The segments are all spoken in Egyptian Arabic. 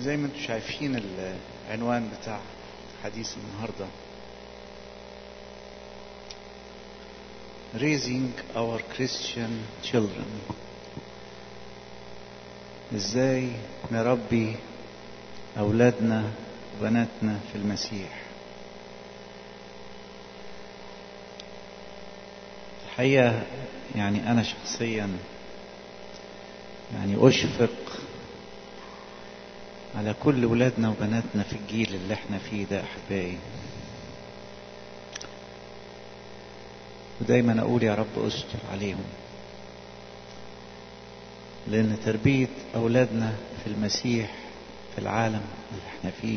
زي ما انتم شايفين العنوان بتاع حديث النهارده Raising our Christian children ازاي نربي اولادنا وبناتنا في المسيح الحقيقه يعني انا شخصيا يعني اشفق على كل ولادنا وبناتنا في الجيل اللي احنا فيه ده احبائي ودايما اقول يا رب استر عليهم لان تربيه اولادنا في المسيح في العالم اللي احنا فيه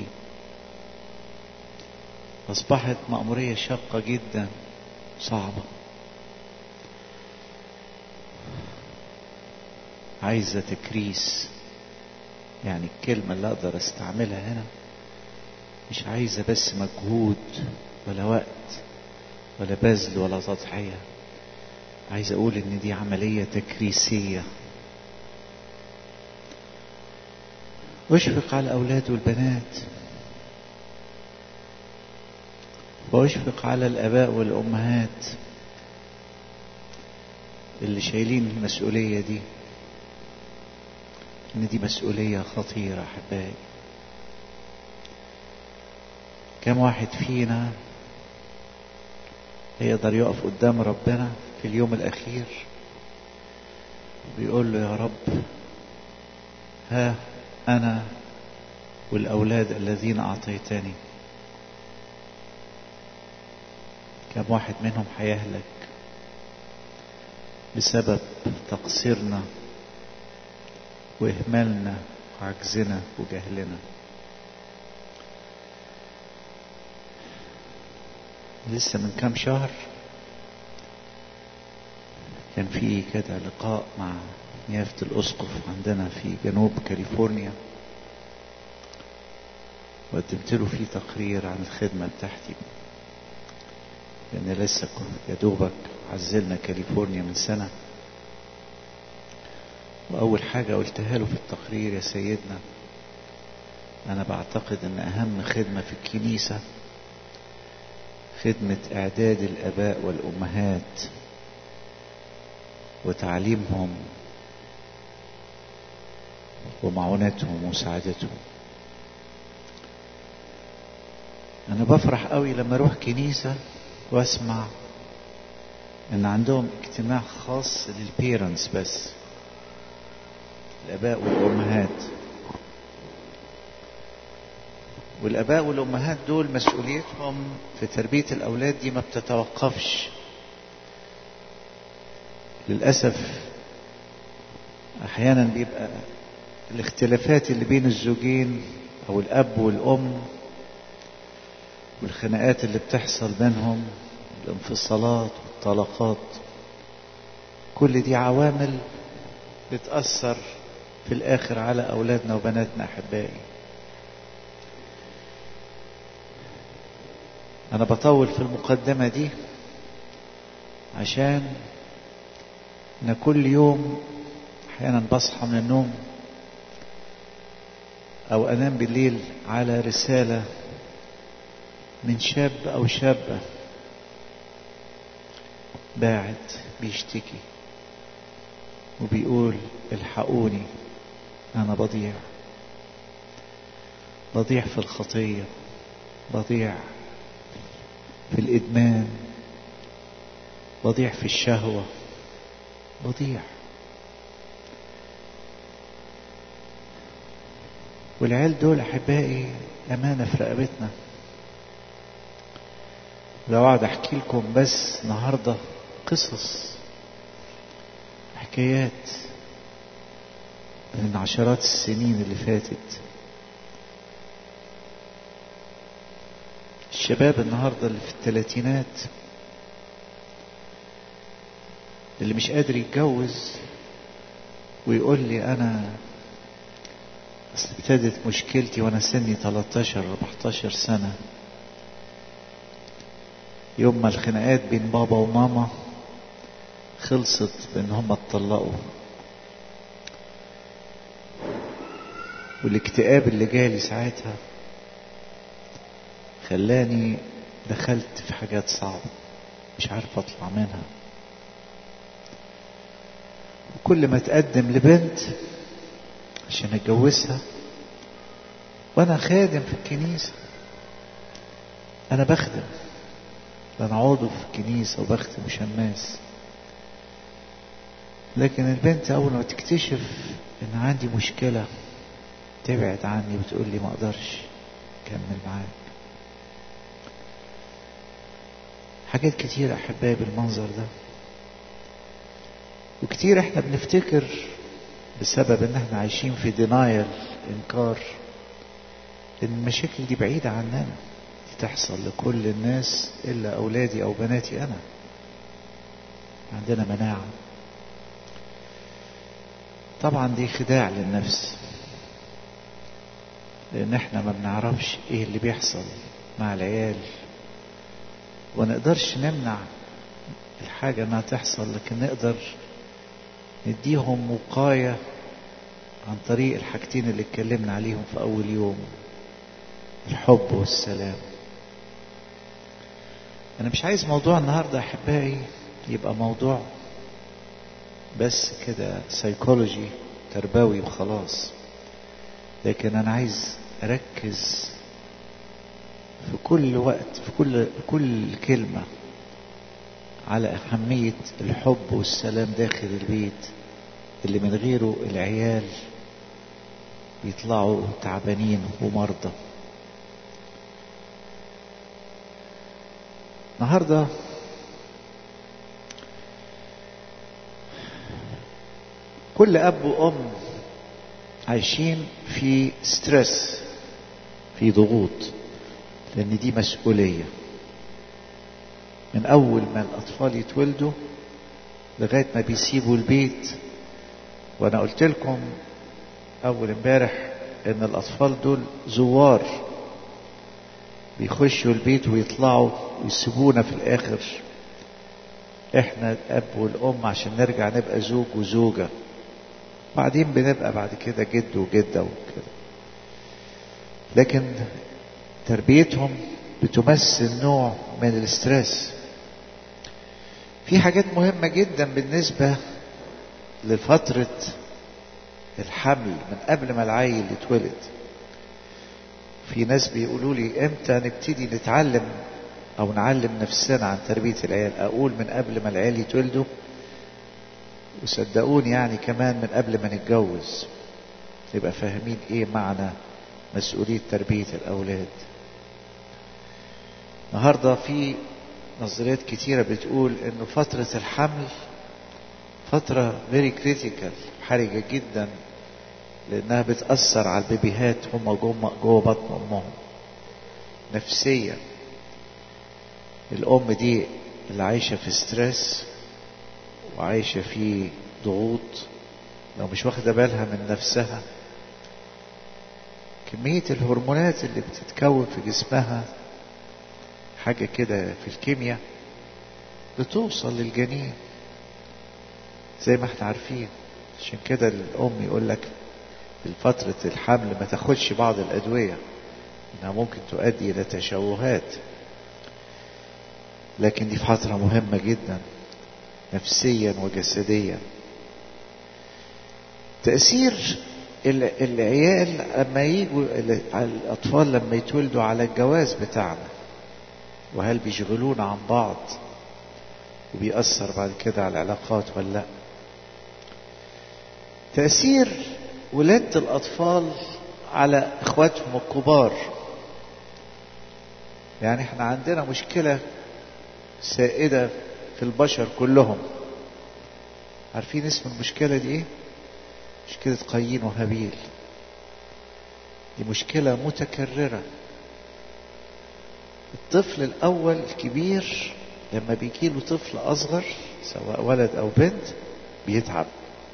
اصبحت مأمورية شاقة جدا صعبة عايزة تكريس يعني الكلمة اللي اقدر استعملها هنا مش عايزة بس مجهود ولا وقت ولا بذل ولا تضحية عايز اقول ان دي عملية تكريسية اشفق على الاولاد والبنات واشفق على الاباء والامهات اللي شايلين المسؤولية دي ان دي مسؤولية خطيرة احبائي كم واحد فينا يقدر يقف قدام ربنا في اليوم الاخير وبيقول له يا رب ها انا والاولاد الذين اعطيتني كم واحد منهم هيهلك بسبب تقصيرنا واهمالنا وعجزنا وجهلنا لسه من كام شهر كان في كده لقاء مع نيافة الأسقف عندنا في جنوب كاليفورنيا وقدمت له فيه تقرير عن الخدمة بتاعتي لأن لسه يا دوبك عزلنا كاليفورنيا من سنة وأول حاجة قلتها له في التقرير يا سيدنا أنا بعتقد أن أهم خدمة في الكنيسة خدمة إعداد الآباء والأمهات وتعليمهم ومعونتهم ومساعدتهم أنا بفرح قوي لما أروح كنيسة وأسمع إن عندهم اجتماع خاص للبيرنتس بس الآباء والأمهات والآباء والأمهات دول مسؤوليتهم في تربية الأولاد دي ما بتتوقفش للأسف أحيانا بيبقى الاختلافات اللي بين الزوجين أو الأب والأم والخناقات اللي بتحصل بينهم الانفصالات والطلاقات كل دي عوامل بتأثر في الآخر على أولادنا وبناتنا أحبائي أنا بطول في المقدمة دي عشان أنا كل يوم أحيانا بصحى من النوم أو أنام بالليل على رسالة من شاب أو شابة باعت بيشتكي وبيقول الحقوني أنا بضيع بضيع في الخطية بضيع في الإدمان بضيع في الشهوة بضيع والعيال دول أحبائي أمانة في رقبتنا لو أقعد أحكي لكم بس النهاردة قصص حكايات من عشرات السنين اللي فاتت الشباب النهاردة اللي في الثلاثينات اللي مش قادر يتجوز ويقول لي أنا أصل ابتدت مشكلتي وأنا سني 13 14 سنة يوم ما الخناقات بين بابا وماما خلصت بان هم اتطلقوا والاكتئاب اللي جالي ساعتها خلاني دخلت في حاجات صعبة مش عارف اطلع منها وكل ما اتقدم لبنت عشان اتجوزها وانا خادم في الكنيسة انا بخدم انا عضو في الكنيسة وبخدم شماس لكن البنت اول ما تكتشف ان عندي مشكلة تبعد عني وتقول لي ما اقدرش اكمل معاك حاجات كتير احبائي بالمنظر ده وكتير احنا بنفتكر بسبب ان احنا عايشين في دينايل انكار ان المشاكل دي بعيدة عننا دي تحصل لكل الناس الا اولادي او بناتي انا عندنا مناعة طبعا دي خداع للنفس لان احنا ما بنعرفش ايه اللي بيحصل مع العيال ونقدرش نمنع الحاجة انها تحصل لكن نقدر نديهم وقاية عن طريق الحاجتين اللي اتكلمنا عليهم في اول يوم الحب والسلام انا مش عايز موضوع النهاردة احبائي يبقى موضوع بس كده سيكولوجي تربوي وخلاص لكن انا عايز اركز في كل وقت في كل كل كلمة على أهمية الحب والسلام داخل البيت اللي من غيره العيال يطلعوا تعبانين ومرضى النهارده كل اب وام عايشين في ستريس في ضغوط لان دي مسؤوليه من اول ما الاطفال يتولدوا لغايه ما بيسيبوا البيت وانا قلت لكم اول امبارح ان الاطفال دول زوار بيخشوا البيت ويطلعوا ويسيبونا في الاخر احنا الاب والام عشان نرجع نبقى زوج وزوجه بعدين بنبقى بعد كده جد وجده وكده لكن تربيتهم بتمثل نوع من الاسترس في حاجات مهمة جدا بالنسبة لفترة الحمل من قبل ما العيل يتولد في ناس بيقولوا لي امتى نبتدي نتعلم او نعلم نفسنا عن تربية العيال اقول من قبل ما العيال يتولدوا وصدقوني يعني كمان من قبل ما نتجوز يبقى فاهمين ايه معنى مسؤولية تربية الاولاد النهاردة في نظريات كتيرة بتقول انه فترة الحمل فترة very critical حرجة جدا لانها بتأثر على البيبيهات هم جوه جوه بطن امهم نفسيا الام دي اللي عايشة في ستريس وعايشة في ضغوط لو مش واخدة بالها من نفسها كمية الهرمونات اللي بتتكون في جسمها حاجة كده في الكيمياء بتوصل للجنين زي ما احنا عارفين عشان كده الأم يقول لك في فترة الحمل ما تاخدش بعض الأدوية إنها ممكن تؤدي إلى تشوهات لكن دي فترة مهمة جدا نفسيا وجسديا تأثير العيال لما يجوا الأطفال لما يتولدوا على الجواز بتاعنا وهل بيشغلونا عن بعض وبيأثر بعد كده على العلاقات ولا لا تأثير ولادة الأطفال على إخواتهم الكبار يعني احنا عندنا مشكلة سائدة في البشر كلهم عارفين اسم المشكلة دي ايه مشكلة قايين وهابيل دي مشكلة متكررة الطفل الأول الكبير لما بيجي له طفل أصغر سواء ولد أو بنت بيتعب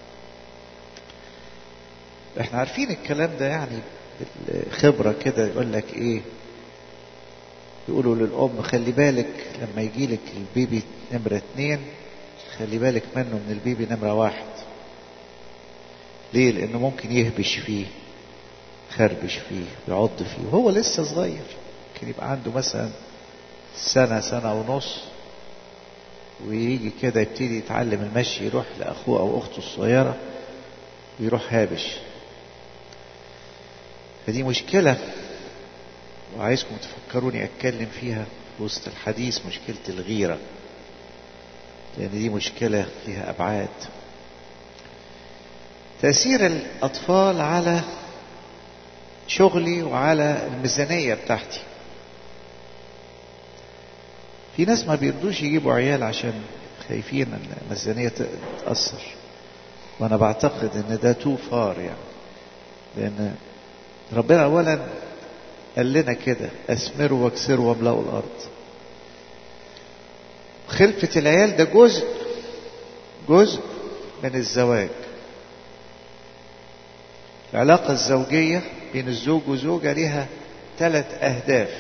احنا عارفين الكلام ده يعني خبرة كده يقول لك ايه يقولوا للأم خلي بالك لما يجي لك البيبي نمرة اتنين خلي بالك منه من البيبي نمرة واحد ليه لأنه ممكن يهبش فيه ويخربش فيه ويعض فيه وهو لسه صغير ممكن يبقى عنده مثلا سنة سنة ونص ويجي كده يبتدي يتعلم المشي يروح لأخوه أو أخته الصغيرة ويروح هابش فدي مشكلة وعايزكم تفكروني أتكلم فيها في وسط الحديث مشكلة الغيرة لأن دي مشكلة لها أبعاد تأثير الأطفال على شغلي وعلى الميزانية بتاعتي في ناس ما بيرضوش يجيبوا عيال عشان خايفين ان الميزانية تتأثر وانا بعتقد ان ده تو فار يعني لان ربنا اولا قال لنا كده اثمروا واكسروا واملأوا الارض خلفة العيال ده جزء جزء من الزواج العلاقة الزوجية بين الزوج وزوجة ليها ثلاث أهداف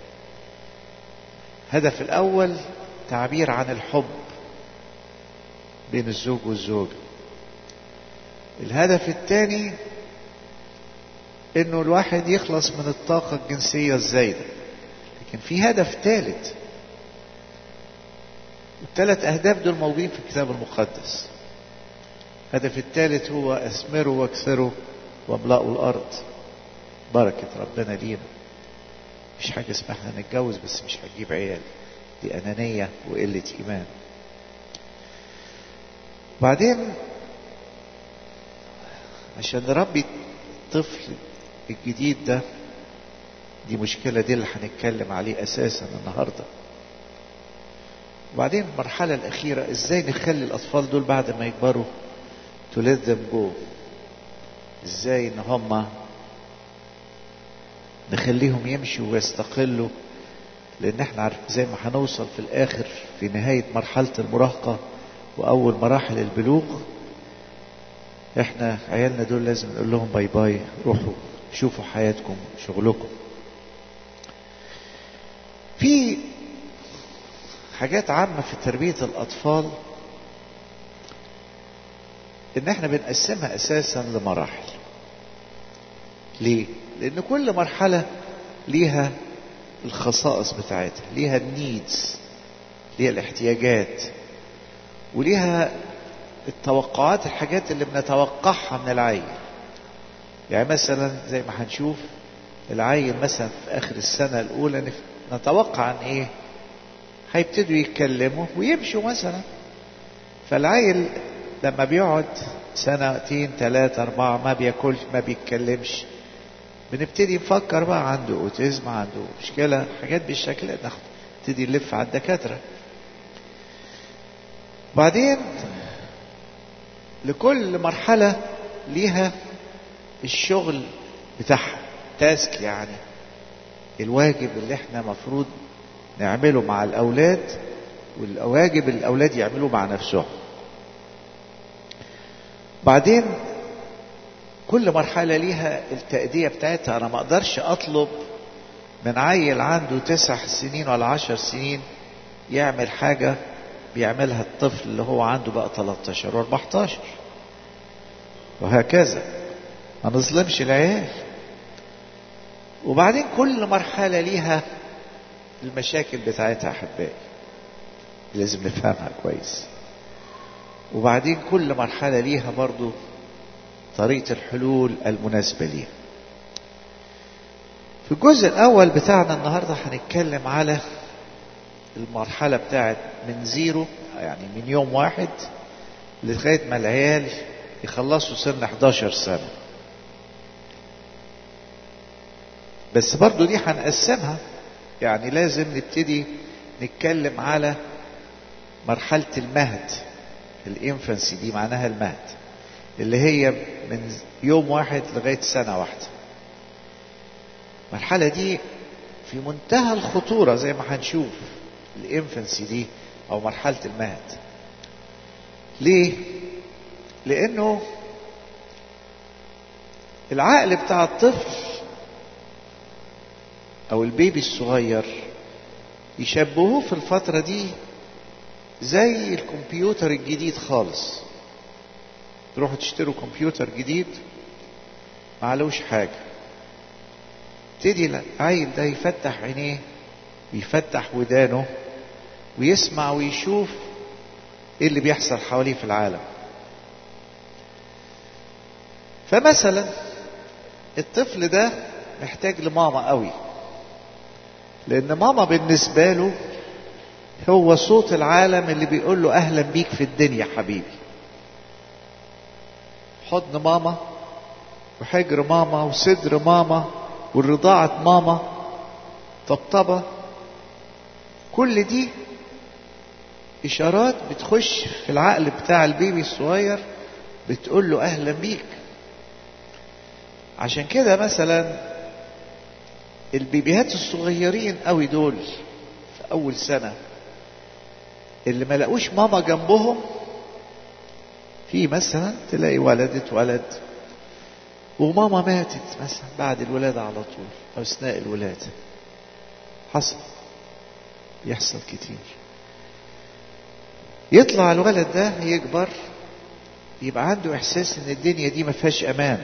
الهدف الأول تعبير عن الحب بين الزوج والزوجة الهدف الثاني انه الواحد يخلص من الطاقة الجنسية الزايدة لكن في هدف ثالث الثلاث أهداف دول موجودين في الكتاب المقدس الهدف الثالث هو أثمروا واكثروا واملأوا الأرض بركة ربنا لينا مفيش حاجة اسمها احنا نتجوز بس مش هنجيب عيال دي أنانية وقلة إيمان بعدين عشان نربي الطفل الجديد ده دي مشكلة دي اللي هنتكلم عليه أساسا النهاردة وبعدين المرحلة الأخيرة إزاي نخلي الأطفال دول بعد ما يكبروا to let them go إزاي إن هم نخليهم يمشوا ويستقلوا لأن احنا عارف زي ما هنوصل في الآخر في نهاية مرحلة المراهقة وأول مراحل البلوغ احنا عيالنا دول لازم نقول لهم باي باي روحوا شوفوا حياتكم شغلكم في حاجات عامة في تربية الأطفال إن إحنا بنقسمها أساسا لمراحل. ليه؟ لأن كل مرحلة ليها الخصائص بتاعتها، ليها النيدز، ليها الاحتياجات، وليها التوقعات الحاجات اللي بنتوقعها من العيل. يعني مثلا زي ما هنشوف العيل مثلا في آخر السنة الأولى نتوقع عن إيه؟ هيبتدوا يتكلموا ويمشوا مثلا فالعيل لما بيقعد سنتين ثلاثة أربعة ما بياكلش ما بيتكلمش بنبتدي نفكر بقى عنده اوتيزم عنده مشكلة حاجات بالشكل ده نبتدي نلف على الدكاترة بعدين لكل مرحلة ليها الشغل بتاعها تاسك يعني الواجب اللي احنا مفروض نعمله مع الأولاد والواجب الأولاد يعملوه مع نفسهم بعدين كل مرحلة ليها التأدية بتاعتها أنا ما أقدرش أطلب من عيل عنده تسع سنين ولا عشر سنين يعمل حاجة بيعملها الطفل اللي هو عنده بقى 13 و 14 وهكذا ما نظلمش العيال وبعدين كل مرحلة ليها المشاكل بتاعتها أحبائي لازم نفهمها كويس وبعدين كل مرحلة ليها برضو طريقة الحلول المناسبة ليها في الجزء الأول بتاعنا النهاردة هنتكلم على المرحلة بتاعت من زيرو يعني من يوم واحد لغاية ما العيال يخلصوا سن 11 سنة بس برضو دي هنقسمها يعني لازم نبتدي نتكلم على مرحلة المهد الانفنسي دي معناها المهد اللي هي من يوم واحد لغاية سنة واحدة المرحلة دي في منتهى الخطورة زي ما هنشوف الانفنسي دي او مرحلة المهد ليه لانه العقل بتاع الطفل او البيبي الصغير يشبهوه في الفترة دي زي الكمبيوتر الجديد خالص تروحوا تشتروا كمبيوتر جديد معلوش حاجة يبتدي العيل ده يفتح عينيه ويفتح ودانه ويسمع ويشوف ايه اللي بيحصل حواليه في العالم فمثلا الطفل ده محتاج لماما قوي لان ماما بالنسبه له هو صوت العالم اللي بيقول له اهلا بيك في الدنيا حبيبي حضن ماما وحجر ماما وصدر ماما والرضاعة ماما طبطبة كل دي إشارات بتخش في العقل بتاع البيبي الصغير بتقول له أهلا بيك عشان كده مثلا البيبيهات الصغيرين قوي دول في أول سنة اللي ما لقوش ماما جنبهم في مثلا تلاقي ولد اتولد وماما ماتت مثلا بعد الولادة على طول أو أثناء الولادة حصل يحصل كتير يطلع الولد ده يكبر يبقى عنده إحساس إن الدنيا دي ما فيهاش أمان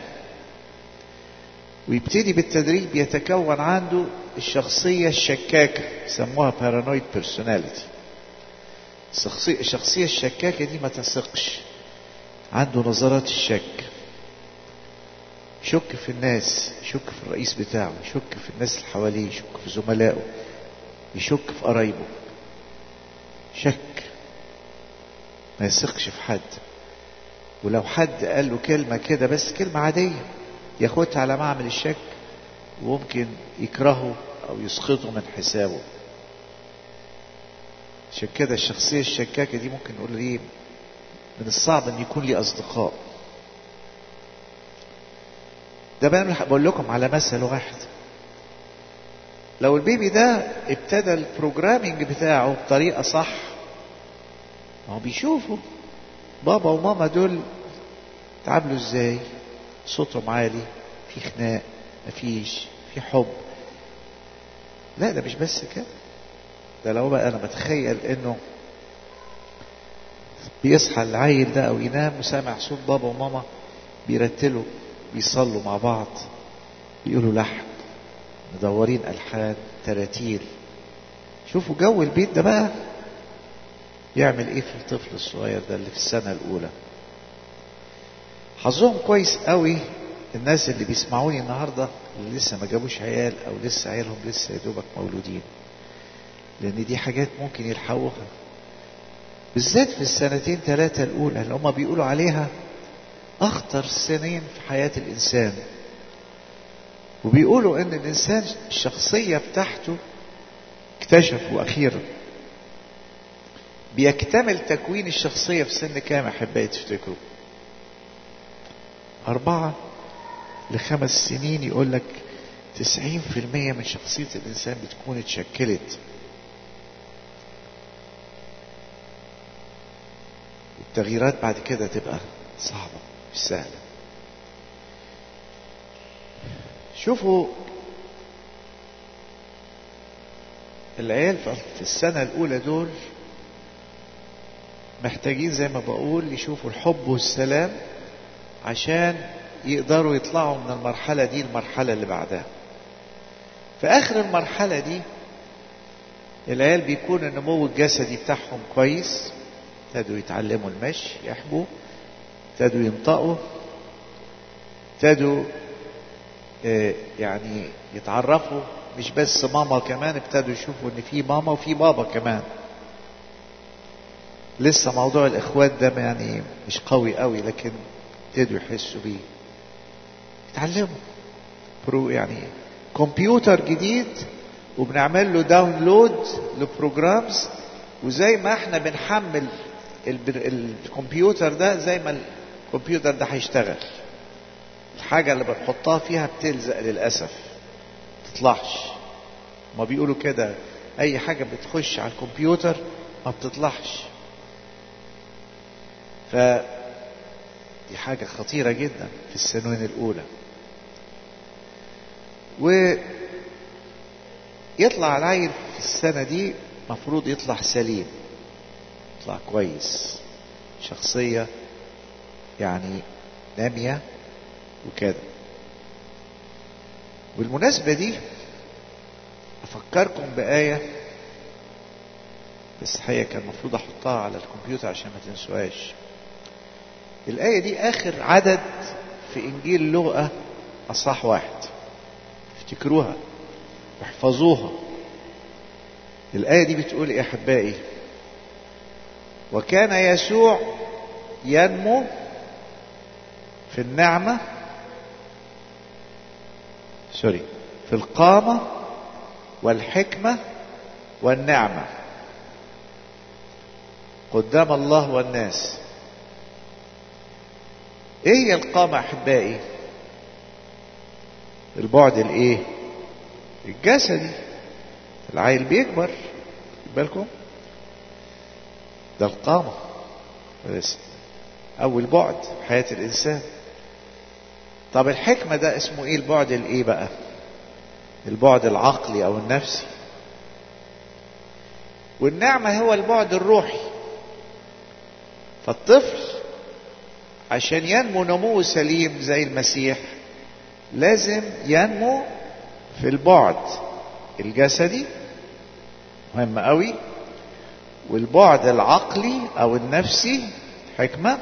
ويبتدي بالتدريج يتكون عنده الشخصية الشكاكة يسموها بارانويد بيرسوناليتي الشخصية الشكاكة دي ما تثقش عنده نظرات الشك يشك في الناس يشك في الرئيس بتاعه يشك في الناس اللي حواليه يشك في زملائه يشك في قرايبه شك ما يثقش في حد ولو حد قال له كلمة كده بس كلمة عادية ياخدها على معمل الشك وممكن يكرهه أو يسقطه من حسابه عشان كده الشخصية الشكاكة دي ممكن نقول ايه من الصعب ان يكون لي اصدقاء ده بقى بقول لكم على مثل واحد لو البيبي ده ابتدى البروجرامينج بتاعه بطريقة صح هو بيشوفوا بابا وماما دول تعاملوا ازاي صوتهم عالي في خناق مفيش في حب لا ده مش بس كده ده لو بقى انا بتخيل انه بيصحى العيل ده او ينام وسامع صوت بابا وماما بيرتلوا بيصلوا مع بعض بيقولوا لحن مدورين الحان تراتيل شوفوا جو البيت ده بقى يعمل ايه في الطفل الصغير ده اللي في السنه الاولى حظهم كويس قوي الناس اللي بيسمعوني النهارده اللي لسه ما جابوش عيال او لسه عيالهم لسه يا دوبك مولودين لان دي حاجات ممكن يلحقوها بالذات في السنتين ثلاثة الأولى اللي هم بيقولوا عليها أخطر سنين في حياة الإنسان وبيقولوا إن الإنسان الشخصية بتاعته اكتشفوا أخيرا بيكتمل تكوين الشخصية في سن كام أحبائي تفتكروا؟ أربعة لخمس سنين يقول لك تسعين في المية من شخصية الإنسان بتكون اتشكلت التغييرات بعد كده تبقى صعبة مش سهلة شوفوا العيال في السنة الأولى دول محتاجين زي ما بقول يشوفوا الحب والسلام عشان يقدروا يطلعوا من المرحلة دي المرحلة اللي بعدها في آخر المرحلة دي العيال بيكون النمو الجسدي بتاعهم كويس ابتدوا يتعلموا المشي يحبوا ابتدوا ينطقوا ابتدوا اه يعني يتعرفوا مش بس ماما كمان ابتدوا يشوفوا ان في ماما وفي بابا كمان لسه موضوع الاخوات ده يعني مش قوي قوي لكن ابتدوا يحسوا بيه يتعلموا برو يعني كمبيوتر جديد وبنعمل له داونلود لبروجرامز وزي ما احنا بنحمل الكمبيوتر ده زي ما الكمبيوتر ده هيشتغل الحاجة اللي بنحطها فيها بتلزق للأسف تطلعش ما بيقولوا كده أي حاجة بتخش على الكمبيوتر ما بتطلعش ف دي حاجة خطيرة جدا في السنوين الأولى ويطلع العيل في السنة دي مفروض يطلع سليم يطلع كويس شخصية يعني نامية وكده بالمناسبة دي أفكركم بآية بس الحقيقة كان المفروض أحطها على الكمبيوتر عشان ما تنسوهاش الآية دي آخر عدد في إنجيل لوقا أصح واحد افتكروها واحفظوها الآية دي بتقول يا أحبائي وكان يسوع ينمو في النعمة سوري في القامة والحكمة والنعمة قدام الله والناس ايه هي القامة احبائي البعد الايه الجسدي العيل بيكبر بالكم ده القامة بس اول بعد في حياة الانسان طب الحكمة ده اسمه ايه البعد الايه بقى البعد العقلي او النفسي والنعمة هو البعد الروحي فالطفل عشان ينمو نمو سليم زي المسيح لازم ينمو في البعد الجسدي مهم قوي والبعد العقلي او النفسي حكمة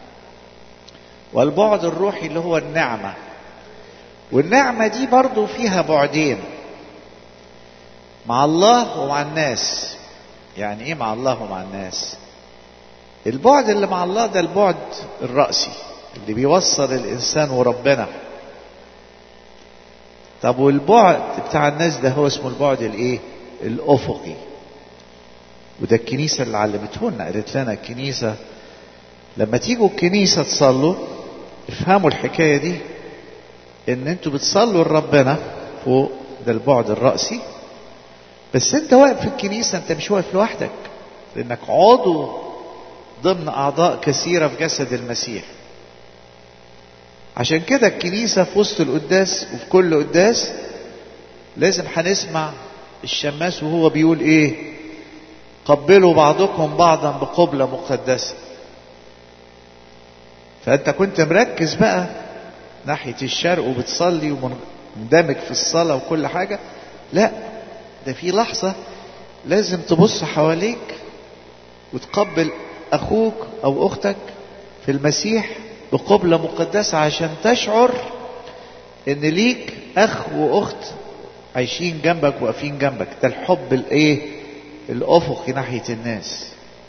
والبعد الروحي اللي هو النعمة والنعمة دي برضو فيها بعدين مع الله ومع الناس يعني ايه مع الله ومع الناس البعد اللي مع الله ده البعد الرأسي اللي بيوصل الإنسان وربنا طب والبعد بتاع الناس ده هو اسمه البعد الايه الأفقي وده الكنيسة اللي علمته لنا قالت لنا الكنيسة لما تيجوا الكنيسة تصلوا افهموا الحكاية دي ان انتوا بتصلوا لربنا فوق ده البعد الرأسي بس انت واقف في الكنيسة انت مش واقف لوحدك لانك عضو ضمن اعضاء كثيرة في جسد المسيح عشان كده الكنيسة في وسط القداس وفي كل قداس لازم هنسمع الشماس وهو بيقول ايه قبلوا بعضكم بعضا بقبلة مقدسة فانت كنت مركز بقى ناحية الشرق وبتصلي ومندمج في الصلاة وكل حاجة لا ده في لحظة لازم تبص حواليك وتقبل اخوك او اختك في المسيح بقبلة مقدسة عشان تشعر ان ليك اخ واخت عايشين جنبك واقفين جنبك ده الحب الايه الافقي ناحية الناس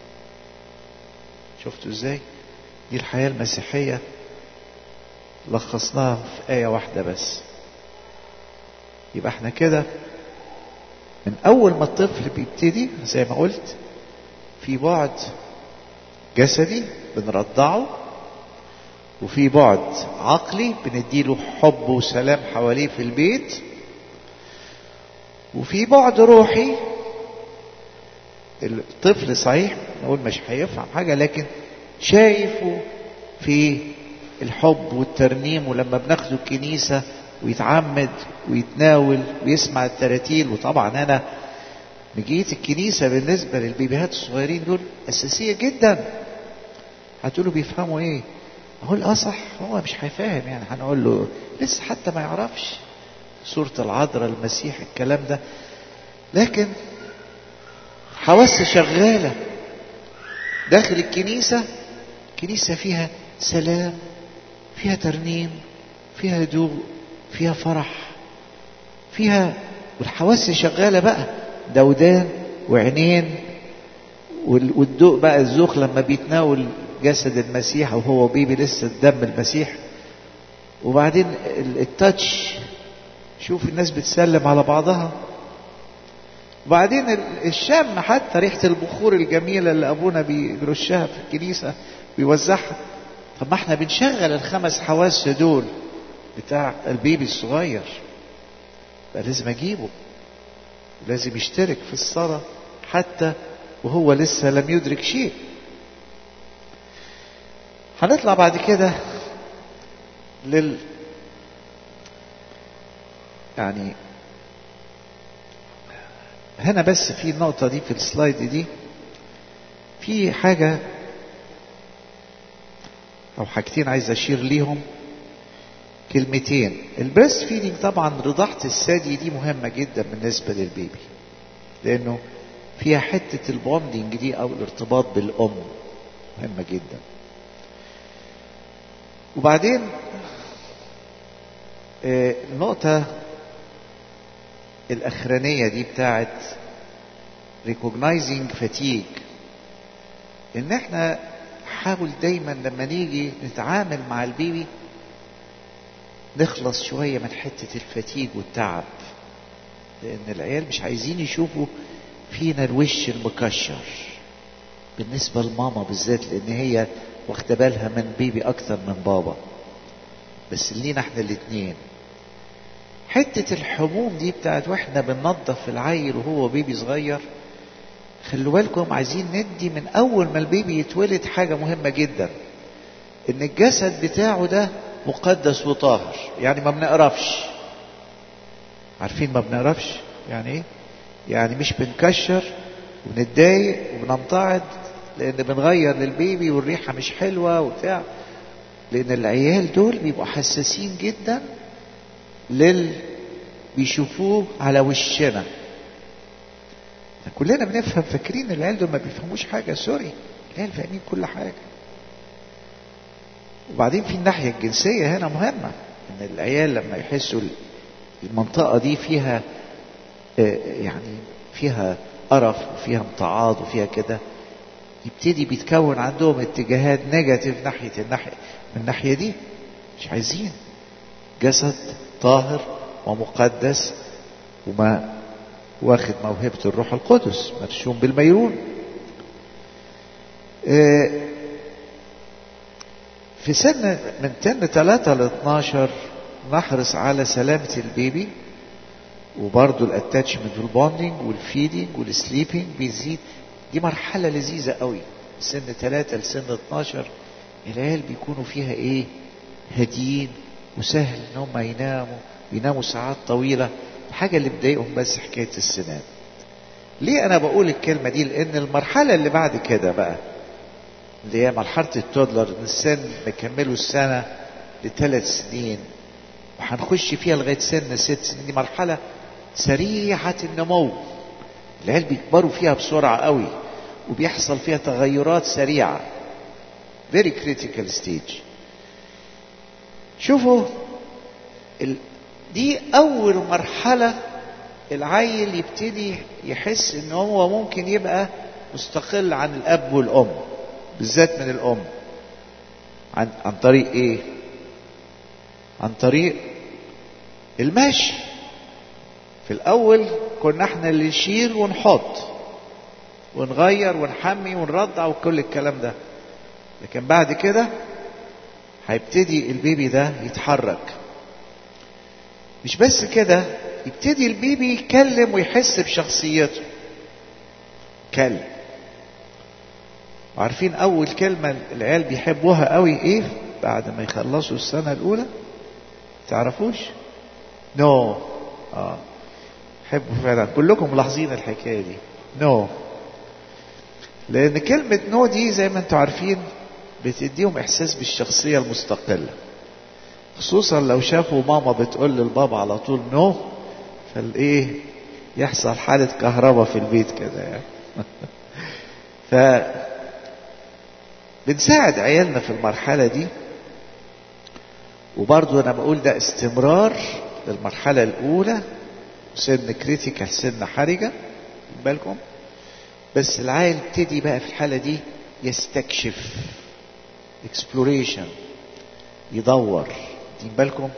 شفتوا ازاي دي الحياة المسيحية لخصناها في آية واحدة بس يبقى احنا كده من أول ما الطفل بيبتدي زي ما قلت في بعد جسدي بنرضعه وفي بعد عقلي بنديله حب وسلام حواليه في البيت وفي بعد روحي الطفل صحيح نقول مش هيفهم حاجة لكن شايفه في الحب والترنيم ولما بناخده الكنيسة ويتعمد ويتناول ويسمع التراتيل وطبعا انا مجية الكنيسة بالنسبة للبيبيهات الصغيرين دول أساسية جدا هتقولوا بيفهموا ايه اقول اه صح هو مش هيفهم يعني هنقول له لسه حتى ما يعرفش سورة العذراء المسيح الكلام ده لكن حواس شغالة داخل الكنيسة كنيسة فيها سلام فيها ترنيم فيها هدوء فيها فرح فيها والحواس شغالة بقى ده ودان وعينين والذوق بقى الذوق لما بيتناول جسد المسيح وهو بيبي لسه دم المسيح وبعدين التاتش شوف الناس بتسلم على بعضها وبعدين الشم حتى ريحة البخور الجميلة اللي أبونا بيرشها في الكنيسة بيوزعها طب ما احنا بنشغل الخمس حواس دول بتاع البيبي الصغير بقى لازم اجيبه لازم يشترك في الصلاة حتى وهو لسه لم يدرك شيء هنطلع بعد كده لل يعني هنا بس في النقطة دي في السلايد دي في حاجة أو حاجتين عايز أشير ليهم كلمتين البريست فيدنج طبعا رضاعة الثدي دي مهمة جدا بالنسبة للبيبي لأنه فيها حتة البوندنج دي أو الارتباط بالأم مهمة جدا وبعدين آه، النقطة الأخرانية دي بتاعت recognizing fatigue إن إحنا حاول دايما لما نيجي نتعامل مع البيبي نخلص شوية من حتة الفتيج والتعب لأن العيال مش عايزين يشوفوا فينا الوش المكشر بالنسبة لماما بالذات لأن هي واخدة بالها من بيبي أكتر من بابا بس لينا احنا الاتنين حتة الحموم دي بتاعت واحنا بننظف العيل وهو بيبي صغير خلوا بالكم عايزين ندي من أول ما البيبي يتولد حاجة مهمة جدا إن الجسد بتاعه ده مقدس وطاهر يعني ما بنقرفش عارفين ما بنقرفش يعني ايه يعني مش بنكشر وبنتضايق وبنمتعض لان بنغير للبيبي والريحه مش حلوه وبتاع لان العيال دول بيبقوا حساسين جدا لل بيشوفوه على وشنا كلنا بنفهم فاكرين العيال دول ما بيفهموش حاجه سوري العيال فاهمين كل حاجه وبعدين في الناحيه الجنسيه هنا مهمه ان العيال لما يحسوا المنطقه دي فيها آه، يعني فيها قرف وفيها امتعاض وفيها كده يبتدي بيتكون عندهم اتجاهات نيجاتيف ناحيه الناحيه من الناحيه دي مش عايزين جسد طاهر ومقدس وما واخد موهبة الروح القدس مرسوم بالميرون آه، في سن من سن 3 ل 12 نحرص على سلامة البيبي وبرضه الاتاتشمنت والبوندنج والفيدنج والسليبنج بيزيد دي مرحلة لذيذة قوي سن 3 لسن 12 العيال بيكونوا فيها ايه هاديين وسهل ان هم يناموا يناموا ساعات طويلة الحاجة اللي بتضايقهم بس حكاية السنان ليه انا بقول الكلمة دي لان المرحلة اللي بعد كده بقى اللي هي مرحلة التودلر من السن نكمله السنة لثلاث سنين وهنخش فيها لغاية سن ست سنين دي مرحلة سريعة النمو العيال بيكبروا فيها بسرعة قوي وبيحصل فيها تغيرات سريعة very critical stage شوفوا ال... دي أول مرحلة العيل يبتدي يحس إن هو ممكن يبقى مستقل عن الأب والأم بالذات من الأم عن, عن طريق إيه؟ عن طريق المشي في الأول كنا احنا اللي نشيل ونحط ونغير ونحمي ونرضع وكل الكلام ده لكن بعد كده هيبتدي البيبي ده يتحرك مش بس كده يبتدي البيبي يتكلم ويحس بشخصيته كلم وعارفين اول كلمة العيال بيحبوها قوي ايه بعد ما يخلصوا السنة الاولى تعرفوش نو no. اه حبوا فعلا كلكم ملاحظين الحكاية دي نو no. لان كلمة نو no دي زي ما انتم عارفين بتديهم احساس بالشخصية المستقلة خصوصا لو شافوا ماما بتقول للبابا على طول نو فالايه يحصل حالة كهرباء في البيت كده يعني ف بنساعد عيالنا في المرحلة دي وبرضو انا بقول ده استمرار للمرحلة الاولى سن كريتيكال سن حرجة بالكم بس العيل يبتدي بقى في الحالة دي يستكشف exploration يدور دي بالكم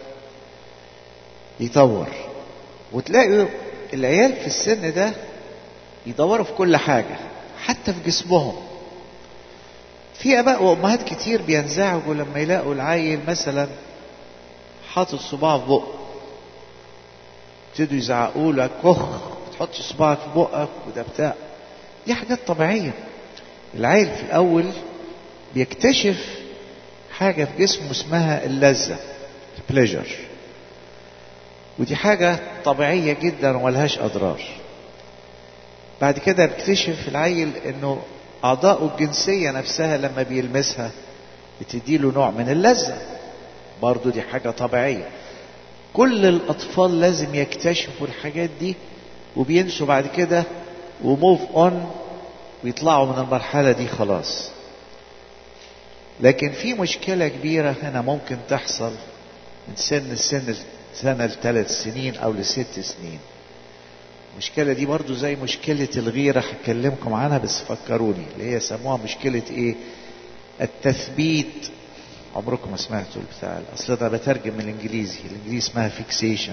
يدور وتلاقوا العيال في السن ده يدوروا في كل حاجة حتى في جسمهم في اباء وامهات كتير بينزعجوا لما يلاقوا العيل مثلا حاطط صباعه في بقه يبتدوا يزعقوا لك كخ تحط صباعك في بقك وده بتاع دي حاجات طبيعية العيل في الأول بيكتشف حاجة في جسمه اسمها اللذة بليجر ودي حاجة طبيعية جدا وملهاش أضرار بعد كده بيكتشف العيل انه أعضاؤه الجنسية نفسها لما بيلمسها بتديله نوع من اللذة برضو دي حاجة طبيعية كل الأطفال لازم يكتشفوا الحاجات دي وبينسوا بعد كده وموف اون ويطلعوا من المرحلة دي خلاص لكن في مشكلة كبيرة هنا ممكن تحصل من سن السن سنة لثلاث سنين أو لست سنين المشكلة دي برضو زي مشكلة الغيرة هكلمكم عنها بس فكروني اللي هي سموها مشكلة ايه التثبيت عمركم ما سمعتوا البتاع اصل انا بترجم من الانجليزي الانجليزي اسمها فيكسيشن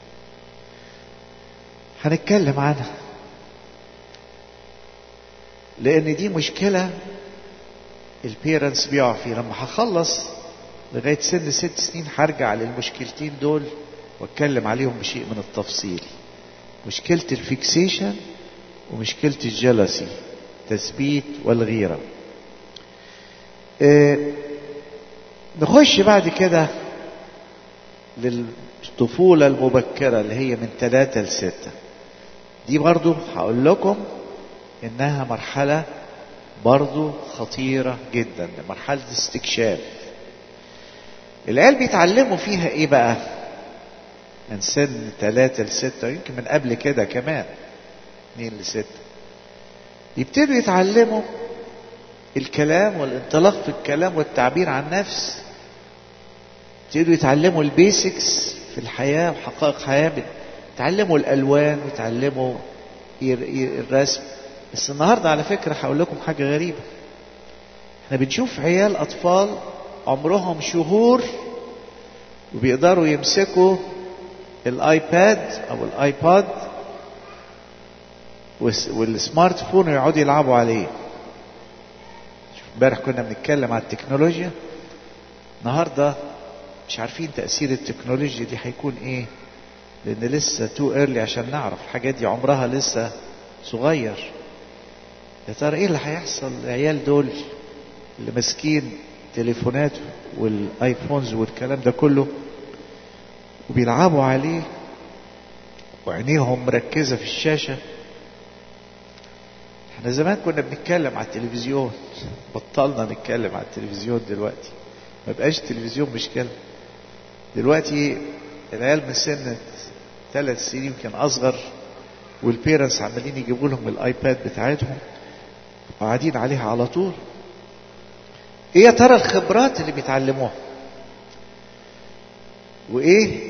هنتكلم عنها لان دي مشكلة البيرنتس بيقعوا فيها لما هخلص لغاية سن ست سنين هرجع للمشكلتين دول واتكلم عليهم بشيء من التفصيل مشكلة الفيكسيشن ومشكلة الجلسي تثبيت والغيرة اه نخش بعد كده للطفولة المبكرة اللي هي من ثلاثة لستة دي برضو هقول لكم انها مرحلة برضو خطيرة جدا مرحلة استكشاف العيال بيتعلموا فيها ايه بقى من سن ثلاثة لستة يمكن من قبل كده كمان اثنين لستة يبتدوا يتعلموا الكلام والانطلاق في الكلام والتعبير عن نفس يبتدوا يتعلموا البيسكس في الحياة وحقائق حياة يتعلموا الألوان ويتعلموا الرسم بس النهاردة على فكرة هقول لكم حاجة غريبة احنا بنشوف عيال أطفال عمرهم شهور وبيقدروا يمسكوا الايباد او الايباد والسمارت فون ويقعدوا يلعبوا عليه امبارح كنا بنتكلم على التكنولوجيا النهارده مش عارفين تأثير التكنولوجيا دي هيكون ايه لان لسه تو ايرلي عشان نعرف الحاجات دي عمرها لسه صغير يا ترى ايه اللي هيحصل العيال دول اللي ماسكين تليفونات والايفونز والكلام ده كله وبيلعبوا عليه وعينيهم مركزة في الشاشة احنا زمان كنا بنتكلم على التلفزيون بطلنا نتكلم على التلفزيون دلوقتي ما بقاش التلفزيون مشكلة دلوقتي العيال من سن ثلاث سنين يمكن أصغر والبيرنتس عمالين يجيبوا لهم الايباد بتاعتهم وقاعدين عليها على طول ايه يا ترى الخبرات اللي بيتعلموها وايه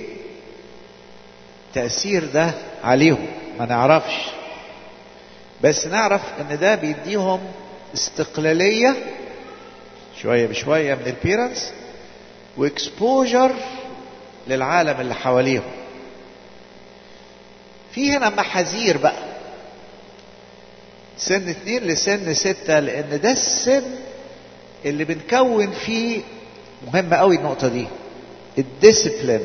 تأثير ده عليهم ما نعرفش بس نعرف ان ده بيديهم استقلالية شوية بشوية من البيرنتس واكسبوجر للعالم اللي حواليهم في هنا محاذير بقى سن اتنين لسن ستة لان ده السن اللي بنكون فيه مهم قوي النقطة دي الديسيبلين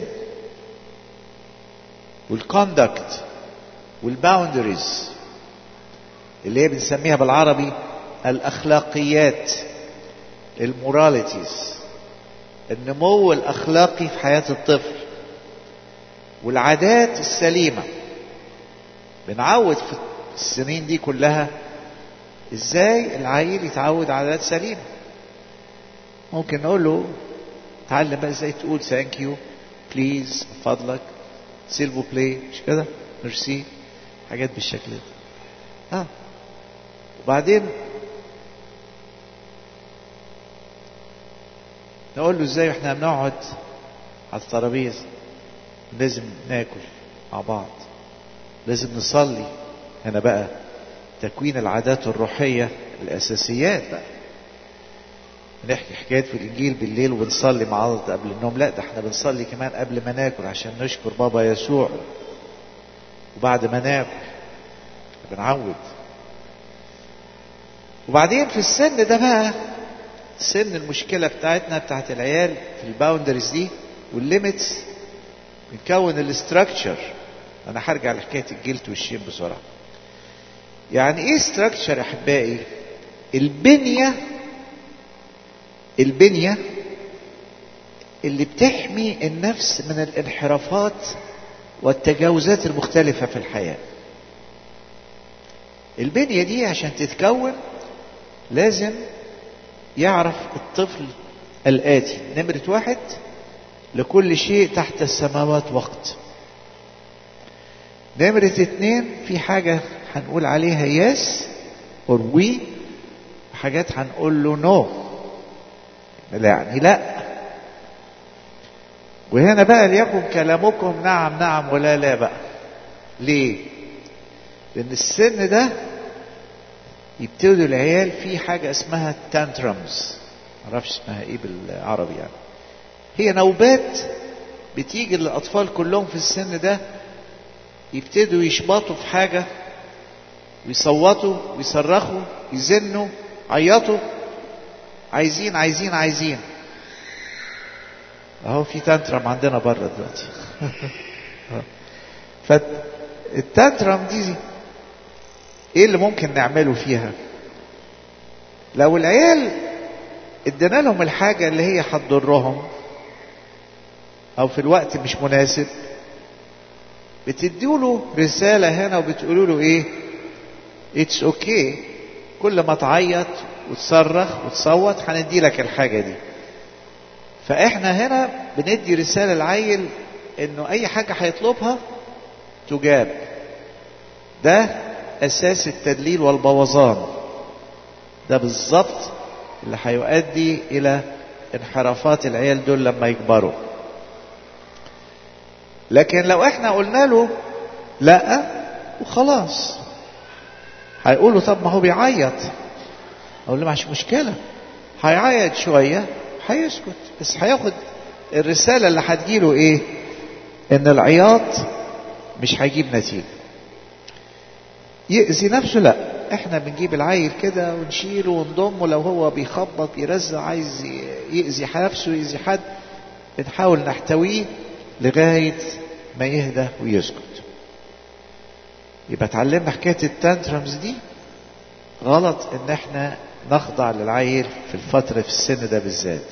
والكوندكت والباوندريز اللي هي بنسميها بالعربي الاخلاقيات الموراليتيز النمو الاخلاقي في حياه الطفل والعادات السليمه بنعود في السنين دي كلها ازاي العيل يتعود على عادات سليمه ممكن نقول له تعلم بقى ازاي تقول ثانك يو بليز فضلك سيلفو بلاي مش كده ميرسي حاجات بالشكل ده اه وبعدين نقول له ازاي احنا بنقعد على الترابيزه لازم ناكل مع بعض لازم نصلي هنا بقى تكوين العادات الروحيه الاساسيات بقى بنحكي حكايات في الانجيل بالليل وبنصلي مع بعض قبل النوم لا ده احنا بنصلي كمان قبل ما ناكل عشان نشكر بابا يسوع وبعد ما ناكل بنعود وبعدين في السن ده بقى سن المشكله بتاعتنا بتاعت العيال في الباوندرز دي والليميتس بنكون الاستراكشر انا هرجع لحكايه الجلد والشين بسرعه يعني ايه استراكشر يا احبائي البنيه البنيه اللي بتحمي النفس من الانحرافات والتجاوزات المختلفه في الحياه البنيه دي عشان تتكون لازم يعرف الطفل الآتي نمرة واحد لكل شيء تحت السماوات وقت نمرة اتنين في حاجة هنقول عليها يس اور وي حاجات هنقول له نو لا يعني لا وهنا بقى ليكن كلامكم نعم نعم ولا لا بقى ليه لان السن ده يبتدوا العيال في حاجة اسمها تانترمز معرفش اسمها ايه بالعربي يعني هي نوبات بتيجي للأطفال كلهم في السن ده يبتدوا يشبطوا في حاجة ويصوتوا ويصرخوا يزنوا عيطوا عايزين عايزين عايزين اهو في تانترم عندنا بره دلوقتي فالتانترم دي ايه اللي ممكن نعمله فيها لو العيال ادينا لهم الحاجة اللي هي هتضرهم او في الوقت مش مناسب بتدوا له رسالة هنا وبتقولوا له ايه اتس اوكي okay. كل ما تعيط وتصرخ وتصوت هندي لك الحاجة دي فاحنا هنا بندي رسالة العيل انه اي حاجة هيطلبها تجاب ده اساس التدليل والبوظان ده بالظبط اللي هيؤدي الى انحرافات العيال دول لما يكبروا لكن لو احنا قلنا له لا وخلاص هيقولوا طب ما هو بيعيط اقول له مش مشكلة هيعيط شوية هيسكت بس هياخد الرسالة اللي هتجيله ايه ان العياط مش هيجيب نتيجة يأذي نفسه لا احنا بنجيب العيل كده ونشيله ونضمه لو هو بيخبط بيرزع عايز يأذي نفسه يأذي حد بنحاول نحتويه لغاية ما يهدى ويسكت يبقى اتعلمنا حكاية التانترمز دي غلط ان احنا نخضع للعيل في الفترة في السن ده بالذات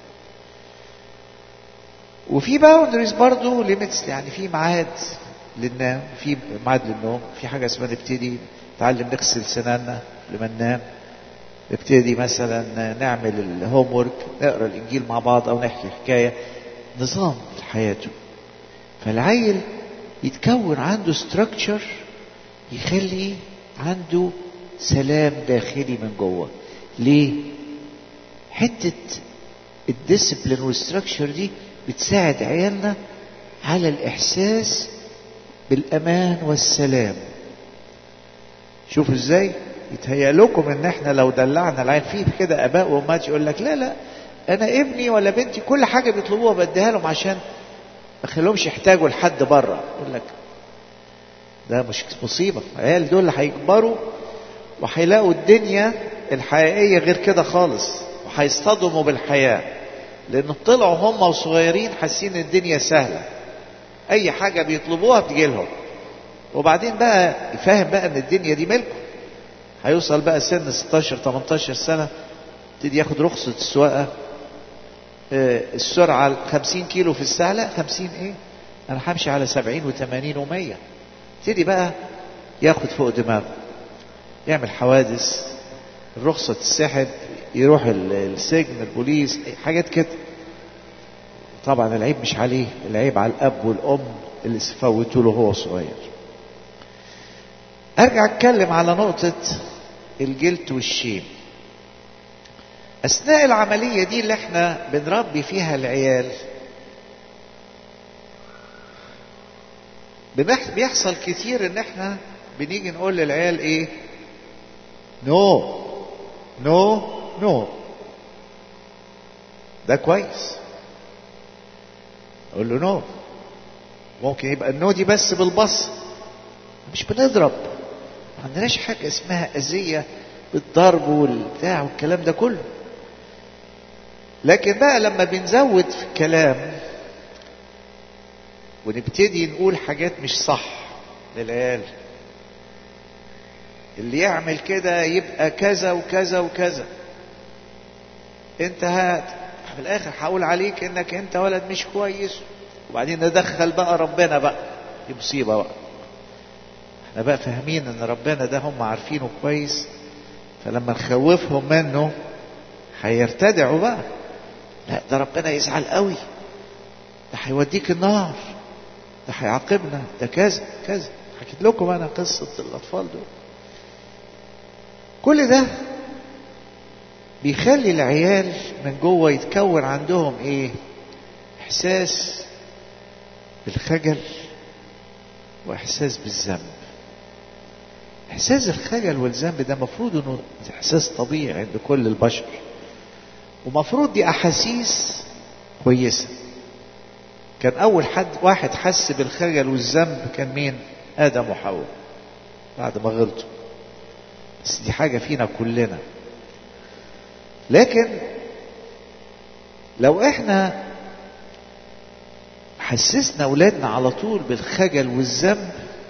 وفي باوندريز برضه ليميتس يعني في ميعاد للنوم في ميعاد للنوم في حاجة اسمها نبتدي نتعلم نغسل سناننا لما ننام نبتدي مثلا نعمل الهوم ورك نقرا الانجيل مع بعض او نحكي حكايه نظام في حياته فالعيل يتكون عنده ستراكشر يخلي عنده سلام داخلي من جوه ليه حته الديسبلين والستراكشر دي بتساعد عيالنا على الاحساس بالامان والسلام شوفوا ازاي يتهيأ لكم ان احنا لو دلعنا العيال فيه كده اباء وامهات يقول لك لا لا انا ابني ولا بنتي كل حاجه بيطلبوها بديها لهم عشان ما اخليهمش يحتاجوا لحد بره يقول لك ده مش مصيبه العيال دول هيكبروا وهيلاقوا الدنيا الحقيقيه غير كده خالص وهيصطدموا بالحياه لان طلعوا هم وصغيرين حاسين ان الدنيا سهله اي حاجه بيطلبوها بتجي لهم وبعدين بقى يفهم بقى ان الدنيا دي ملكه هيوصل بقى سن 16 18 سنه يبتدي ياخد رخصه السواقه آه السرعه 50 كيلو في الساعه لا 50 ايه انا همشي على 70 و80 و100 يبتدي بقى ياخد فوق دماغه يعمل حوادث الرخصه تتسحب يروح السجن البوليس حاجات كده طبعا العيب مش عليه العيب على الاب والام اللي فوتوا له هو صغير ارجع اتكلم على نقطة الجلد والشيم اثناء العملية دي اللي احنا بنربي فيها العيال بيحصل كتير ان احنا بنيجي نقول للعيال ايه نو نو نو ده كويس اقول له نو ممكن يبقى النو دي بس بالبص مش بنضرب ما عندناش حاجة اسمها أذية بالضرب والبتاع والكلام ده كله لكن بقى لما بنزود في الكلام ونبتدي نقول حاجات مش صح للعيال اللي يعمل كده يبقى كذا وكذا وكذا انت هات في الاخر هقول عليك انك انت ولد مش كويس وبعدين ندخل بقى ربنا بقى دي مصيبه بقى احنا بقى فاهمين ان ربنا ده هم عارفينه كويس فلما نخوفهم منه هيرتدعوا بقى لا ده ربنا يزعل قوي ده هيوديك النار ده هيعاقبنا ده كذا كذا حكيت لكم انا قصه الاطفال دول كل ده بيخلي العيال من جوه يتكون عندهم ايه احساس بالخجل واحساس بالذنب احساس الخجل والذنب ده مفروض انه احساس طبيعي عند كل البشر ومفروض دي احاسيس كويسه كان اول حد واحد حس بالخجل والذنب كان مين ادم وحواء بعد ما غلطوا بس دي حاجه فينا كلنا لكن لو احنا حسسنا اولادنا على طول بالخجل والذنب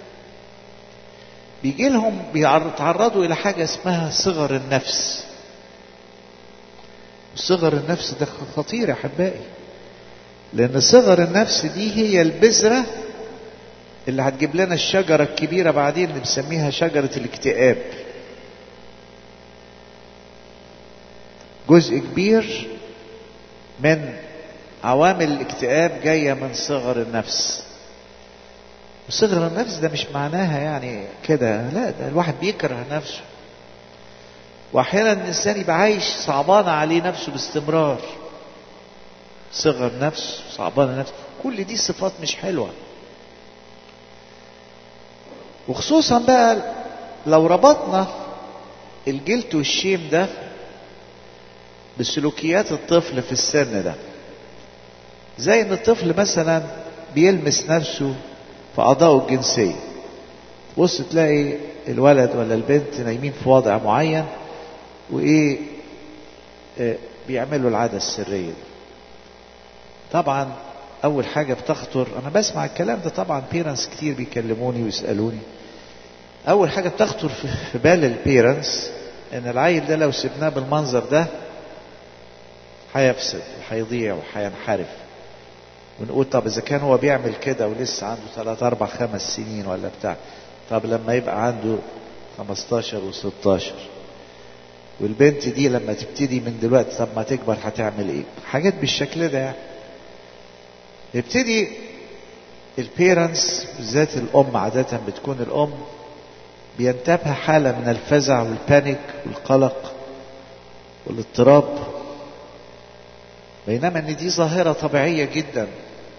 بيجي لهم بيتعرضوا الى حاجه اسمها صغر النفس صغر النفس ده خطير يا احبائي لان صغر النفس دي هي البذره اللي هتجيب لنا الشجره الكبيره بعدين اللي بنسميها شجره الاكتئاب جزء كبير من عوامل الاكتئاب جايه من صغر النفس وصغر النفس ده مش معناها يعني كده لا ده الواحد بيكره نفسه واحيانا الانسان يبقى عايش صعبان عليه نفسه باستمرار صغر نفس صعبان نفس كل دي صفات مش حلوه وخصوصا بقى لو ربطنا الجلد والشيم ده بسلوكيات الطفل في السن ده زي ان الطفل مثلا بيلمس نفسه في اعضائه الجنسيه بص تلاقي الولد ولا البنت نايمين في وضع معين وايه آه بيعملوا العاده السريه دي طبعا اول حاجه بتخطر انا بسمع الكلام ده طبعا بيرنتس كتير بيكلموني ويسالوني اول حاجه بتخطر في بال البيرنتس ان العيل ده لو سبناه بالمنظر ده هيفسد وهيضيع وهينحرف ونقول طب اذا كان هو بيعمل كده ولسه عنده 3 4 5 سنين ولا بتاع طب لما يبقى عنده 15 و16 والبنت دي لما تبتدي من دلوقتي طب ما تكبر هتعمل ايه حاجات بالشكل ده يعني يبتدي البيرنتس بالذات الام عاده بتكون الام بينتابها حاله من الفزع والبانيك والقلق والاضطراب بينما ان دي ظاهره طبيعيه جدا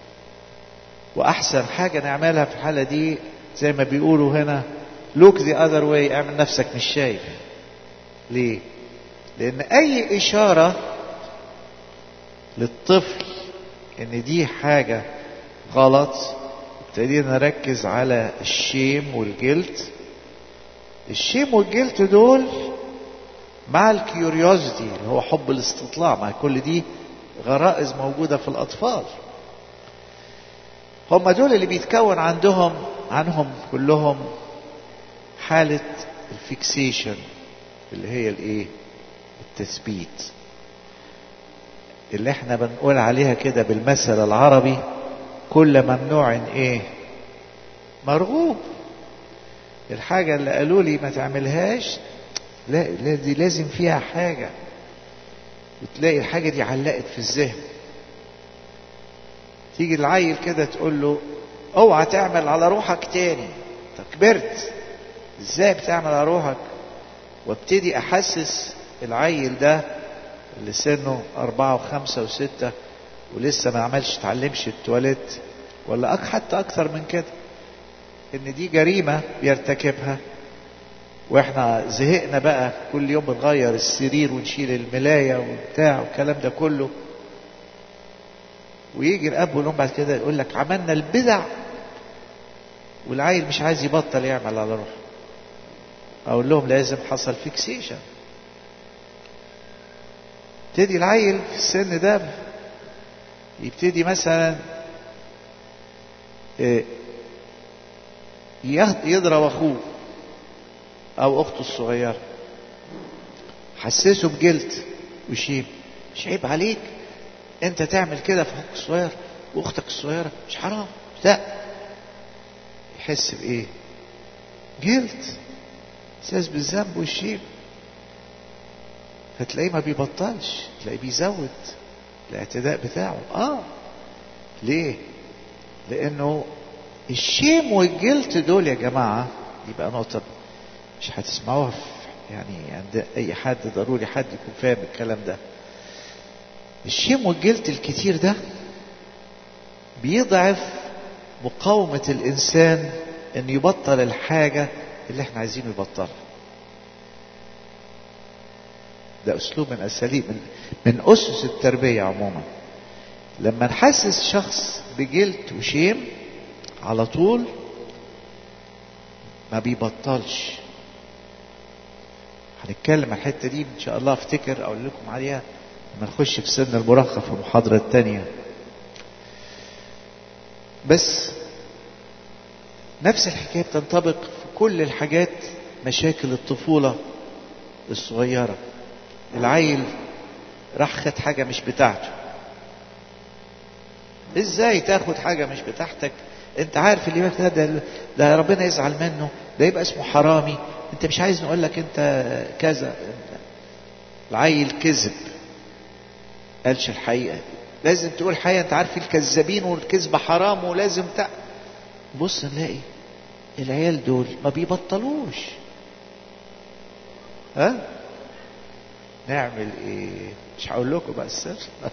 واحسن حاجه نعملها في الحاله دي زي ما بيقولوا هنا look the other way اعمل نفسك مش شايف ليه لان اي اشاره للطفل ان دي حاجه غلط ابتدينا نركز على الشيم والجلد الشيم والجلد دول مع الكيوريوزيتي اللي هو حب الاستطلاع مع كل دي غرائز موجودة في الأطفال هم دول اللي بيتكون عندهم عنهم كلهم حالة الفيكسيشن اللي هي الايه التثبيت اللي احنا بنقول عليها كده بالمثل العربي كل ممنوع ايه مرغوب الحاجة اللي قالوا لي ما تعملهاش لا, لا دي لازم فيها حاجة وتلاقي الحاجة دي علقت في الذهن تيجي العيل كده تقول له اوعى تعمل على روحك تاني انت كبرت ازاي بتعمل على روحك وابتدي احسس العيل ده اللي سنه أربعة وخمسة وستة ولسه ما عملش تعلمش التواليت ولا أك حتى أكثر من كده إن دي جريمة بيرتكبها واحنا زهقنا بقى كل يوم بنغير السرير ونشيل الملايه وبتاع والكلام ده كله ويجي الاب والام بعد كده يقول لك عملنا البدع والعيل مش عايز يبطل يعمل على روحه اقول لهم لازم حصل فيكسيشن يبتدي العيل في السن ده يبتدي مثلا يضرب اخوه او اخته الصغيره حسسه بجلد وشيم مش عيب عليك انت تعمل كده في اخوك الصغير واختك الصغيره مش حرام لا يحس بايه جلد احساس بالذنب والشيم فتلاقيه ما بيبطلش تلاقيه بيزود الاعتداء بتاعه اه ليه لانه الشيم والجلت دول يا جماعة يبقى نقطة مش هتسمعوها يعني عند اي حد ضروري حد يكون فاهم الكلام ده الشيم والجلت الكتير ده بيضعف مقاومة الإنسان إنه يبطل الحاجة اللي إحنا عايزينه يبطلها. ده أسلوب من أساليب من, من أسس التربية عموما. لما نحسس شخص بجلد وشيم على طول ما بيبطلش. هنتكلم عن الحتة دي إن شاء الله أفتكر أقول لكم عليها لما نخش في سن المراهقة في المحاضرة الثانية. بس نفس الحكاية بتنطبق في كل الحاجات مشاكل الطفولة الصغيرة العيل راح خد حاجة مش بتاعته ازاي تاخد حاجة مش بتاعتك انت عارف اللي ده, ده, ده ربنا يزعل منه ده يبقى اسمه حرامي انت مش عايز نقول لك انت كذا العيل كذب قالش الحقيقة لازم تقول الحقيقة انت عارف الكذابين والكذب حرام ولازم تق... بص نلاقي العيال دول ما بيبطلوش ها نعمل ايه مش هقول لكم بقى السر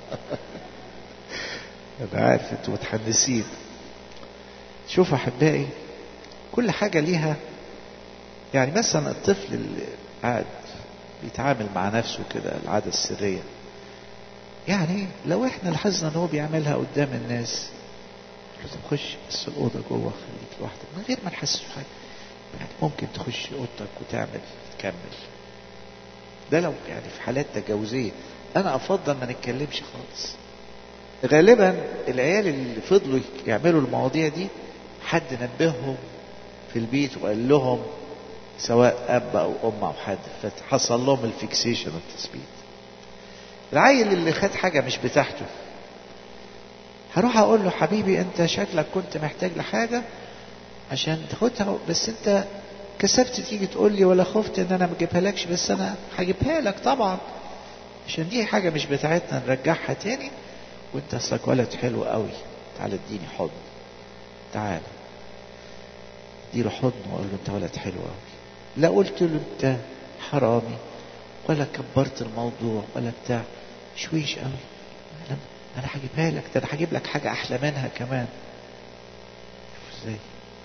انا عارف انتوا متحمسين شوفوا احبائي كل حاجه ليها يعني مثلا الطفل اللي قاعد بيتعامل مع نفسه كده العاده السريه يعني لو احنا لاحظنا ان هو بيعملها قدام الناس لازم تخش بس الاوضه جوه خليك لوحدك من غير ما نحسس حاجه يعني ممكن تخش اوضتك وتعمل تكمل ده لو يعني في حالات تجاوزيه انا افضل ما نتكلمش خالص غالبا العيال اللي فضلوا يعملوا المواضيع دي حد نبههم في البيت وقال لهم سواء اب او ام او حد فحصل لهم الفيكسيشن والتثبيت العيل اللي خد حاجه مش بتاعته هروح اقول له حبيبي انت شكلك كنت محتاج لحاجه عشان تاخدها بس انت كسبت تيجي تقول لي ولا خفت ان انا ما اجيبها لكش بس انا هجيبها لك طبعا عشان دي حاجه مش بتاعتنا نرجعها تاني وانت اصلك ولد حلو قوي تعالى اديني حضن تعالى اديله حضن واقول له انت ولد حلو قوي لا قلت له انت حرامي ولا كبرت الموضوع ولا بتاع شويش قوي انا انا هجيبها لك ده انا هجيب لك حاجه احلى منها كمان شوف ازاي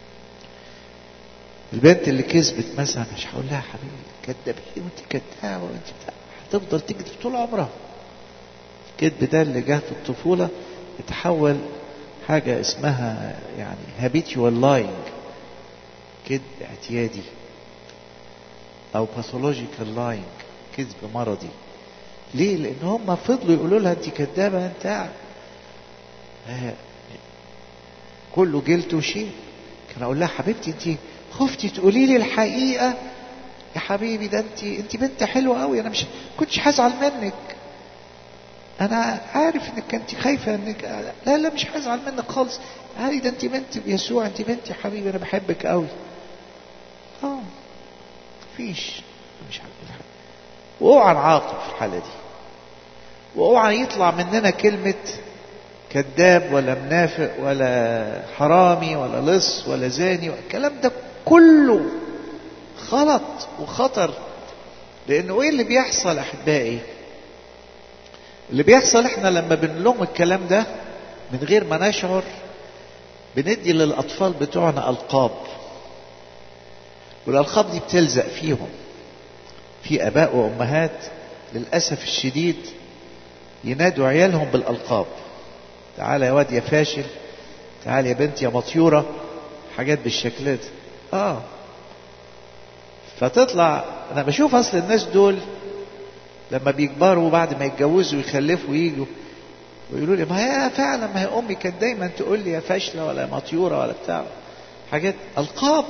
البنت اللي كذبت مثلا مش هقول لها حبيبي كدابين وانت كدابه وانت بتاع هتفضل تكذب طول عمرها الكذب ده اللي جه في الطفوله اتحول حاجه اسمها يعني habitual lying كذب اعتيادي او pathological lying كذب مرضي ليه لان هم فضلوا يقولوا لها انت كدابه انت آه كله جلد وشيء كان اقول لها حبيبتي انت خفتي تقولي لي الحقيقه يا حبيبي ده انت انت بنت حلوه قوي انا مش كنتش هزعل منك انا عارف انك انت خايفه انك لا لا مش هزعل منك خالص عادي ده انت بنت يسوع انت بنت يا حبيبي انا بحبك قوي اه مفيش مش هقول حاجه واوعى نعاقب في الحاله دي واوعى يطلع مننا كلمه كذاب ولا منافق ولا حرامي ولا لص ولا زاني الكلام ده كله غلط وخطر لانه ايه اللي بيحصل احبائي اللي بيحصل احنا لما بنلوم الكلام ده من غير ما نشعر بندي للاطفال بتوعنا القاب والالقاب دي بتلزق فيهم في اباء وامهات للاسف الشديد ينادوا عيالهم بالالقاب تعال يا واد يا فاشل تعال يا بنت يا مطيوره حاجات بالشكل ده اه فتطلع انا بشوف اصل الناس دول لما بيكبروا بعد ما يتجوزوا ويخلفوا ويجوا ويقولوا لي ما هي فعلا ما هي امي كانت دايما تقول لي يا فاشله ولا مطيوره ولا بتاع حاجات القاب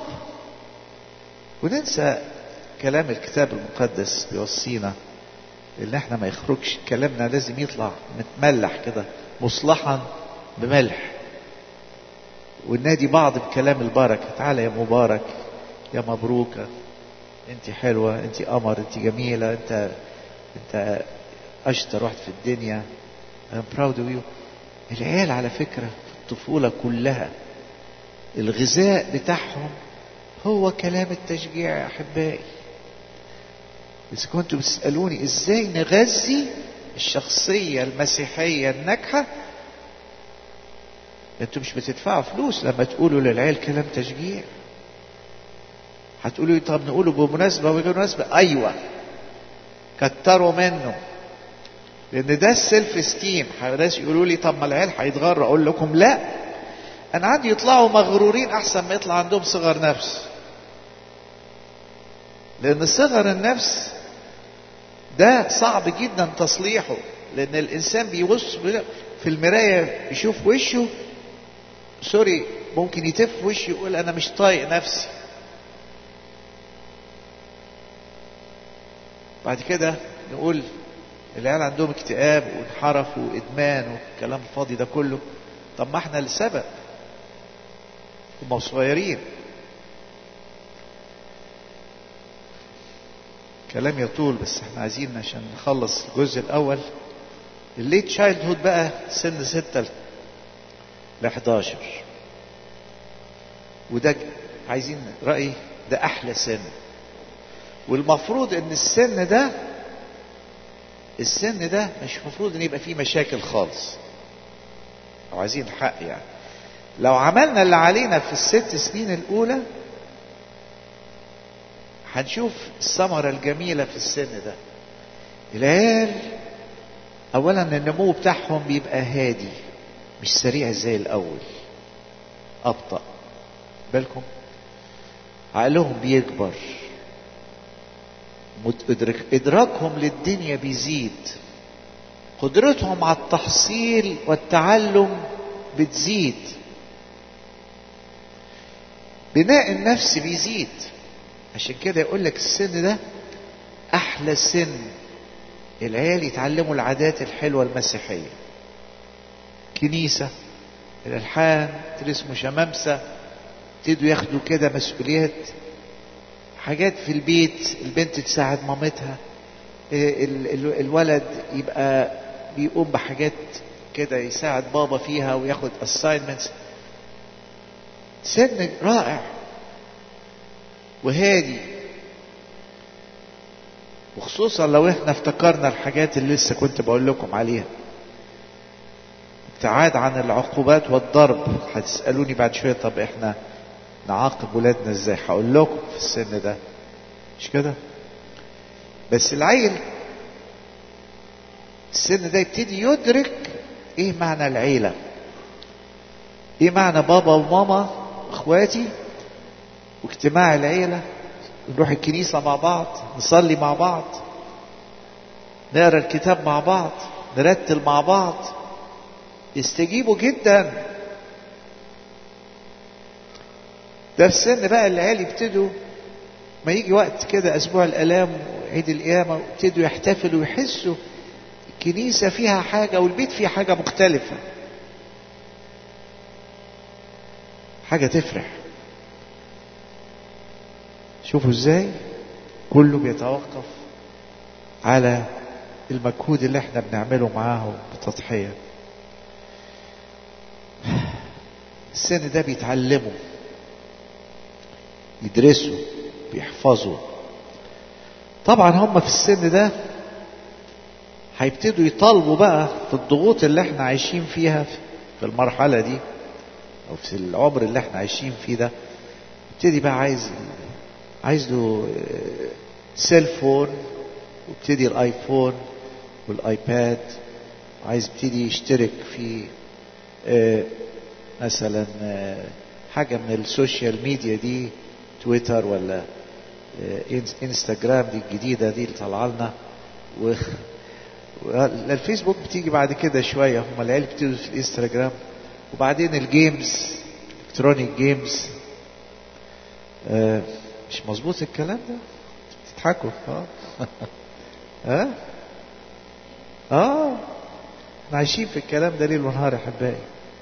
وننسى كلام الكتاب المقدس بيوصينا ان احنا ما يخرجش كلامنا لازم يطلع متملح كده مصلحا بملح ونادي بعض بكلام البركه تعالى يا مبارك يا مبروكه انت حلوه انت قمر انت جميله انت انت اشطر واحد في الدنيا I'm proud of you العيال على فكرة في الطفولة كلها الغذاء بتاعهم هو كلام التشجيع يا أحبائي إذا كنتوا بتسألوني إزاي نغذي الشخصية المسيحية الناجحة انتوا مش بتدفعوا فلوس لما تقولوا للعيال كلام تشجيع هتقولوا طب نقوله بمناسبة وغير مناسبة أيوة كتروا منه لأن ده السيلف ستيم ناس يقولوا لي طب ما العيال هيتغروا أقول لكم لا أنا عندي يطلعوا مغرورين أحسن ما يطلع عندهم صغر نفس لأن صغر النفس ده صعب جدا تصليحه لأن الإنسان بيبص في المراية يشوف وشه سوري ممكن يتف وشه يقول أنا مش طايق نفسي بعد كده نقول العيال عندهم اكتئاب وانحرف وادمان والكلام الفاضي ده كله طب ما احنا السبب هم صغيرين كلام يطول بس احنا عايزين عشان نخلص الجزء الاول الليت تشايلد هود بقى سن 6 ل 11 وده عايزين رأيي ده احلى سن والمفروض ان السن ده السن ده مش المفروض ان يبقى فيه مشاكل خالص لو عايزين الحق يعني لو عملنا اللي علينا في الست سنين الاولى هنشوف الثمرة الجميلة في السن ده العيال اولا النمو بتاعهم بيبقى هادي مش سريع زي الاول ابطأ بالكم عقلهم بيكبر مدرك إدراكهم للدنيا بيزيد قدرتهم على التحصيل والتعلم بتزيد بناء النفس بيزيد عشان كده يقول لك السن ده أحلى سن العيال يتعلموا العادات الحلوة المسيحية كنيسة الألحان ترسموا شمامسة ابتدوا ياخدوا كده مسؤوليات حاجات في البيت البنت تساعد مامتها الولد يبقى بيقوم بحاجات كده يساعد بابا فيها وياخد assignments سن رائع وهادي وخصوصا لو احنا افتكرنا الحاجات اللي لسه كنت بقول لكم عليها ابتعاد عن العقوبات والضرب هتسألوني بعد شوية طب احنا نعاقب ولادنا ازاي هقول لكم في السن ده مش كده بس العيل السن ده يبتدي يدرك ايه معنى العيلة ايه معنى بابا وماما اخواتي واجتماع العيلة نروح الكنيسة مع بعض نصلي مع بعض نقرا الكتاب مع بعض نرتل مع بعض يستجيبوا جدا ده في السن بقى العيال يبتدوا ما يجي وقت كده اسبوع الالام وعيد القيامه يبتدوا يحتفلوا ويحسوا الكنيسه فيها حاجه والبيت فيه حاجه مختلفه حاجه تفرح شوفوا ازاي كله بيتوقف على المجهود اللي احنا بنعمله معاهم بتضحيه السن ده بيتعلموا يدرسوا بيحفظوا طبعا هم في السن ده هيبتدوا يطالبوا بقى في الضغوط اللي احنا عايشين فيها في المرحلة دي او في العمر اللي احنا عايشين فيه ده يبتدي بقى عايز عايز له سيل فون وابتدي الايفون والايباد عايز يبتدي يشترك في مثلا حاجة من السوشيال ميديا دي تويتر ولا انستجرام دي الجديدة دي اللي طالعه لنا و الفيسبوك بتيجي بعد كده شوية هم العيال بتيجوا في الانستجرام وبعدين الجيمز الكترونيك جيمز آه مش مظبوط الكلام ده بتضحكوا اه ها اه احنا عايشين في الكلام ده ليل ونهار يا احبائي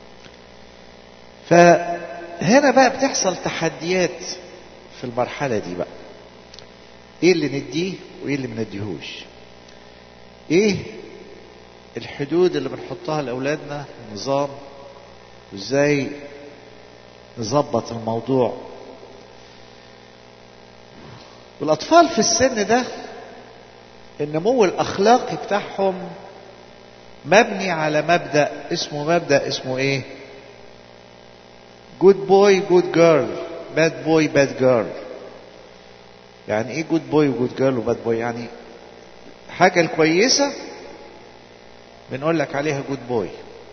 فهنا بقى بتحصل تحديات في المرحلة دي بقى ايه اللي نديه وايه اللي ما نديهوش ايه الحدود اللي بنحطها لاولادنا النظام وازاي نظبط الموضوع والاطفال في السن ده النمو الاخلاقي بتاعهم مبني على مبدا اسمه مبدا اسمه ايه جود بوي جود جيرل باد بوي باد جيرل يعني ايه جود بوي وجود جيرل وباد بوي يعني حاجه الكويسه بنقول لك عليها جود بوي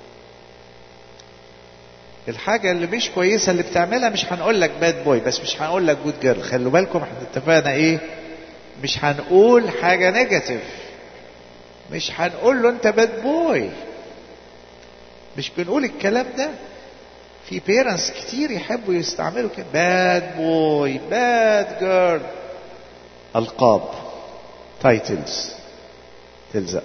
الحاجة اللي مش كويسة اللي بتعملها مش هنقول لك باد بوي بس مش هنقول لك جود جيرل خلوا بالكم احنا اتفقنا ايه مش هنقول حاجة نيجاتيف مش هنقول له انت باد بوي مش بنقول الكلام ده في بيرنتس كتير يحبوا يستعملوا كده باد بوي باد جيرل القاب تايتلز تلزق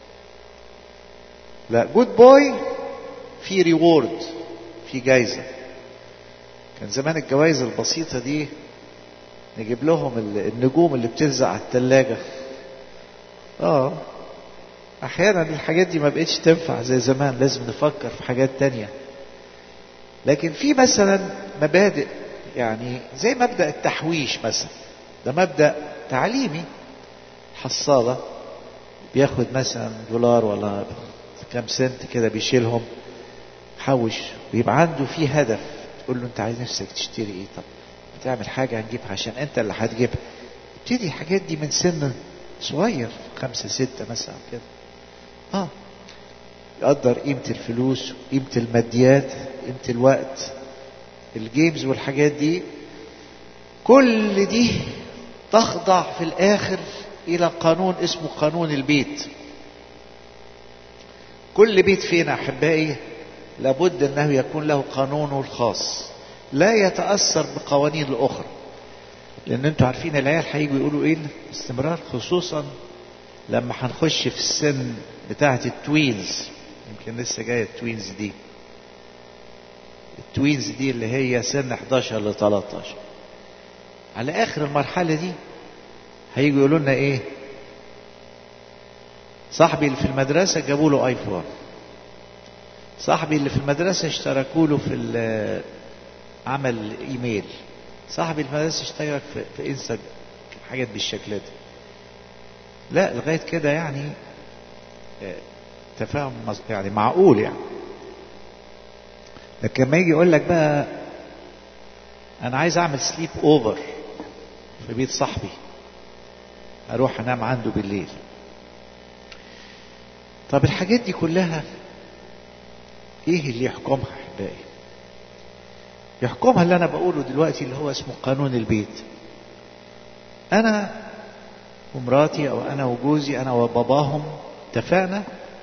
لا جود بوي في ريورد في جايزة كان زمان الجوائز البسيطة دي نجيب لهم النجوم اللي بتلزق على التلاجة اه احيانا الحاجات دي ما بقتش تنفع زي زمان لازم نفكر في حاجات تانية لكن في مثلا مبادئ يعني زي مبدأ التحويش مثلا ده مبدأ تعليمي حصالة بياخد مثلا دولار ولا كام سنت كده بيشيلهم حوش ويبقى عنده في هدف تقول له انت عايز نفسك تشتري ايه طب تعمل حاجة هنجيبها عشان انت اللي هتجيبها ابتدي الحاجات دي من سن صغير خمسة ستة مثلا كده اه يقدر قيمة الفلوس قيمة الماديات قيمة الوقت الجيمز والحاجات دي كل دي تخضع في الاخر الى قانون اسمه قانون البيت كل بيت فينا احبائي لابد انه يكون له قانونه الخاص لا يتاثر بقوانين الاخرى لان انتوا عارفين العيال هيجوا يقولوا ايه باستمرار خصوصا لما هنخش في السن بتاعه التوينز يمكن لسه جايه التوينز دي التوينز دي اللي هي سن 11 ل 13 على اخر المرحله دي هيجوا يقولوا لنا ايه صاحبي اللي في المدرسه جابوا له ايفون صاحبي اللي في المدرسة اشتركوا له في عمل ايميل صاحبي المدرسة اشترك في, في انستجرام في حاجات بالشكل ده لا لغاية كده يعني تفاهم يعني معقول يعني لكن لما يجي يقول لك بقى انا عايز اعمل سليب اوفر في بيت صاحبي اروح انام عنده بالليل طب الحاجات دي كلها ايه اللي يحكمها احبائي يحكمها اللي انا بقوله دلوقتي اللي هو اسمه قانون البيت انا ومراتي او انا وجوزي انا وباباهم اتفقنا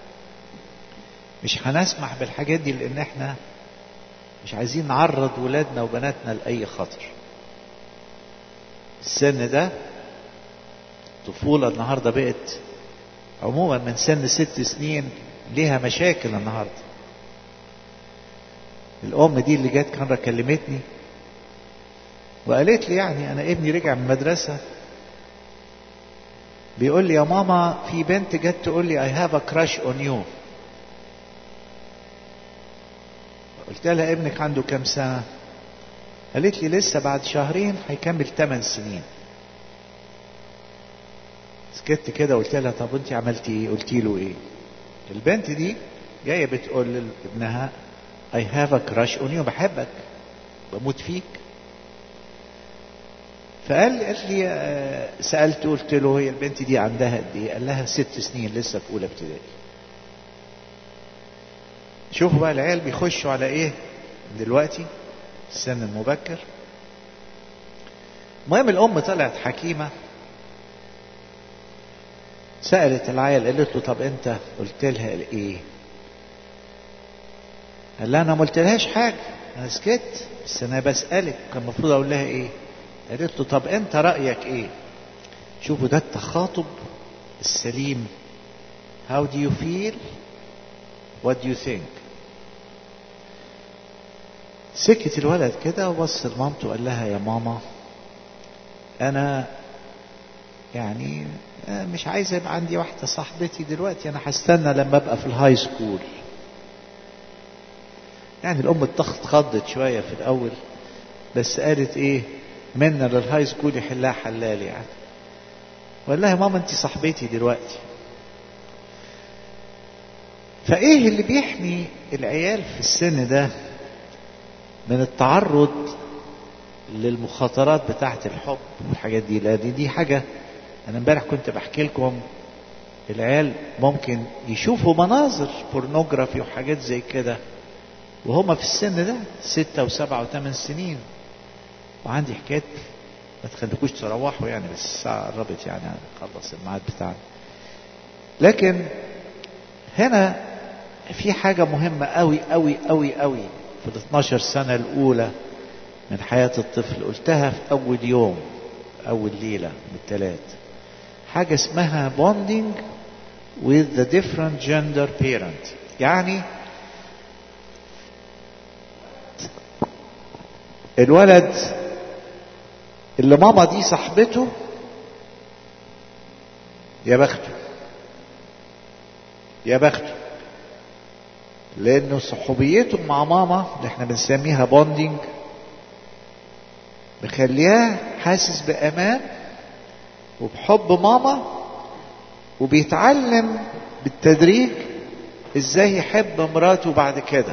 مش هنسمح بالحاجات دي لان احنا مش عايزين نعرض ولادنا وبناتنا لاي خطر السن ده طفولة النهاردة بقت عموما من سن ست سنين ليها مشاكل النهارده الام دي اللي جت كان كلمتني وقالت لي يعني انا ابني رجع من المدرسه بيقول لي يا ماما في بنت جت تقول لي I have a crush on you قلت لها ابنك عنده كام سنة قالت لي لسه بعد شهرين هيكمل 8 سنين سكت كده قلت لها طب انت عملتي ايه قلتي له ايه البنت دي جايه بتقول لابنها I have a crush on you بحبك بموت فيك فقال قالت لي آه، سألت قلت له هي البنت دي عندها قد ايه؟ قال لها ست سنين لسه في أولى ابتدائي. شوفوا بقى العيال بيخشوا على ايه دلوقتي السن المبكر المهم الأم طلعت حكيمة سألت العيال قالت له طب أنت قلت لها إيه؟ قال لها أنا ما قلتلهاش حاجة أنا سكت بس أنا بسألك كان المفروض أقول لها إيه؟ قالت له طب أنت رأيك إيه؟ شوفوا ده التخاطب السليم How do you feel? What do you think? سكت الولد كده وبص لمامته وقال لها يا ماما أنا يعني مش عايز يبقى عندي واحدة صاحبتي دلوقتي أنا هستنى لما أبقى في الهاي سكول يعني الأم اتخذت خضت شوية في الأول بس قالت إيه منا للهاي سكول يحلها حلال يعني والله يا ماما أنت صاحبتي دلوقتي فإيه اللي بيحمي العيال في السن ده من التعرض للمخاطرات بتاعة الحب والحاجات دي لأن دي حاجة أنا امبارح كنت بحكي لكم العيال ممكن يشوفوا مناظر بورنوجرافي وحاجات زي كده وهم في السن ده ستة وسبعة وثمان سنين وعندي حكاية ما تخليكوش تروحوا يعني بس الساعة قربت يعني نخلص الميعاد بتاعنا لكن هنا في حاجة مهمة قوي قوي قوي قوي في ال 12 سنة الأولى من حياة الطفل قلتها في أول يوم أول ليلة من الثلاث حاجة اسمها bonding with the different gender parent يعني الولد اللي ماما دي صاحبته يا بخته يا بخته لانه صحوبيته مع ماما اللي احنا بنسميها بوندينج مخلياه حاسس بامان وبحب ماما وبيتعلم بالتدريج ازاي يحب مراته بعد كده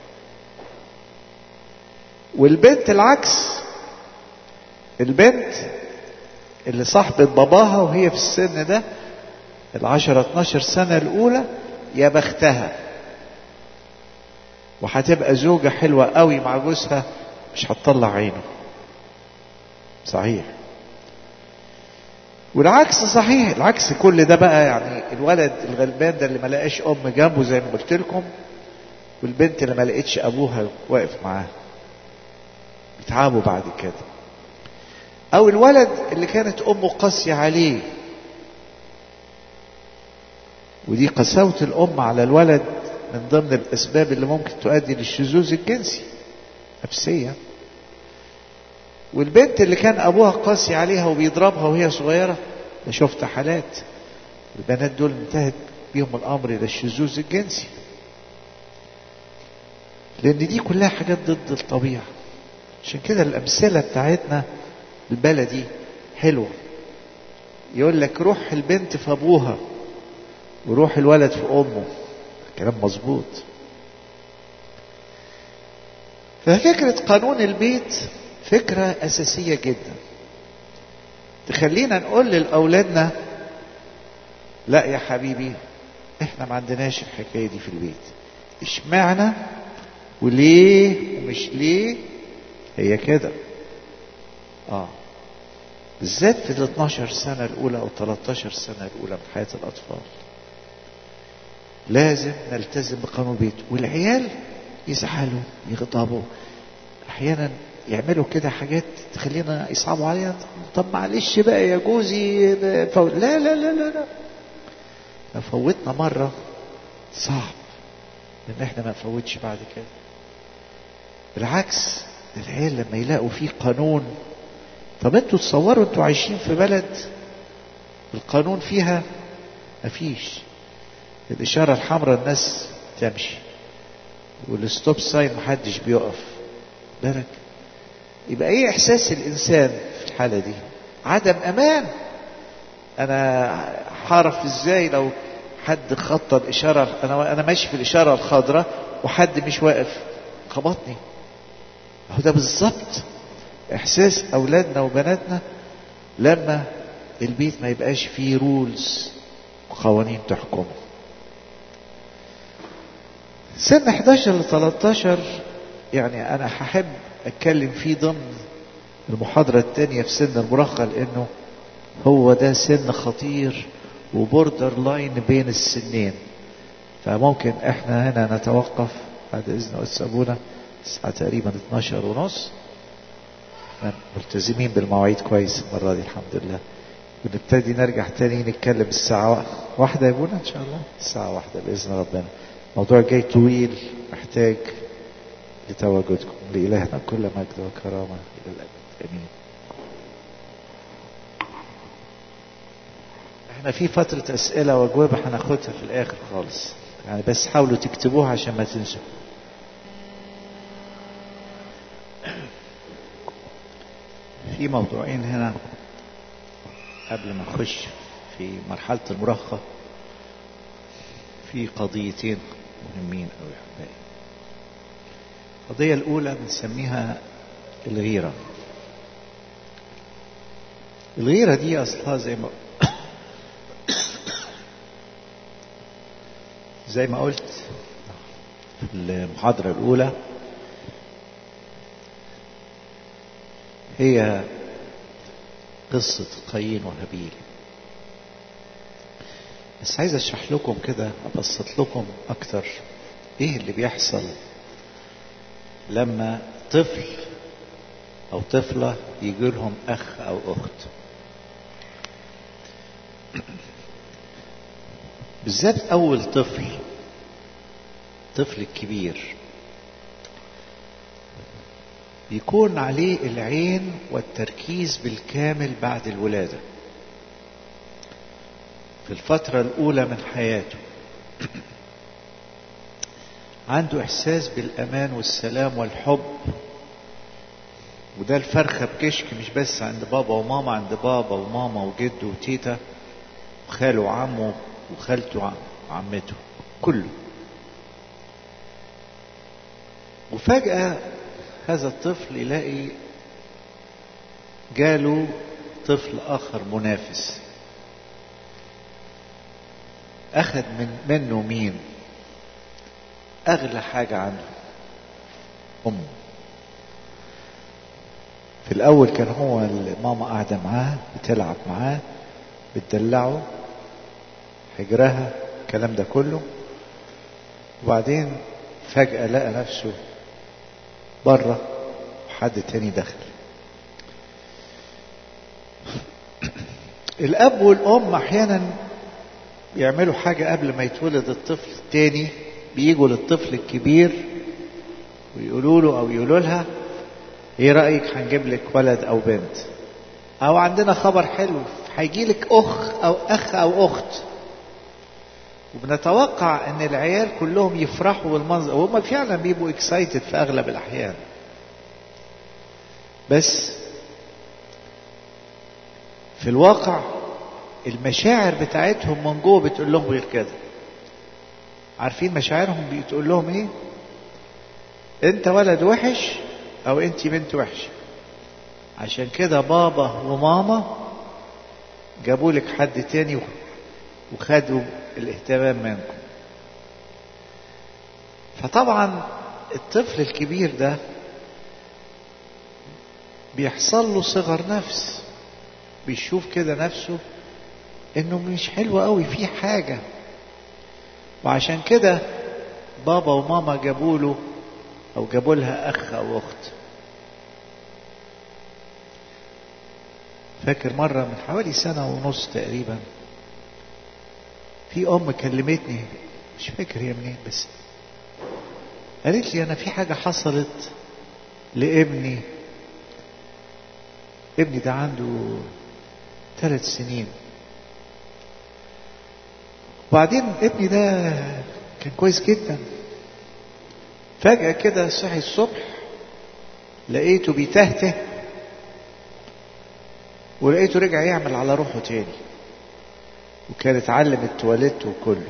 والبنت العكس البنت اللي صاحبة باباها وهي في السن ده العشرة 12 سنة الأولى يا بختها وهتبقى زوجة حلوة قوي مع جوزها مش هتطلع عينه صحيح والعكس صحيح العكس كل ده بقى يعني الولد الغلبان ده اللي ما لقاش ام جنبه زي ما قلت لكم والبنت اللي ما لقيتش ابوها واقف معاها بيتعبوا بعد كده او الولد اللي كانت امه قاسيه عليه ودي قساوه الام على الولد من ضمن الاسباب اللي ممكن تؤدي للشذوذ الجنسي نفسيا والبنت اللي كان ابوها قاسي عليها وبيضربها وهي صغيره ده شفت حالات البنات دول انتهت بيهم الامر الى الشذوذ الجنسي لان دي كلها حاجات ضد الطبيعه عشان كده الامثله بتاعتنا البلدي حلوه يقول لك روح البنت في ابوها وروح الولد في امه كلام مظبوط ففكره قانون البيت فكرة أساسية جدا تخلينا نقول لأولادنا لا يا حبيبي احنا ما عندناش الحكاية دي في البيت اشمعنى وليه ومش ليه هي كده اه بالذات في ال 12 سنة الأولى أو 13 سنة الأولى من حياة الأطفال لازم نلتزم بقانون البيت والعيال يزعلوا يغضبوا أحيانا يعملوا كده حاجات تخلينا يصعبوا علينا طب معلش بقى يا جوزي فوت لا لا لا لا لا لو فوتنا مرة صعب ان احنا ما نفوتش بعد كده بالعكس العيال لما يلاقوا فيه قانون طب انتوا تصوروا انتوا عايشين في بلد القانون فيها مفيش الإشارة الحمراء الناس تمشي والستوب ساين محدش بيقف بالك يبقى ايه احساس الانسان في الحاله دي عدم امان انا هعرف ازاي لو حد خطى الاشاره انا انا ماشي في الاشاره الخضراء وحد مش واقف خبطني هو ده بالظبط احساس اولادنا وبناتنا لما البيت ما يبقاش فيه رولز وقوانين تحكمه سن 11 ل 13 يعني انا هحب اتكلم فيه ضمن المحاضرة التانية في سن المراهقة لانه هو ده سن خطير وبوردر لاين بين السنين فممكن احنا هنا نتوقف بعد اذن استاذ ابونا الساعة تقريبا 12 ونص ملتزمين بالمواعيد كويس المرة دي الحمد لله ونبتدي نرجع تاني نتكلم الساعة واحدة يا ابونا ان شاء الله الساعة واحدة بإذن ربنا الموضوع جاي طويل محتاج لتواجدكم لإلهنا كل مجد وكرامة إلى الأبد آمين احنا في فترة أسئلة وأجوبة هناخدها في الآخر خالص يعني بس حاولوا تكتبوها عشان ما تنسوا في موضوعين هنا قبل ما نخش في مرحلة المراهقة في قضيتين مهمين أوي يا حبايبي القضية الأولى بنسميها الغيرة الغيرة دي أصلها زي ما زي ما قلت في المحاضرة الأولى هي قصة قايين وهابيل بس عايز اشرح لكم كده ابسط لكم اكتر ايه اللي بيحصل لما طفل او طفلة يجي لهم اخ او اخت بالذات اول طفل طفل الكبير بيكون عليه العين والتركيز بالكامل بعد الولاده في الفترة الأولى من حياته عنده إحساس بالأمان والسلام والحب وده الفرخة بكشك مش بس عند بابا وماما عند بابا وماما وجده وتيتا وخاله وعمه وخالته وعمته كله وفجأة هذا الطفل يلاقي جاله طفل آخر منافس أخذ من منه مين أغلى حاجة عنده أمه في الأول كان هو ماما قاعدة معاه بتلعب معاه بتدلعه حجرها الكلام ده كله وبعدين فجأة لقى نفسه بره وحد تاني دخل الأب والأم أحيانا يعملوا حاجة قبل ما يتولد الطفل التاني بيجوا للطفل الكبير ويقولوا له أو يقولوا لها إيه رأيك هنجيب لك ولد أو بنت أو عندنا خبر حلو هيجي لك أخ أو أخ أو أخت وبنتوقع ان العيال كلهم يفرحوا بالمنظر وهم فعلا بيبقوا اكسايتد في اغلب الاحيان بس في الواقع المشاعر بتاعتهم من جوه بتقول لهم غير كده عارفين مشاعرهم بتقول لهم ايه انت ولد وحش او انت بنت وحشه عشان كده بابا وماما جابوا لك حد تاني وخدوا الاهتمام منكم فطبعا الطفل الكبير ده بيحصل له صغر نفس بيشوف كده نفسه انه مش حلو قوي في حاجه وعشان كده بابا وماما جابوا له او جابوا لها اخ او اخت فاكر مره من حوالي سنه ونص تقريبا في ام كلمتني مش فاكر هي منين بس قالت لي انا في حاجه حصلت لابني ابني ده عنده ثلاث سنين وبعدين ابني ده كان كويس جدا فجأة كده صحي الصبح لقيته بيتهته ولقيته رجع يعمل على روحه تاني وكان اتعلم التواليت وكله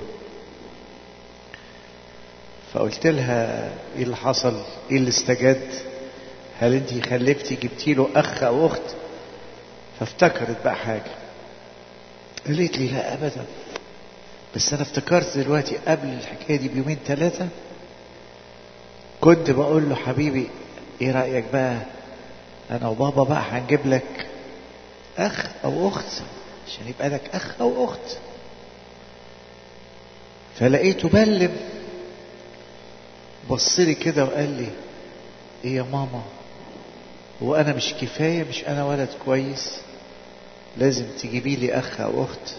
فقلت لها ايه اللي حصل ايه اللي استجد هل انت خلفتي جبتي له اخ او اخت فافتكرت بقى حاجه قالت لي لا ابدا بس انا افتكرت دلوقتي قبل الحكايه دي بيومين ثلاثه كنت بقول له حبيبي ايه رايك بقى انا وبابا بقى هنجيب لك اخ او اخت عشان يبقى لك اخ او اخت فلقيته بلم بص لي كده وقال لي ايه يا ماما هو انا مش كفايه مش انا ولد كويس لازم تجيبي لي اخ او اخت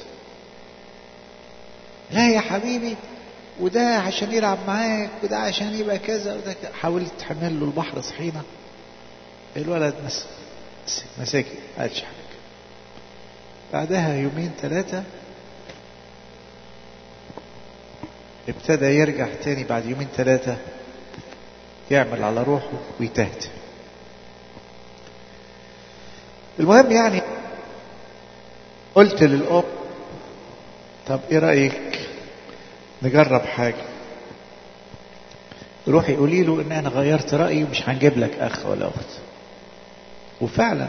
لا يا حبيبي وده عشان يلعب معاك وده عشان يبقى كذا وده كذا حاولت تحمل له البحر صحينا الولد مس مساكي قالش حاجه بعدها يومين ثلاثة ابتدى يرجع تاني بعد يومين ثلاثة يعمل على روحه ويتهته المهم يعني قلت للأم طب ايه رأيك نجرب حاجة روحي قولي له ان انا غيرت رأيي ومش هنجيب لك اخ ولا اخت وفعلا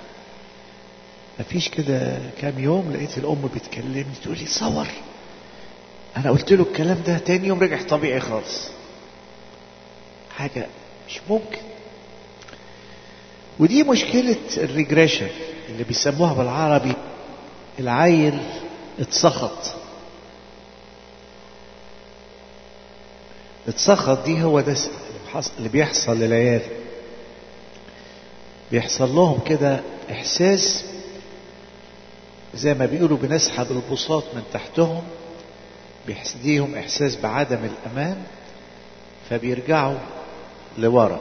مفيش كده كام يوم لقيت الام بتكلمني تقول لي صور انا قلت له الكلام ده تاني يوم رجع طبيعي خالص حاجة مش ممكن ودي مشكلة الريجريشن اللي بيسموها بالعربي العيل اتسخط اتسخط دي هو ده اللي بيحصل للعيال بيحصل لهم كده احساس زي ما بيقولوا بنسحب البساط من تحتهم بيحسديهم احساس بعدم الامان فبيرجعوا لورا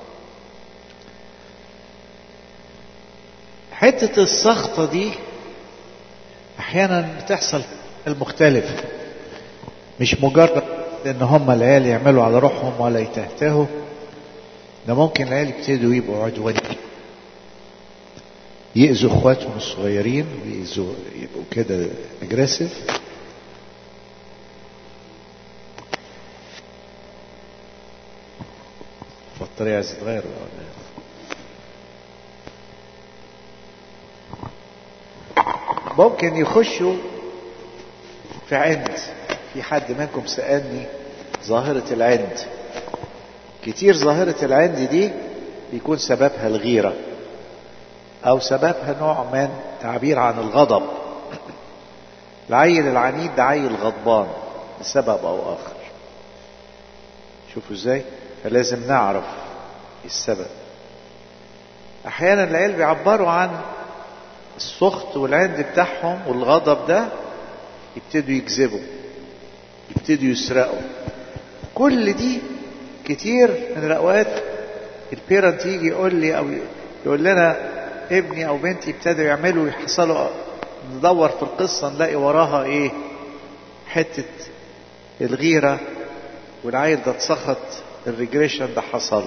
حتة السخطة دي احيانا بتحصل المختلف مش مجرد ان هم العيال يعملوا على روحهم ولا يتهتهوا ده ممكن العيال يبتدوا يبقوا عدوانيين يأذوا اخواتهم الصغيرين ويأذوا يبقوا كده اجريسيف البطارية عايزة تتغير ولا ممكن يخشوا في عند في حد منكم سألني ظاهرة العند كتير ظاهرة العند دي بيكون سببها الغيرة أو سببها نوع من تعبير عن الغضب العيل العنيد ده عيل غضبان لسبب أو آخر شوفوا ازاي فلازم نعرف السبب أحيانا العيال بيعبروا عن السخط والعند بتاعهم والغضب ده يبتدوا يكذبوا يبتدوا يسرقوا كل دي كتير من الاوقات البيرنت يجي يقول لي او يقول لنا ابني او بنتي ابتدوا يعملوا يحصلوا ندور في القصة نلاقي وراها ايه حتة الغيرة والعيل ده اتسخط الريجريشن ده حصل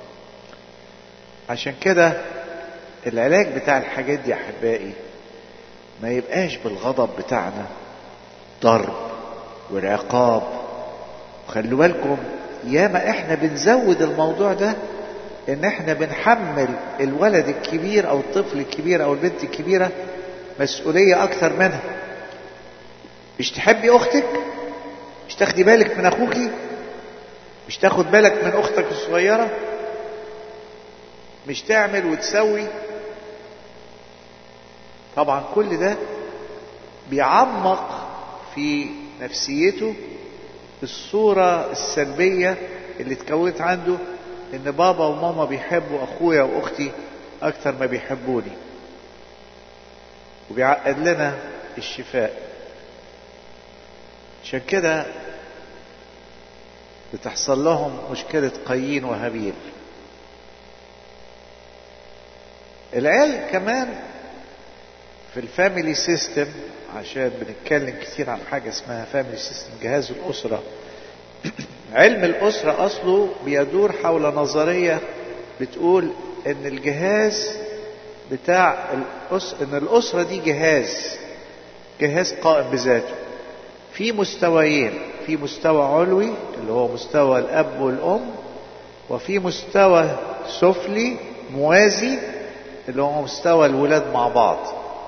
عشان كده العلاج بتاع الحاجات دي احبائي ما يبقاش بالغضب بتاعنا ضرب والعقاب خلوا بالكم ياما احنا بنزود الموضوع ده ان احنا بنحمل الولد الكبير او الطفل الكبير او البنت الكبيرة مسؤولية اكثر منها مش تحبي اختك مش تاخدي بالك من اخوكي مش تاخد بالك من اختك الصغيرة مش تعمل وتسوي طبعا كل ده بيعمق في نفسيته الصورة السلبية اللي اتكونت عنده ان بابا وماما بيحبوا اخويا واختي اكتر ما بيحبوني وبيعقد لنا الشفاء عشان كده بتحصل لهم مشكلة قايين وهابيل العيال كمان في الفاميلي سيستم عشان بنتكلم كتير عن حاجة اسمها فاميلي سيستم جهاز الأسرة علم الأسرة أصله بيدور حول نظرية بتقول إن الجهاز بتاع الأس... إن الأسرة دي جهاز جهاز قائم بذاته في مستويين في مستوى علوي اللي هو مستوى الأب والأم وفي مستوى سفلي موازي اللي هو مستوى الولاد مع بعض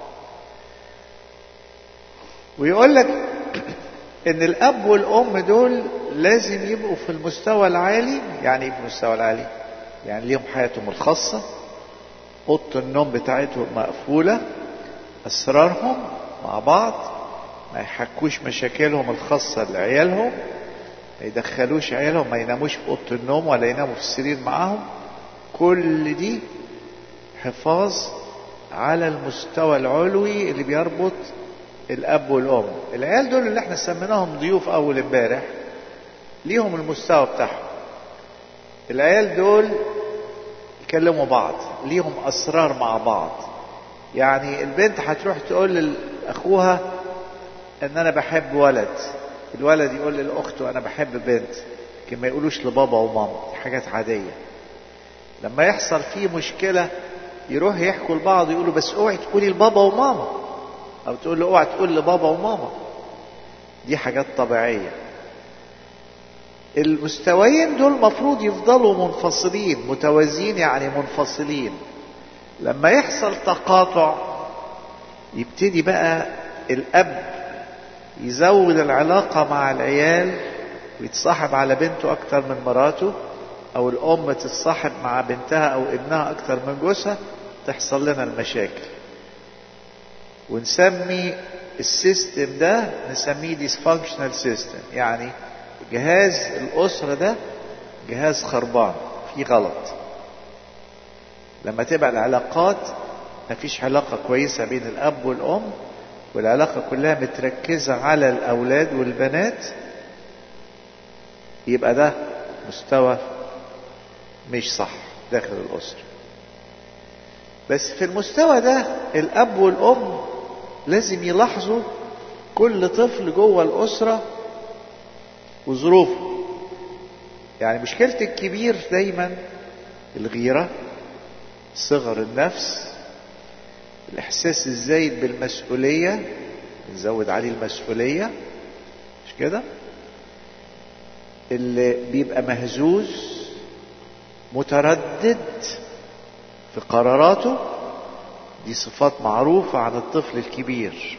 ويقول لك ان الاب والام دول لازم يبقوا في المستوى العالي يعني ايه في المستوى العالي يعني ليهم حياتهم الخاصة اوضه النوم بتاعتهم مقفولة اسرارهم مع بعض ما يحكوش مشاكلهم الخاصة لعيالهم ما يدخلوش عيالهم ما يناموش في اوضه النوم ولا يناموا في السرير معاهم كل دي حفاظ على المستوى العلوي اللي بيربط الاب والام العيال دول اللي احنا سميناهم ضيوف اول امبارح ليهم المستوى بتاعهم العيال دول يكلموا بعض ليهم اسرار مع بعض يعني البنت هتروح تقول لاخوها ان انا بحب ولد الولد يقول لاخته انا بحب بنت لكن ما يقولوش لبابا وماما دي حاجات عاديه لما يحصل فيه مشكله يروح يحكوا لبعض يقولوا بس اوعي تقولي لبابا وماما او تقول له اوعي تقول لبابا وماما دي حاجات طبيعيه المستويين دول مفروض يفضلوا منفصلين متوازيين يعني منفصلين لما يحصل تقاطع يبتدي بقى الاب يزود العلاقة مع العيال ويتصاحب على بنته أكتر من مراته أو الأم تتصاحب مع بنتها أو ابنها أكتر من جوزها تحصل لنا المشاكل ونسمي السيستم ده نسميه dysfunctional سيستم يعني جهاز الأسرة ده جهاز خربان فيه غلط لما تبقى العلاقات مفيش علاقة كويسة بين الأب والأم والعلاقة كلها متركزة على الأولاد والبنات يبقى ده مستوى مش صح داخل الأسرة بس في المستوى ده الأب والأم لازم يلاحظوا كل طفل جوه الأسرة وظروفه يعني مشكلة الكبير دايما الغيرة صغر النفس الإحساس الزايد بالمسؤولية نزود عليه المسؤولية مش كده اللي بيبقى مهزوز متردد في قراراته دي صفات معروفة عن الطفل الكبير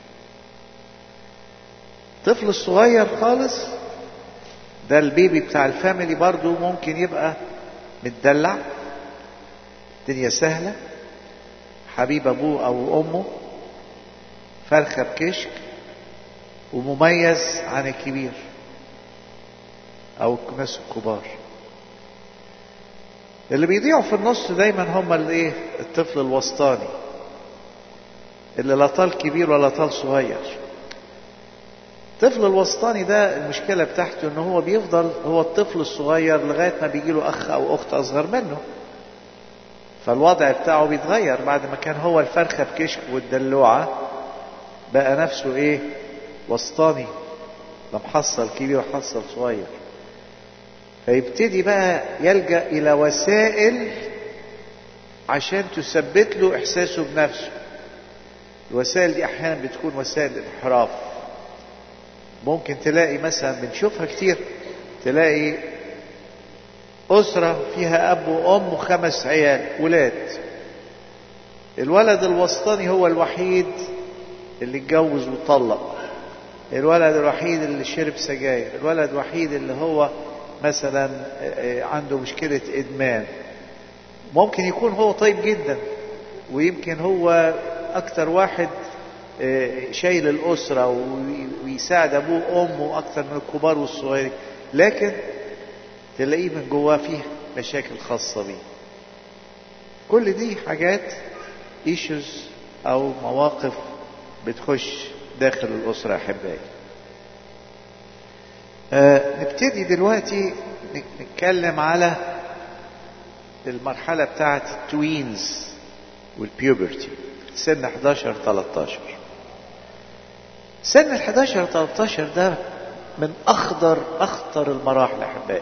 الطفل الصغير خالص ده البيبي بتاع الفاميلي برضو ممكن يبقى متدلع الدنيا سهلة حبيب ابوه او امه فرخة بكشك ومميز عن الكبير او الناس الكبار اللي بيضيعوا في النص دايما هم الايه الطفل الوسطاني اللي لا طال كبير ولا طال صغير الطفل الوسطاني ده المشكلة بتاعته ان هو بيفضل هو الطفل الصغير لغاية ما بيجي له اخ او اخت اصغر منه فالوضع بتاعه بيتغير بعد ما كان هو الفرخة بكشك والدلوعة بقى نفسه ايه وسطاني لا محصل كبير وحصل صغير فيبتدي بقى يلجأ إلى وسائل عشان تثبت له إحساسه بنفسه الوسائل دي أحيانا بتكون وسائل انحراف ممكن تلاقي مثلا بنشوفها كتير تلاقي أسرة فيها أب وأم وخمس عيال ولاد الولد الوسطاني هو الوحيد اللي اتجوز وطلق الولد الوحيد اللي شرب سجاير الولد الوحيد اللي هو مثلا عنده مشكلة إدمان ممكن يكون هو طيب جدا ويمكن هو أكتر واحد شايل الأسرة ويساعد أبوه وأمه أكتر من الكبار والصغيرين لكن تلاقيه من جواه فيه مشاكل خاصة بيه كل دي حاجات ايشوز أو مواقف بتخش داخل الأسرة يا أحبائي آه نبتدي دلوقتي نتكلم على المرحلة بتاعة التوينز والبيوبرتي سن 11 13 سن ال 11 13 ده من أخطر أخطر المراحل يا أحبائي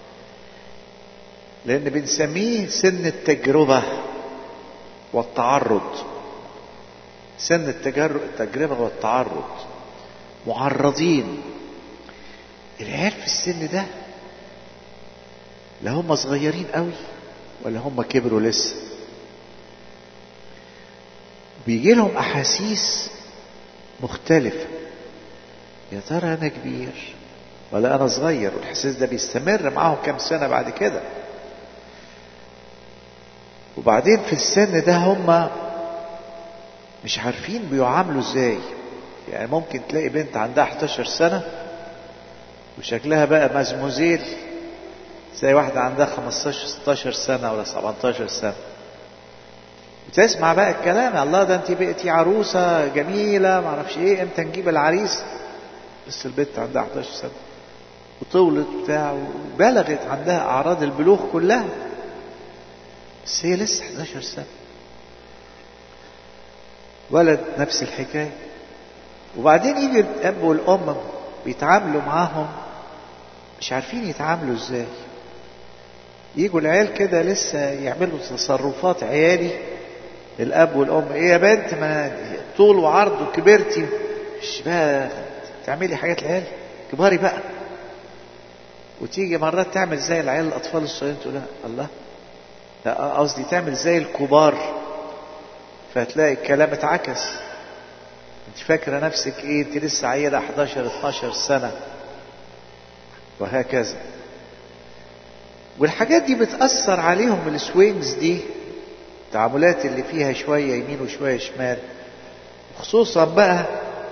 لأن بنسميه سن التجربة والتعرض سن التجربة والتعرض معرضين العيال في السن ده لا هم صغيرين قوي ولا هم كبروا لسه بيجي لهم احاسيس مختلفة يا ترى انا كبير ولا انا صغير والاحساس ده بيستمر معاهم كام سنة بعد كده وبعدين في السن ده هم مش عارفين بيعاملوا ازاي يعني ممكن تلاقي بنت عندها 11 سنة وشكلها بقى مزموزيل زي واحدة عندها 15 16 سنة ولا 17 سنة وتسمع بقى الكلام الله ده انت بقيتي عروسة جميلة معرفش ايه امتى نجيب العريس بس البنت عندها 11 سنة وطولت بتاع وبلغت عندها اعراض البلوغ كلها بس هي لسه 11 سنة ولد نفس الحكاية وبعدين يجي الأب والأم بيتعاملوا معاهم مش عارفين يتعاملوا ازاي يجوا العيال كده لسه يعملوا تصرفات عيالي الاب والام ايه يا بنت ما طول وعرض وكبرتي مش بقى تعملي حاجات العيال كباري بقى وتيجي مرات تعمل زي العيال الاطفال الصغيرين تقول لها الله لا قصدي تعمل زي الكبار فتلاقي الكلام اتعكس انت فاكره نفسك ايه انت لسه عيله 11 12 سنه وهكذا والحاجات دي بتاثر عليهم السوينجز دي التعاملات اللي فيها شويه يمين وشويه شمال خصوصا بقى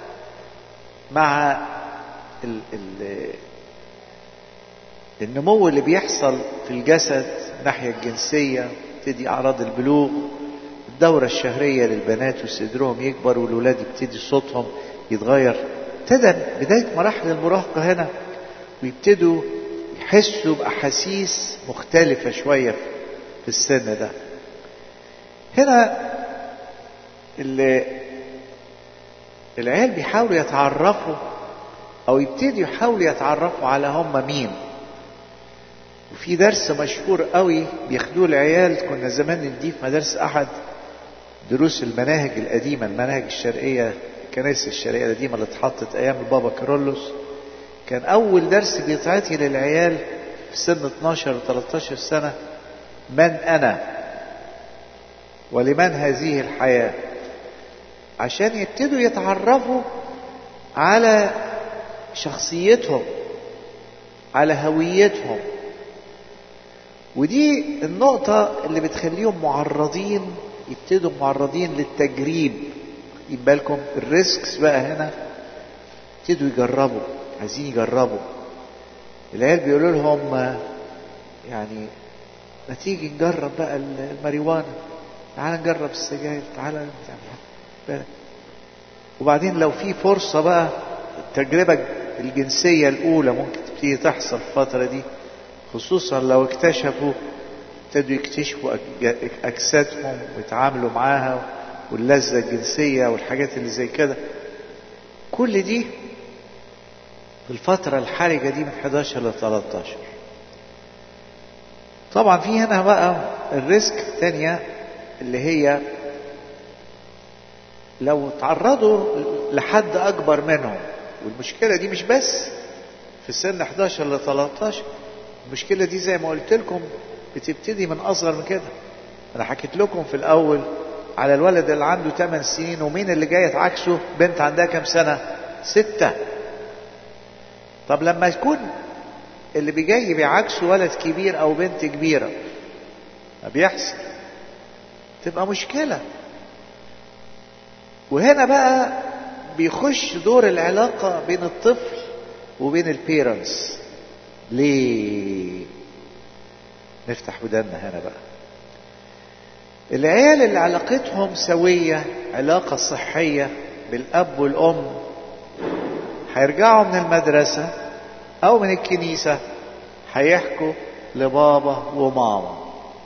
مع ال ال النمو اللي بيحصل في الجسد الناحية الجنسية تبتدي أعراض البلوغ الدورة الشهرية للبنات وصدرهم يكبر والولاد يبتدي صوتهم يتغير ابتدى بداية مراحل المراهقة هنا ويبتدوا يحسوا بأحاسيس مختلفة شوية في السن ده هنا اللي العيال بيحاولوا يتعرفوا او يبتدوا يحاولوا يتعرفوا على هم مين وفي درس مشهور قوي بياخدوه العيال كنا زمان نديه في مدارس احد دروس المناهج القديمه المناهج الشرقيه الكنائس الشرقيه القديمه اللي اتحطت ايام البابا كيرلس كان اول درس بيتعطي للعيال في سن 12 و 13 سنه من انا ولمن هذه الحياه عشان يبتدوا يتعرفوا على شخصيتهم على هويتهم ودي النقطة اللي بتخليهم معرضين يبتدوا معرضين للتجريب يبقى بالكم الريسكس بقى هنا يبتدوا يجربوا عايزين يجربوا العيال بيقولوا لهم يعني ما تيجي نجرب بقى الماريوانا تعال نجرب السجاير تعال نعمل وبعدين لو في فرصة بقى التجربة الجنسية الأولى ممكن تبتدي تحصل في الفترة دي خصوصا لو اكتشفوا ابتدوا يكتشفوا أجسادهم ويتعاملوا معاها واللذة الجنسية والحاجات اللي زي كده كل دي في الفترة الحرجة دي من 11 ل 13 طبعا في هنا بقى الريسك الثانية اللي هي لو تعرضوا لحد أكبر منهم والمشكلة دي مش بس في سن 11 ل 13 المشكلة دي زي ما قلت لكم بتبتدي من أصغر من كده أنا حكيت لكم في الأول على الولد اللي عنده 8 سنين ومين اللي جاي تعكسه بنت عندها كام سنة ستة طب لما يكون اللي بيجي بيعكسه ولد كبير أو بنت كبيرة ما بيحصل تبقى مشكلة وهنا بقى بيخش دور العلاقة بين الطفل وبين البيرنتس ليه نفتح ودنا هنا بقى العيال اللي علاقتهم سوية علاقة صحية بالأب والأم هيرجعوا من المدرسة أو من الكنيسة هيحكوا لبابا وماما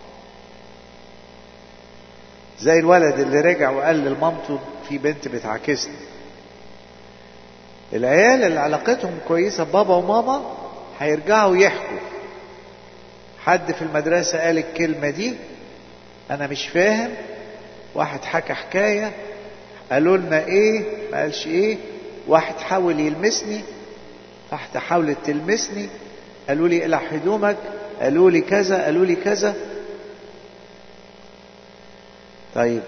زي الولد اللي رجع وقال لمامته في بنت بتعاكسني العيال اللي علاقتهم كويسة بابا وماما هيرجعوا يحكوا حد في المدرسة قال الكلمة دي أنا مش فاهم واحد حكى حكاية قالوا لنا إيه ما قالش إيه واحد حاول يلمسني واحدة حاولت تلمسني قالوا لي الى هدومك قالوا لي كذا قالوا لي كذا طيب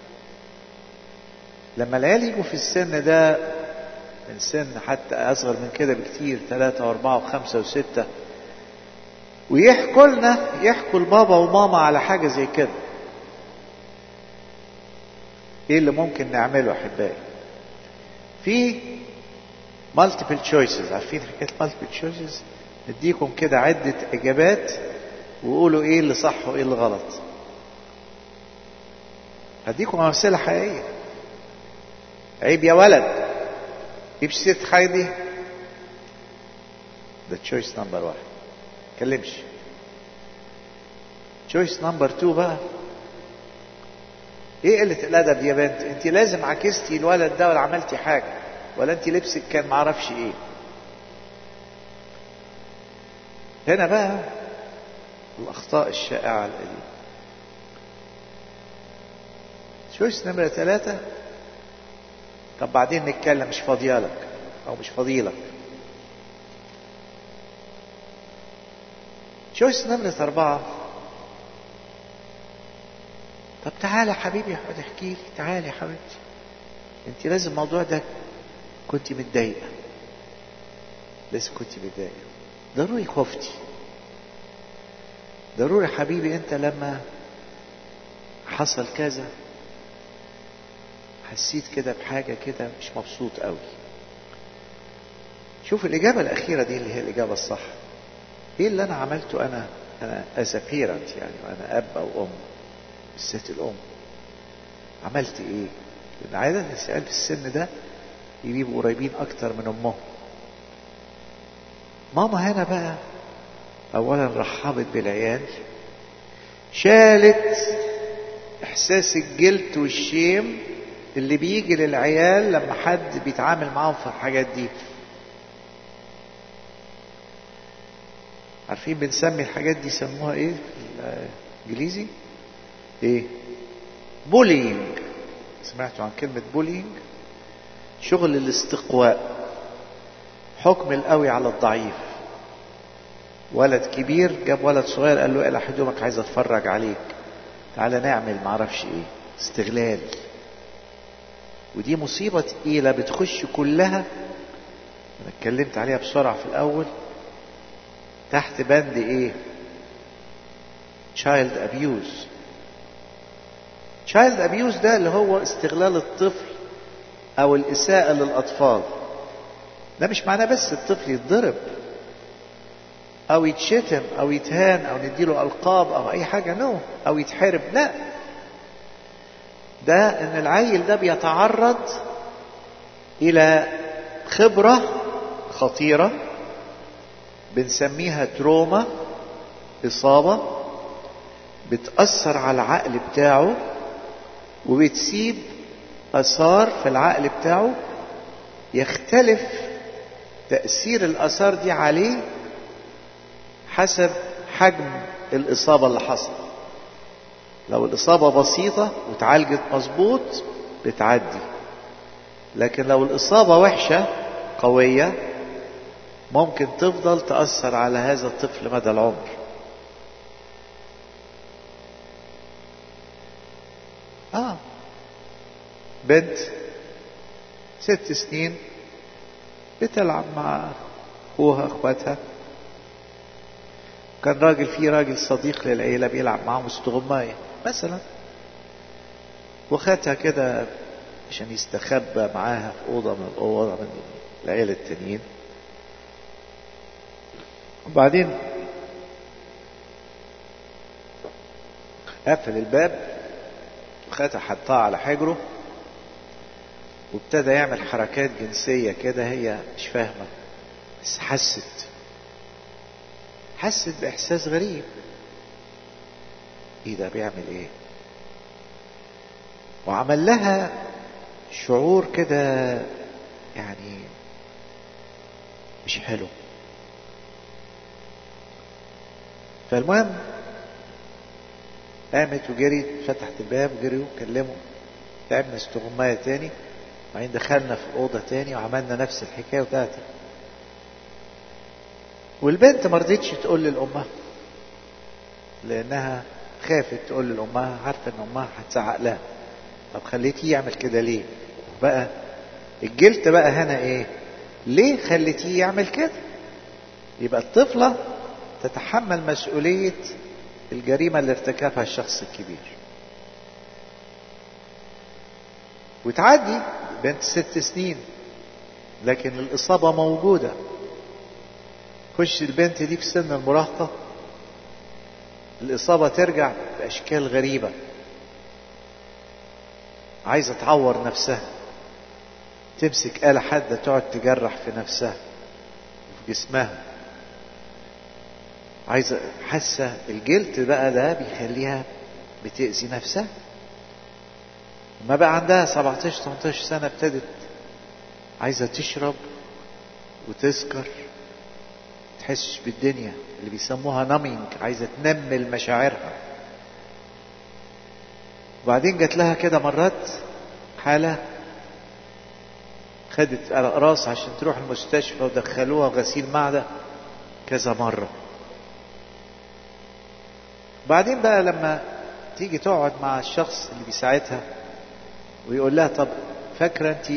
لما العيال يجوا في السن ده من سن حتى أصغر من كده بكتير ثلاثة وأربعة وخمسة وستة ويحكوا لنا يحكوا لبابا وماما على حاجة زي كده ايه اللي ممكن نعمله احبائي في multiple choices عارفين حكايه multiple choices نديكم كده عده اجابات وقولوا ايه اللي صح وايه اللي غلط هديكم امثله حقيقيه عيب يا ولد جيبش سيره خايدي ده تشويس نمبر واحد كلمش تشويس نمبر 2 بقى ايه قلة الادب يا بنت انت لازم عكستي الولد ده ولا عملتي حاجة ولا انت لبسك كان معرفش ايه هنا بقى الأخطاء الشائعة القديمة شويس نمرة ثلاثة طب بعدين نتكلم مش فاضيالك أو مش فضيلك شويس نمرة أربعة طب تعالى حبيبي اقعد احكي لي تعالى يا حبيبتي انت لازم الموضوع ده كنت متضايقه لازم كنت متضايقه ضروري خفتي ضروري حبيبي انت لما حصل كذا حسيت كده بحاجة كده مش مبسوط قوي شوف الإجابة الأخيرة دي اللي هي الإجابة الصح إيه اللي أنا عملته أنا أنا as a parent يعني وأنا أب أو أم بالذات الأم عملت إيه؟ لأن عادة السؤال في السن ده بيبقوا قريبين أكتر من أمهم ماما هنا بقى أولا رحبت بالعيال شالت إحساس الجلد والشيم اللي بيجي للعيال لما حد بيتعامل معاهم في الحاجات دي عارفين بنسمي الحاجات دي سموها ايه في الانجليزي ايه بولينج سمعتوا عن كلمة بولينج شغل الاستقواء حكم القوي على الضعيف ولد كبير جاب ولد صغير قال له اقلع هدومك عايز اتفرج عليك تعالى نعمل معرفش ايه استغلال ودي مصيبة تقيلة بتخش كلها انا اتكلمت عليها بسرعة في الاول تحت بند ايه child abuse child abuse ده اللي هو استغلال الطفل او الاساءة للاطفال ده مش معناه بس الطفل يتضرب او يتشتم او يتهان او نديله القاب او اي حاجة نو او يتحرم لا ده ان العيل ده بيتعرض الى خبرة خطيرة بنسميها تروما اصابة بتأثر على العقل بتاعه وبتسيب اثار في العقل بتاعه يختلف تأثير الاثار دي عليه حسب حجم الإصابة اللي حصل لو الإصابة بسيطة وتعالجت مظبوط بتعدي لكن لو الإصابة وحشة قوية ممكن تفضل تأثر على هذا الطفل مدى العمر آه بنت ست سنين بتلعب مع أخوها أخواتها كان راجل في راجل صديق للعيلة بيلعب معاهم استغماية مثلا وخدها كده عشان يستخبى معاها في أوضة من الأوض من العيلة التانيين وبعدين قفل الباب وخدها حطها على حجره وابتدى يعمل حركات جنسية كده هي مش فاهمة بس حست حست بإحساس غريب إيه ده بيعمل إيه وعمل لها شعور كده يعني مش حلو فالمهم قامت وجريت فتحت الباب وجريوا كلموا لعبنا استغماية تاني وبعدين دخلنا في أوضة تاني وعملنا نفس الحكاية بتاعتي والبنت ما رضيتش تقول لأمها لأنها خافت تقول لأمها عارفة إن أمها هتزعق لها طب خليتيه يعمل كده ليه؟ بقى الجلد بقى هنا إيه؟ ليه خليتيه يعمل كده؟ يبقى الطفلة تتحمل مسؤولية الجريمة اللي ارتكبها الشخص الكبير وتعدي بنت ست سنين لكن الإصابة موجودة خش البنت دي في سن المراهقة الإصابة ترجع بأشكال غريبة عايزة تعور نفسها تمسك آلة حادة تقعد تجرح في نفسها في جسمها عايزة حاسة الجلد بقى ده بيخليها بتأذي نفسها ما بقى عندها 17 18 سنة ابتدت عايزة تشرب وتسكر تحسش بالدنيا اللي بيسموها نامينج عايزة تنمل مشاعرها وبعدين جات لها كده مرات حالة خدت أقراص عشان تروح المستشفى ودخلوها غسيل معدة كذا مرة بعدين بقى لما تيجي تقعد مع الشخص اللي بيساعدها ويقول لها طب فاكرة انت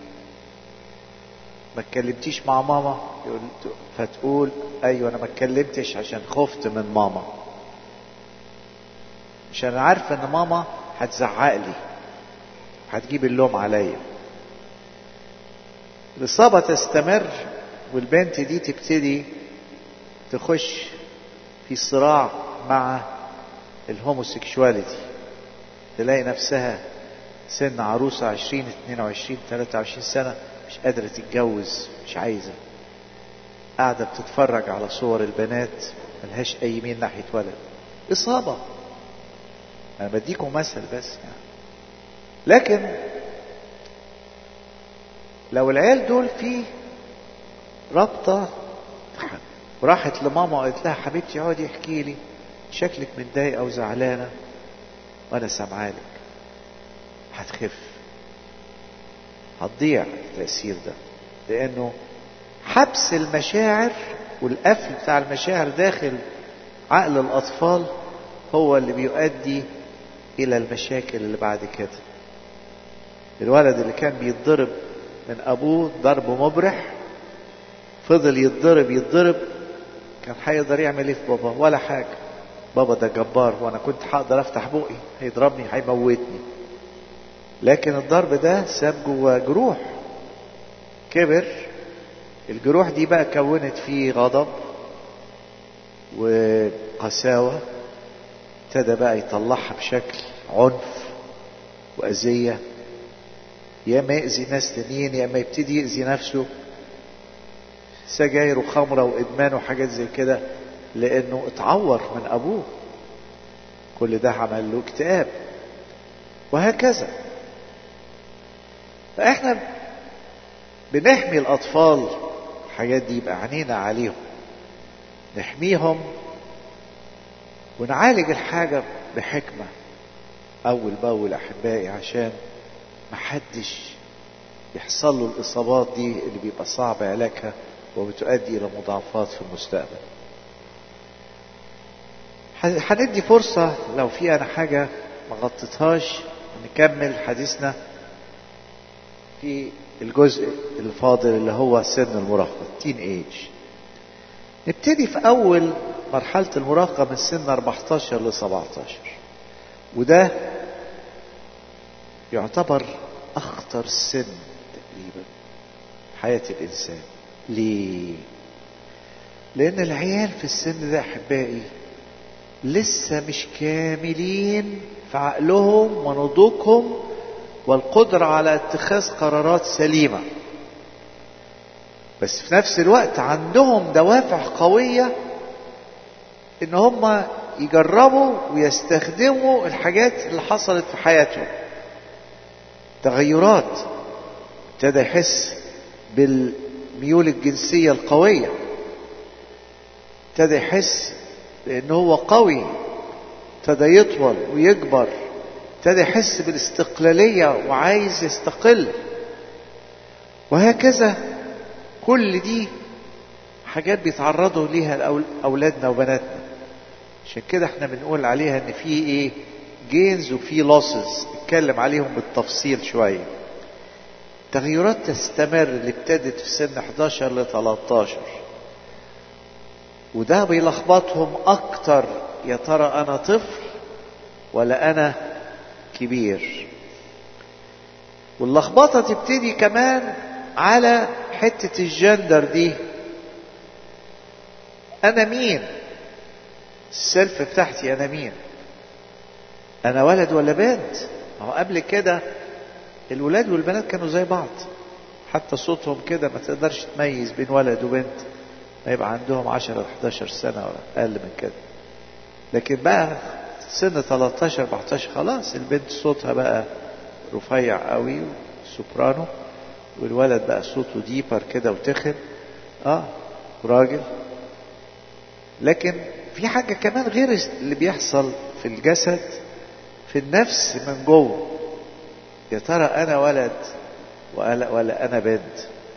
ما اتكلمتيش مع ماما يقول فتقول ايوه انا ما اتكلمتش عشان خفت من ماما عشان عارفه ان ماما هتزعق لي هتجيب اللوم عليا الاصابه تستمر والبنت دي تبتدي تخش في صراع مع الهوموسيكشواليتي تلاقي نفسها سن عروسة عشرين اتنين وعشرين تلاتة وعشرين سنة مش قادرة تتجوز مش عايزة قاعدة بتتفرج على صور البنات ملهاش أي مين ناحية ولد إصابة أنا بديكم مثل بس يعني. لكن لو العيال دول في رابطة وراحت لماما وقالت لها حبيبتي اقعدي احكي لي شكلك متضايقة أو زعلانة وأنا سامعالك هتخف هتضيع التأثير ده لأنه حبس المشاعر والقفل بتاع المشاعر داخل عقل الأطفال هو اللي بيؤدي إلى المشاكل اللي بعد كده الولد اللي كان بيتضرب من أبوه ضرب مبرح فضل يتضرب يتضرب كان هيقدر يعمل ايه في بابا ولا حاجة بابا ده جبار وانا كنت هقدر افتح بقي هيضربني هيموتني لكن الضرب ده ساب جواه جروح كبر الجروح دي بقى كونت فيه غضب وقساوة ابتدى بقى يطلعها بشكل عنف وأذية يا اما يأذي ناس تانيين يا اما يبتدي يأذي نفسه سجاير وخمرة وإدمان وحاجات زي كده لأنه اتعور من أبوه كل ده عمل له اكتئاب وهكذا فإحنا بنحمي الأطفال الحاجات دي يبقى عينينا عليهم نحميهم ونعالج الحاجة بحكمة أول بأول أحبائي عشان محدش يحصل له الإصابات دي اللي بيبقى صعب علاجها وبتؤدي إلى مضاعفات في المستقبل هندي فرصة لو في أنا حاجة ما غطيتهاش نكمل حديثنا في الجزء الفاضل اللي هو سن المراهقة تين ايج نبتدي في أول مرحلة المراهقة من سن 14 ل 17 وده يعتبر أخطر سن تقريبا حياة الإنسان ليه؟ لأن العيال في السن ده أحبائي لسه مش كاملين في عقلهم ونضوجهم والقدرة على اتخاذ قرارات سليمة بس في نفس الوقت عندهم دوافع قوية ان هم يجربوا ويستخدموا الحاجات اللي حصلت في حياتهم تغيرات ابتدى يحس بالميول الجنسية القوية ابتدى يحس بان هو قوي ابتدى يطول ويكبر ابتدى يحس بالاستقلالية وعايز يستقل وهكذا كل دي حاجات بيتعرضوا ليها أولادنا وبناتنا عشان كده احنا بنقول عليها ان في ايه جينز وفي لوسز نتكلم عليهم بالتفصيل شوية تغيرات تستمر اللي ابتدت في سن 11 ل 13 وده بيلخبطهم اكتر يا ترى انا طفل ولا انا كبير واللخبطة تبتدي كمان على حتة الجندر دي أنا مين السلف بتاعتي أنا مين أنا ولد ولا بنت هو قبل كده الولاد والبنات كانوا زي بعض حتى صوتهم كده ما تقدرش تميز بين ولد وبنت ما يبقى عندهم 10 11 سنة ولا أقل من كده لكن بقى سن 13 14 خلاص البنت صوتها بقى رفيع قوي سوبرانو والولد بقى صوته ديبر كده وتخن اه راجل لكن في حاجة كمان غير اللي بيحصل في الجسد في النفس من جوه يا ترى انا ولد ولا, ولا انا بنت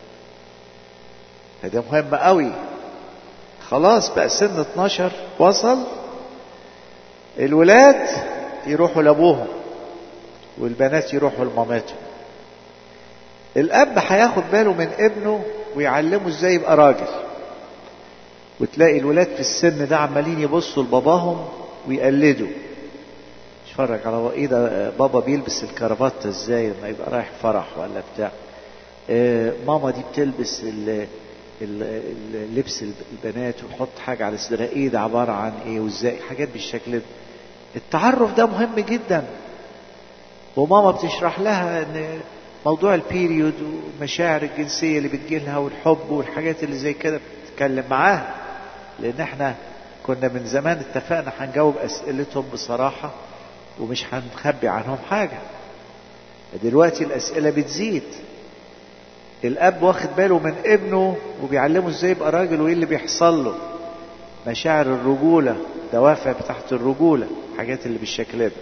فده مهم قوي خلاص بقى سن 12 وصل الولاد يروحوا لابوهم والبنات يروحوا لمامتهم الاب هياخد باله من ابنه ويعلمه ازاي يبقى راجل وتلاقي الولاد في السن ده عمالين يبصوا لباباهم ويقلدوا اتفرج على ايه ده بابا بيلبس الكرافات ازاي لما يبقى رايح فرح ولا بتاع اه ماما دي بتلبس ال اللبس البنات وتحط حاجة على صدرها ايه ده عبارة عن ايه وازاي حاجات بالشكل ده التعرف ده مهم جدا وماما بتشرح لها ان موضوع البيريود والمشاعر الجنسية اللي بتجيلها والحب والحاجات اللي زي كده بتتكلم معاها لان احنا كنا من زمان اتفقنا هنجاوب اسئلتهم بصراحة ومش هنخبي عنهم حاجة دلوقتي الاسئلة بتزيد الاب واخد باله من ابنه وبيعلمه ازاي يبقى راجل وايه اللي بيحصل له مشاعر الرجولة دوافع بتاعت الرجولة حاجات اللي بالشكل ده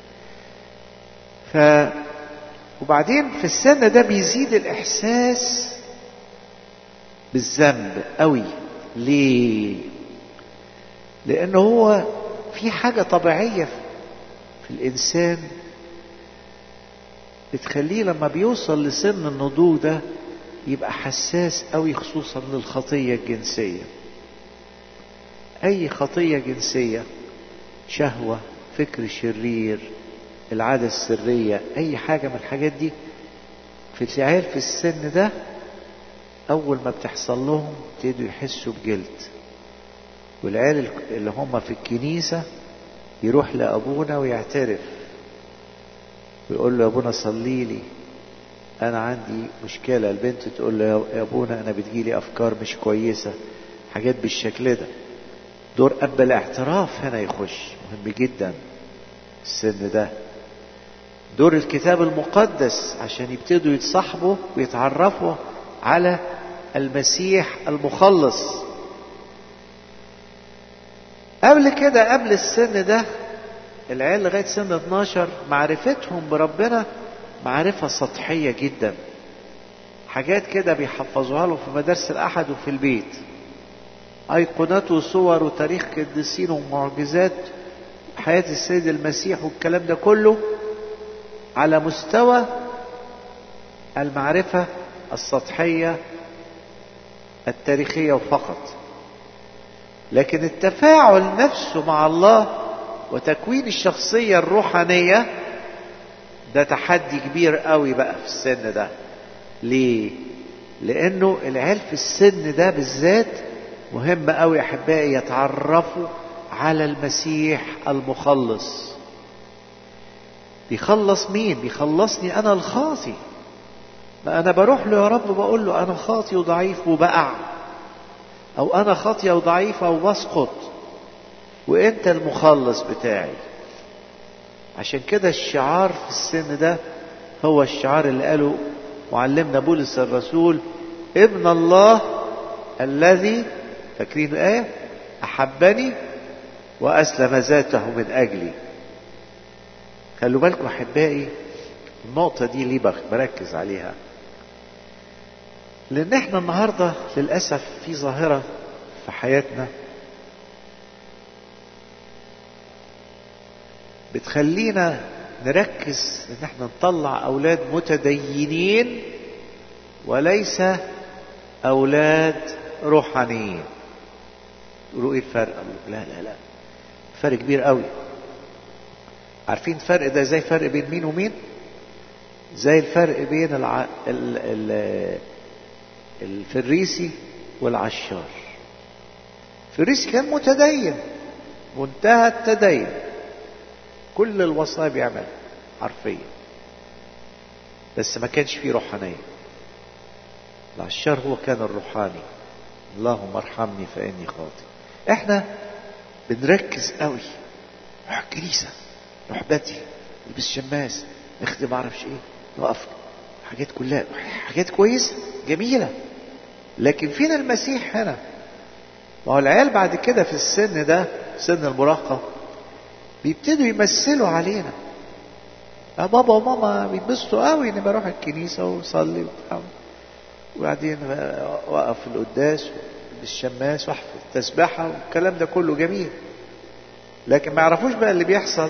ف وبعدين في السن ده بيزيد الاحساس بالذنب قوي ليه لان هو في حاجة طبيعية في الانسان بتخليه لما بيوصل لسن النضوج ده يبقى حساس قوي خصوصا للخطية الجنسية أي خطية جنسية شهوة فكر شرير العادة السرية أي حاجة من الحاجات دي في العيال في السن ده أول ما بتحصل لهم يبتدوا يحسوا بجلد والعيال اللي هم في الكنيسة يروح لأبونا ويعترف ويقول له يا ابونا صلي لي انا عندي مشكلة البنت تقول له يا ابونا انا بتجيلي افكار مش كويسة حاجات بالشكل ده دور اب الاعتراف هنا يخش مهم جدا السن ده دور الكتاب المقدس عشان يبتدوا يتصاحبوا ويتعرفوا على المسيح المخلص قبل كده قبل السن ده العيال لغاية سن 12 معرفتهم بربنا معرفة سطحية جدا حاجات كده بيحفظوها له في مدارس الأحد وفي البيت أيقونات وصور وتاريخ قديسين ومعجزات حياة السيد المسيح والكلام ده كله على مستوى المعرفة السطحية التاريخية فقط لكن التفاعل نفسه مع الله وتكوين الشخصية الروحانية ده تحدي كبير قوي بقى في السن ده ليه لانه العيال في السن ده بالذات مهم قوي احبائي يتعرفوا على المسيح المخلص بيخلص مين بيخلصني انا الخاطي ما انا بروح له يا رب بقول له انا خاطي وضعيف وبقع او انا خاطيه وضعيفه وبسقط وانت المخلص بتاعي عشان كده الشعار في السن ده هو الشعار اللي قاله معلمنا بولس الرسول ابن الله الذي فاكرين ايه احبني واسلم ذاته من اجلي خلوا بالكم احبائي النقطه دي ليه بركز عليها لان احنا النهارده للاسف في ظاهره في حياتنا بتخلينا نركز ان احنا نطلع اولاد متدينين وليس اولاد روحانيين تقولوا ايه الفرق لا لا لا فرق كبير قوي عارفين الفرق ده زي فرق بين مين ومين زي الفرق بين الع... ال... ال... الفريسي والعشار الفريسي كان متدين منتهى التدين كل الوصايا بيعملها حرفيا بس ما كانش فيه روحانية العشار هو كان الروحاني اللهم ارحمني فاني خاطئ احنا بنركز قوي نروح الكنيسة نروح بدري نلبس شماس نخدم معرفش ايه نقف حاجات كلها حاجات كويسة جميلة لكن فين المسيح هنا ما هو العيال بعد كده في السن ده سن المراهقة بيبتدوا يمثلوا علينا يا بابا وماما بيتبسطوا قوي اني بروح الكنيسة وصلي وبتاع وبعدين وقف في القداس بالشماس واحفظ التسبحة والكلام ده كله جميل لكن ما يعرفوش بقى اللي بيحصل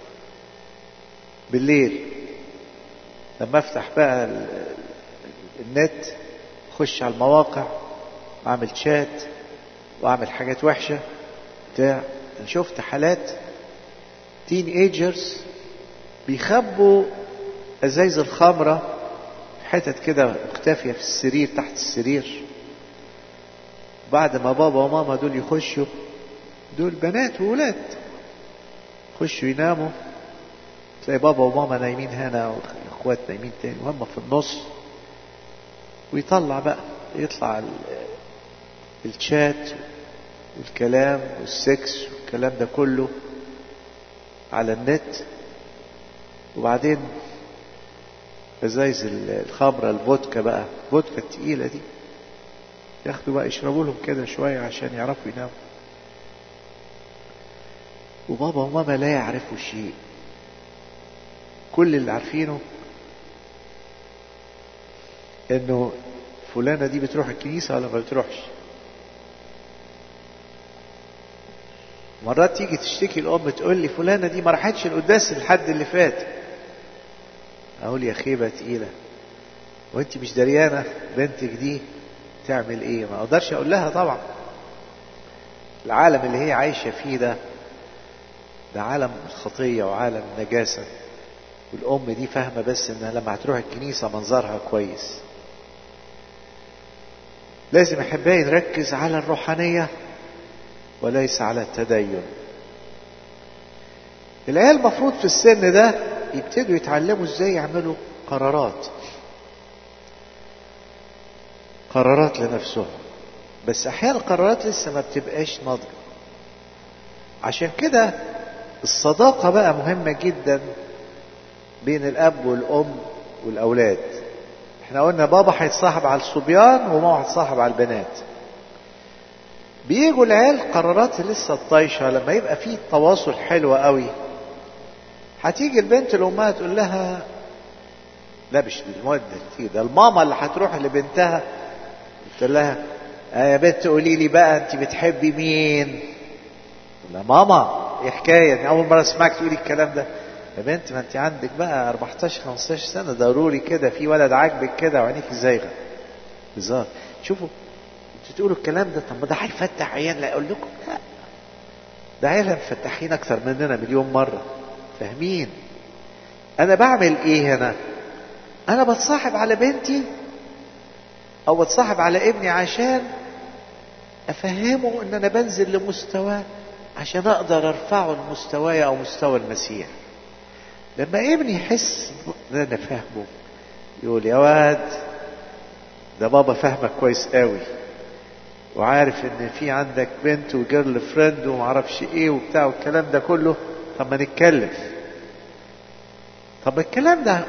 بالليل لما افتح بقى ال- النت اخش على المواقع واعمل شات واعمل حاجات وحشه بتاع أنا شفت حالات تين ايجرز بيخبوا ازايز الخمره في حتت كده مختفيه في السرير تحت السرير بعد ما بابا وماما دول يخشوا دول بنات وولاد يخشوا يناموا تلاقي بابا وماما نايمين هنا والاخوات نايمين تاني وهم في النص ويطلع بقى يطلع ال- الشات والكلام والسكس والكلام ده كله على النت وبعدين ازايز ال- الخمرة الفودكا بقى الفودكا التقيلة دي ياخدوا بقى يشربوا لهم كده شوية عشان يعرفوا يناموا وبابا وماما لا يعرفوا شيء كل اللي عارفينه انه فلانة دي بتروح الكنيسة ولا ما بتروحش مرات تيجي تشتكي الأم تقول لي فلانة دي ما راحتش القداس الحد اللي فات أقول يا خيبة تقيلة وانت مش دريانة بنتك دي تعمل ايه ما اقدرش اقول لها طبعا العالم اللي هي عايشة فيه ده ده عالم الخطية وعالم النجاسة والأم دي فاهمة بس إنها لما هتروح الكنيسة منظرها كويس لازم أحبائي نركز على الروحانية وليس على التدين العيال المفروض في السن ده يبتدوا يتعلموا ازاي يعملوا قرارات قرارات لنفسهم بس احيانا القرارات لسه ما بتبقاش ناضجه عشان كده الصداقه بقى مهمه جدا بين الاب والام والاولاد احنا قلنا بابا هيتصاحب على الصبيان وماما هتصاحب على البنات بيجوا العيال قرارات لسه الطايشه لما يبقى في تواصل حلو قوي هتيجي البنت لامها تقول لها لا مش المواد دي ده الماما اللي هتروح لبنتها قلت لها آه يا بنت قولي لي بقى انت بتحبي مين لا ماما ايه حكايه اول مره اسمعك تقولي الكلام ده يا بنت ما انت عندك بقى 14 15 سنه ضروري كده في ولد عاجبك كده وعينيك زايغه هزار شوفوا انتوا تقولوا الكلام ده طب ما ده هيفتح عيال لا اقول لكم لا ده عيال مفتحين اكتر مننا مليون مره فاهمين انا بعمل ايه هنا انا بتصاحب على بنتي او بتصاحب على ابني عشان افهمه ان انا بنزل لمستواه عشان اقدر ارفعه لمستواي او مستوى المسيح لما ابني يحس ان انا فاهمه يقول يا واد ده بابا فاهمك كويس قوي وعارف ان في عندك بنت وجيرل فريند ومعرفش ايه وبتاع والكلام ده كله طب ما نتكلم طب الكلام ده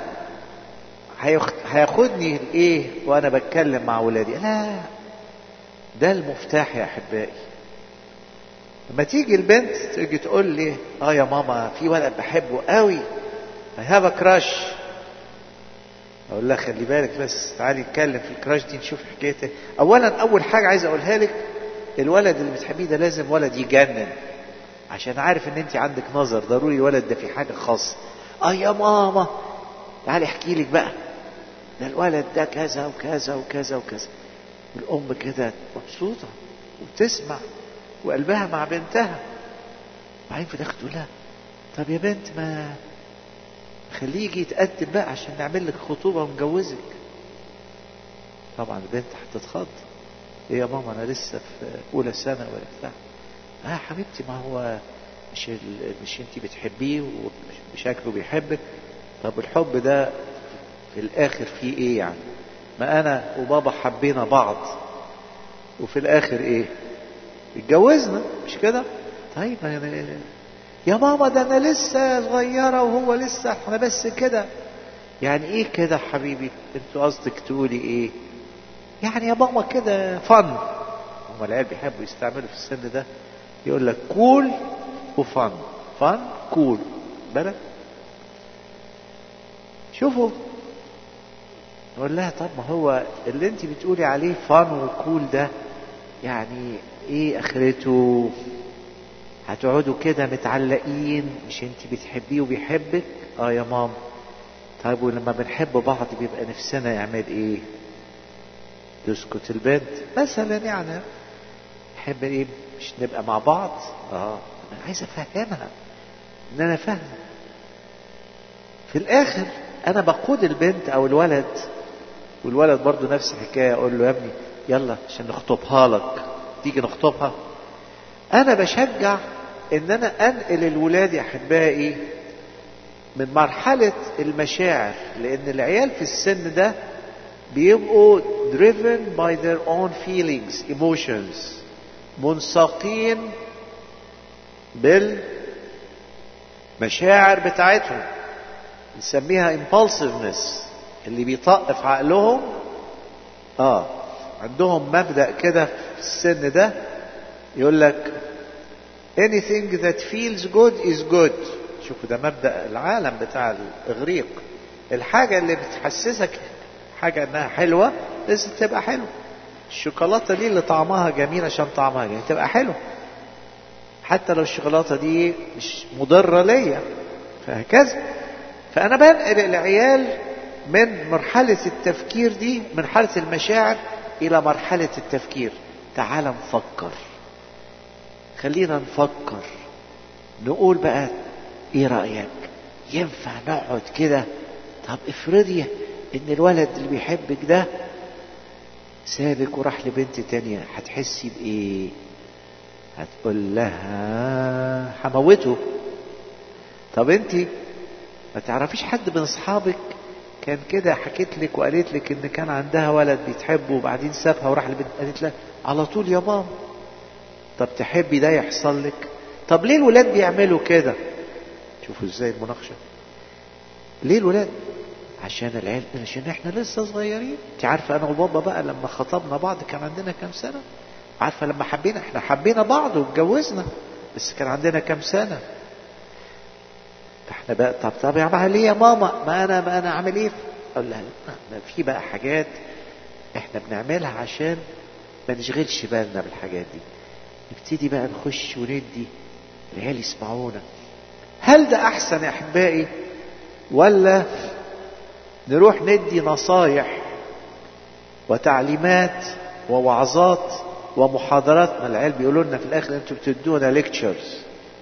هياخدني لايه وانا بتكلم مع ولادي لا ده المفتاح يا احبائي لما تيجي البنت تيجي تقول لي اه يا ماما في ولد بحبه قوي I have a crush اقول لها خلي بالك بس تعالي نتكلم في الكراش دي نشوف حكايتها اولا اول حاجه عايز اقولها لك الولد اللي بتحبيه ده لازم ولد يجنن عشان عارف ان انت عندك نظر ضروري الولد ده في حاجه خاصه اه يا ماما تعالي احكي لك بقى ده الولد ده كذا وكذا وكذا وكذا الام كده مبسوطه وبتسمع وقلبها مع بنتها بعدين في الاخر تقول لها طب يا بنت ما خليه يجي يتقدم بقى عشان نعمل لك خطوبه ونجوزك طبعا البنت هتتخض ايه يا ماما انا لسه في اولى سنه ولا بتاع اه حبيبتي ما هو مش ال... مش انت بتحبيه وشكله بيحبك طب الحب ده في الاخر فيه ايه يعني ما انا وبابا حبينا بعض وفي الاخر ايه اتجوزنا مش كده طيب يعني يا ماما ده انا لسه صغيره وهو لسه احنا بس كده يعني ايه كده حبيبي انتوا قصدك تقولي ايه يعني يا ماما كده فن ما العيال بيحبوا يستعملوا في السن ده يقول لك كول وفن فن كول بالك شوفوا نقول لها طب ما هو اللي انت بتقولي عليه فن وكول ده يعني ايه اخرته هتقعدوا كده متعلقين مش انت بتحبيه وبيحبك اه يا ماما طيب ولما بنحب بعض بيبقى نفسنا يعمل ايه تسكت البنت مثلا يعني نحب ايه مش نبقى مع بعض اه انا عايز افهمها ان انا فاهم في الاخر انا بقود البنت او الولد والولد برضو نفس الحكايه اقول له يا ابني يلا عشان نخطبها لك تيجي نخطبها انا بشجع ان انا انقل الولاد يا احبائي من مرحلة المشاعر لان العيال في السن ده بيبقوا driven by their own feelings emotions منساقين بالمشاعر بتاعتهم نسميها impulsiveness اللي بيطقف عقلهم اه عندهم مبدأ كده في السن ده يقول لك anything that feels good is good شوفوا ده مبدأ العالم بتاع الإغريق الحاجة اللي بتحسسك حاجة انها حلوة لازم تبقى حلوة الشوكولاتة دي اللي طعمها جميل عشان طعمها جميل تبقى حلوة حتى لو الشوكولاتة دي مش مضرة ليا فهكذا فأنا بنقل العيال من مرحلة التفكير دي من مرحلة المشاعر إلى مرحلة التفكير تعال نفكر خلينا نفكر نقول بقى ايه رأيك ينفع نقعد كده طب افرضي ان الولد اللي بيحبك ده سابك وراح لبنت تانية هتحسي بايه هتقول لها هموته طب انت ما تعرفيش حد من اصحابك كان كده حكيت لك وقالت لك ان كان عندها ولد بيتحبه وبعدين سابها وراح لبنت قالت لها على طول يا ماما طب تحبي ده يحصل لك طب ليه الولاد بيعملوا كده شوفوا ازاي المناقشه ليه الولاد عشان العيال عشان احنا لسه صغيرين انت عارفه انا وبابا بقى لما خطبنا بعض كان عندنا كام سنه عارفه لما حبينا احنا حبينا بعض واتجوزنا بس كان عندنا كام سنه احنا بقى طب طب يا عم ليه يا ماما ما انا ما انا عامل ايه اقول لها ما في بقى حاجات احنا بنعملها عشان ما نشغلش بالنا بالحاجات دي نبتدي بقى نخش وندي العيال يسمعونا هل ده احسن يا احبائي ولا نروح ندي نصايح وتعليمات ووعظات ومحاضرات ما العيال بيقولوا لنا في الاخر انتوا بتدونا ليكتشرز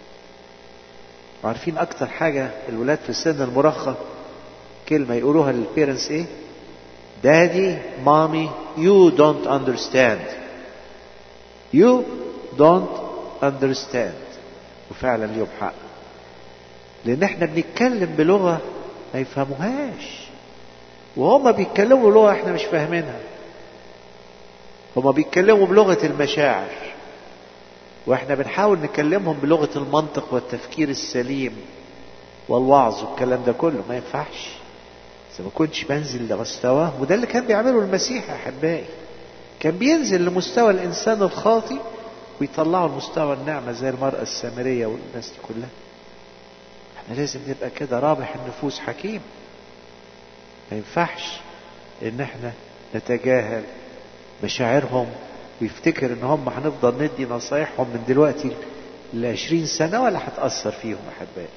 عارفين اكتر حاجه الولاد في السن المراهقه كلمه يقولوها للبيرنتس ايه دادي مامي يو دونت اندرستاند يو دونت اندرستاند وفعلا ليهم حق لان احنا بنتكلم بلغه ما يفهموهاش وهم بيتكلموا لغه احنا مش فاهمينها هم بيتكلموا بلغه المشاعر واحنا بنحاول نكلمهم بلغه المنطق والتفكير السليم والوعظ والكلام ده كله ما ينفعش اذا ما كنتش بنزل لمستواه وده اللي كان بيعمله المسيح يا احبائي كان بينزل لمستوى الانسان الخاطي ويطلعه لمستوى النعمه زي المراه السامريه والناس دي كلها احنا لازم نبقى كده رابح النفوس حكيم ما ينفعش ان احنا نتجاهل مشاعرهم ويفتكر ان هم هنفضل ندي نصايحهم من دلوقتي لعشرين سنة ولا هتأثر فيهم أحبائي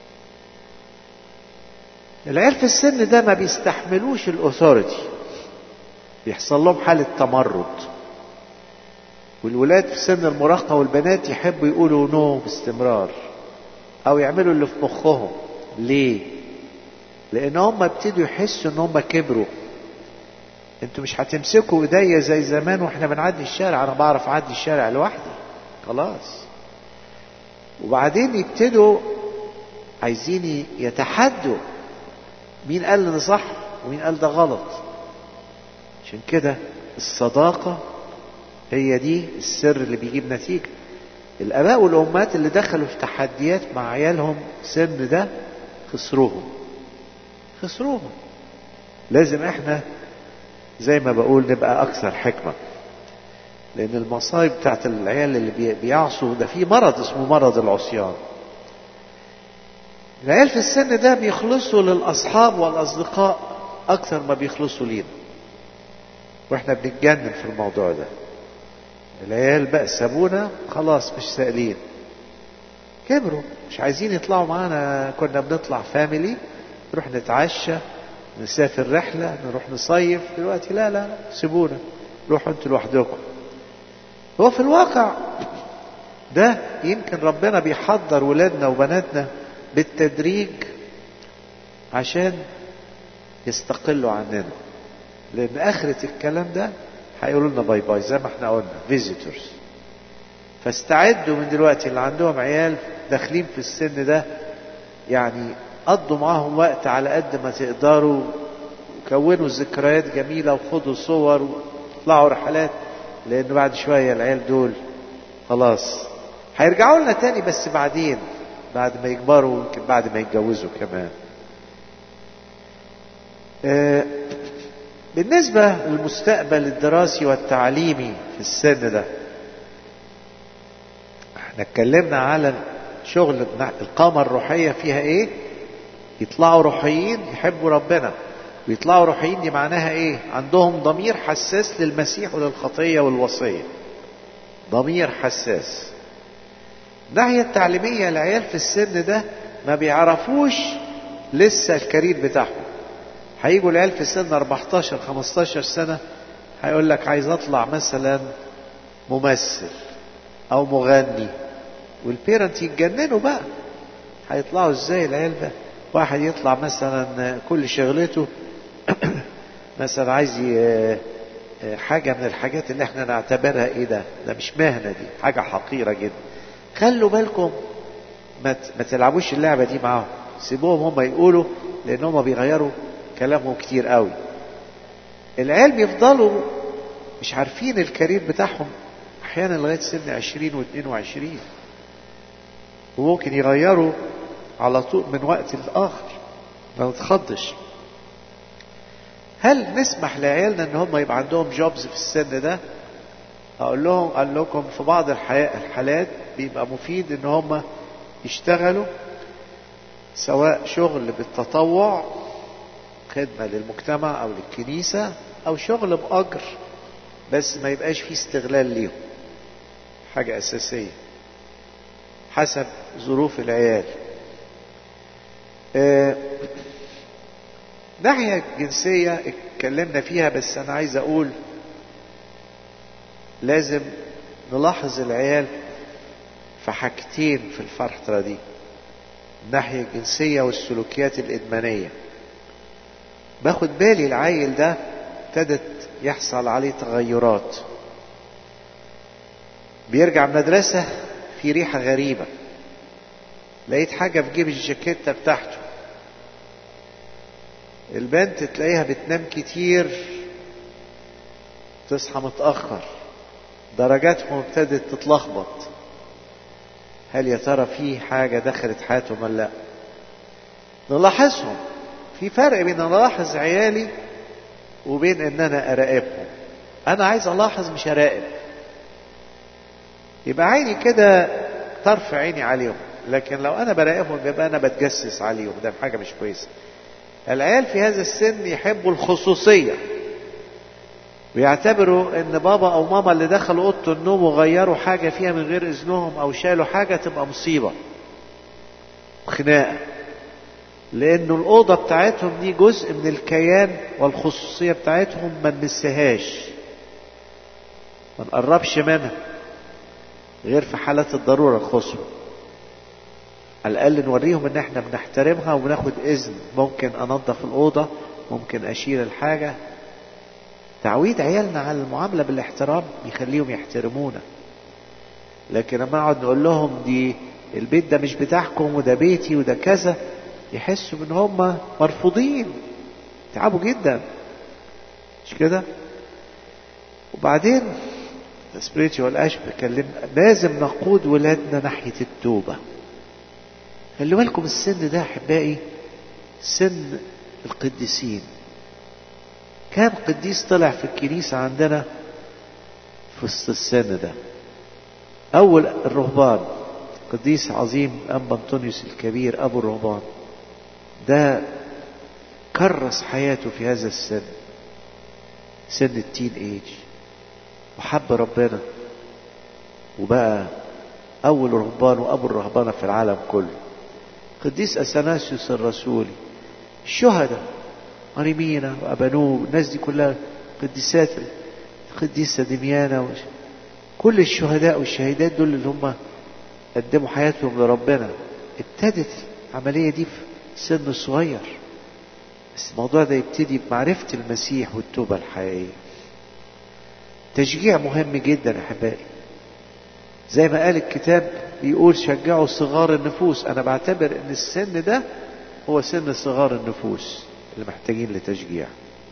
العيال في السن ده ما بيستحملوش الأثوريتي بيحصل لهم حالة تمرد والولاد في سن المراهقة والبنات يحبوا يقولوا نو باستمرار أو يعملوا اللي في مخهم ليه؟ لأن هم ابتدوا يحسوا إن هم كبروا انتوا مش هتمسكوا ايديا زي زمان واحنا بنعدي الشارع انا بعرف اعدي الشارع لوحدي خلاص وبعدين يبتدوا عايزين يتحدوا مين قال ان صح ومين قال ده غلط عشان كده الصداقة هي دي السر اللي بيجيب نتيجة الآباء والأمهات اللي دخلوا في تحديات مع عيالهم سن ده خسروهم خسروهم لازم احنا زي ما بقول نبقى أكثر حكمة لان المصايب بتاعت العيال اللي بي- بيعصوا ده في مرض اسمه مرض العصيان العيال في السن ده بيخلصوا للاصحاب والاصدقاء اكثر ما بيخلصوا لينا واحنا بنتجنن في الموضوع ده العيال بقى سابونا خلاص مش سائلين كبروا مش عايزين يطلعوا معانا كنا بنطلع فاميلي نروح نتعشى نسافر رحلة نروح نصيف دلوقتي لا لا لا سيبونا روحوا انتوا لوحدكم هو في الواقع ده يمكن ربنا بيحضر ولادنا وبناتنا بالتدريج عشان يستقلوا عننا لان اخرة الكلام ده هيقولوا لنا باي باي زي ما احنا قلنا فيزيتورز فاستعدوا من دلوقتي اللي عندهم عيال داخلين في السن ده يعني قضوا معاهم وقت على قد ما تقدروا وكونوا ذكريات جميلة وخدوا صور وطلعوا رحلات لأن بعد شوية العيال دول خلاص هيرجعوا لنا تاني بس بعدين بعد ما يكبروا يمكن بعد ما يتجوزوا كمان آه، بالنسبة للمستقبل الدراسي والتعليمي في السن ده احنا اتكلمنا على شغل القامة الروحية فيها ايه يطلعوا روحيين يحبوا ربنا ويطلعوا روحيين دي معناها ايه عندهم ضمير حساس للمسيح وللخطية والوصية ضمير حساس الناحية التعليمية العيال في السن ده ما بيعرفوش لسه الكارير بتاعهم هيجوا العيال في سن 14 15 سنة هيقول لك عايز اطلع مثلا ممثل او مغني والبيرنت يتجننوا بقى هيطلعوا ازاي العيال بقى واحد يطلع مثلا كل شغلته مثلا عايز ي- حاجة من الحاجات اللي احنا نعتبرها ايه ده ده مش مهنة دي حاجة حقيرة جدا خلوا بالكم ما ت- ما تلعبوش اللعبة دي معاهم سيبوهم هم يقولوا لان هم بيغيروا كلامهم كتير قوي العيال بيفضلوا مش عارفين الكارير بتاعهم احيانا لغايه سن 20 و22 وممكن يغيروا على طول من وقت لاخر ما نتخضش هل نسمح لعيالنا ان هم يبقى عندهم جوبز في السن ده اقول لهم قال لكم في بعض الحياة الحالات بيبقى مفيد ان هم يشتغلوا سواء شغل بالتطوع خدمة للمجتمع او للكنيسة او شغل باجر بس ما يبقاش فيه استغلال ليهم حاجة اساسية حسب ظروف العيال آه، ناحية جنسية اتكلمنا فيها بس أنا عايز أقول لازم نلاحظ العيال في حاجتين في الفترة دي الناحية الجنسية والسلوكيات الإدمانية باخد بالي العيل ده ابتدت يحصل عليه تغيرات بيرجع من المدرسة في ريحة غريبة لقيت حاجة في جيب الجاكيتة بتاعته البنت تلاقيها بتنام كتير تصحى متأخر درجاتهم ابتدت تتلخبط هل يا ترى في حاجة دخلت حياتهم ولا لا نلاحظهم في فرق بين الاحظ عيالي وبين ان انا اراقبهم انا عايز الاحظ مش اراقب يبقى عيني كده طرف عيني عليهم لكن لو انا براقبهم يبقى انا بتجسس عليهم ده حاجه مش كويسه العيال في هذا السن يحبوا الخصوصيه ويعتبروا ان بابا او ماما اللي دخلوا اوضه النوم وغيروا حاجه فيها من غير اذنهم او شالوا حاجه تبقى مصيبه خناقه لانه الاوضه بتاعتهم دي جزء من الكيان والخصوصيه بتاعتهم ما نمسهاش ما نقربش منها غير في حالات الضروره القصوى على الاقل نوريهم ان احنا بنحترمها وبناخد اذن ممكن انظف الاوضه ممكن اشيل الحاجه تعويد عيالنا على المعامله بالاحترام يخليهم يحترمونا لكن لما نقعد نقول لهم دي البيت ده مش بتاعكم وده بيتي وده كذا يحسوا ان هم مرفوضين تعبوا جدا مش كده وبعدين سبريتشوال اش بكلم لازم نقود ولادنا ناحيه التوبه خلي بالكم السن ده احبائي سن القديسين كام قديس طلع في الكنيسه عندنا في وسط السن ده أول الرهبان قديس عظيم أنبا أنطونيوس الكبير أبو الرهبان ده كرس حياته في هذا السن سن التين ايج وحب ربنا وبقى أول رهبان وأبو الرهبانة في العالم كله قديس أثناسيوس الرسولي الشهداء أريمينا وأبانوب الناس دي كلها قديسات القديسة دميانة وش... كل الشهداء والشهيدات دول اللي هم قدموا حياتهم لربنا ابتدت العملية دي في سن صغير بس الموضوع ده يبتدي بمعرفة المسيح والتوبة الحقيقية تشجيع مهم جدا أحبائي زي ما قال الكتاب بيقول شجعوا صغار النفوس أنا بعتبر إن السن ده هو سن صغار النفوس اللي محتاجين لتشجيع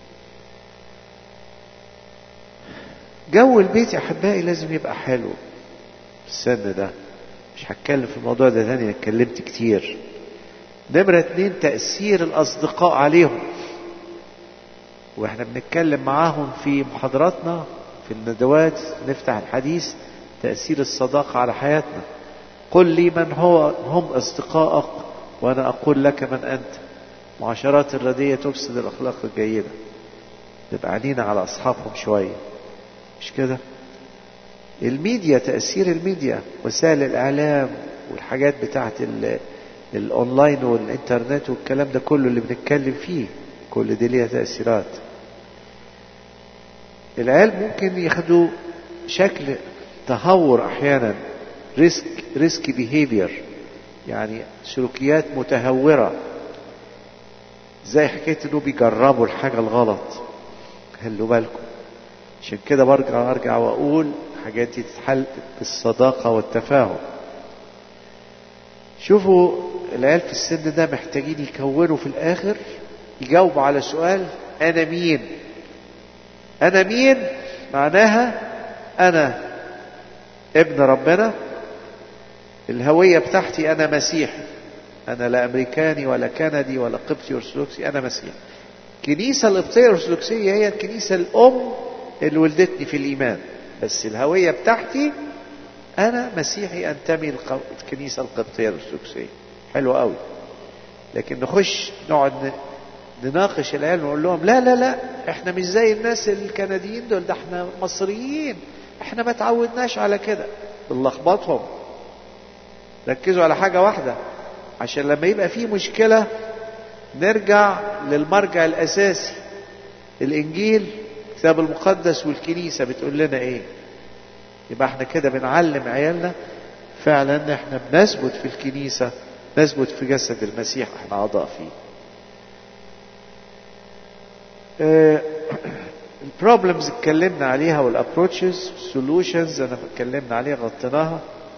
جو البيت يا أحبائي لازم يبقى حلو السن ده مش هتكلم في الموضوع ده تاني اتكلمت كتير نمرة اتنين تأثير الأصدقاء عليهم واحنا بنتكلم معاهم في محاضراتنا في الندوات نفتح الحديث تأثير الصداقة على حياتنا قل لي من هو هم أصدقائك وأنا أقول لك من أنت معاشرات الردية تفسد الأخلاق الجيدة نبقى عينينا على أصحابهم شوية مش كده الميديا تأثير الميديا وسائل الإعلام والحاجات بتاعت الأونلاين والإنترنت والكلام ده كله اللي بنتكلم فيه كل دي ليها تأثيرات العيال ممكن ياخدوا شكل تهور أحيانا ريسك ريسك بيهيفير يعني سلوكيات متهورة زي حكاية انه بيجربوا الحاجة الغلط خلوا بالكم عشان كده برجع ارجع واقول الحاجات دي تتحل بالصداقة والتفاهم شوفوا العيال في السن ده محتاجين يكونوا في الاخر يجاوبوا على سؤال انا مين انا مين معناها انا ابن ربنا الهوية بتاعتي انا مسيحي انا لا امريكاني ولا كندي ولا قبطي ارثوذكسي انا مسيحي الكنيسة القبطية الارثوذكسية هي الكنيسة الام اللي ولدتني في الايمان بس الهوية بتاعتي انا مسيحي انتمي للكنيسة القبطية الارثوذكسية حلو قوي لكن نخش نقعد نناقش العيال ونقول لهم لا لا لا احنا مش زي الناس الكنديين دول ده احنا مصريين احنا ما تعودناش على كده بنلخبطهم ركزوا على حاجة واحدة عشان لما يبقى في مشكلة نرجع للمرجع الأساسي الإنجيل الكتاب المقدس والكنيسة بتقول لنا إيه يبقى احنا كده بنعلم عيالنا فعلا ان احنا بنثبت في الكنيسة نثبت في جسد المسيح احنا أعضاء فيه البروبلمز اتكلمنا عليها والابروتشز والسولوشنز انا اتكلمنا عليها غطيناها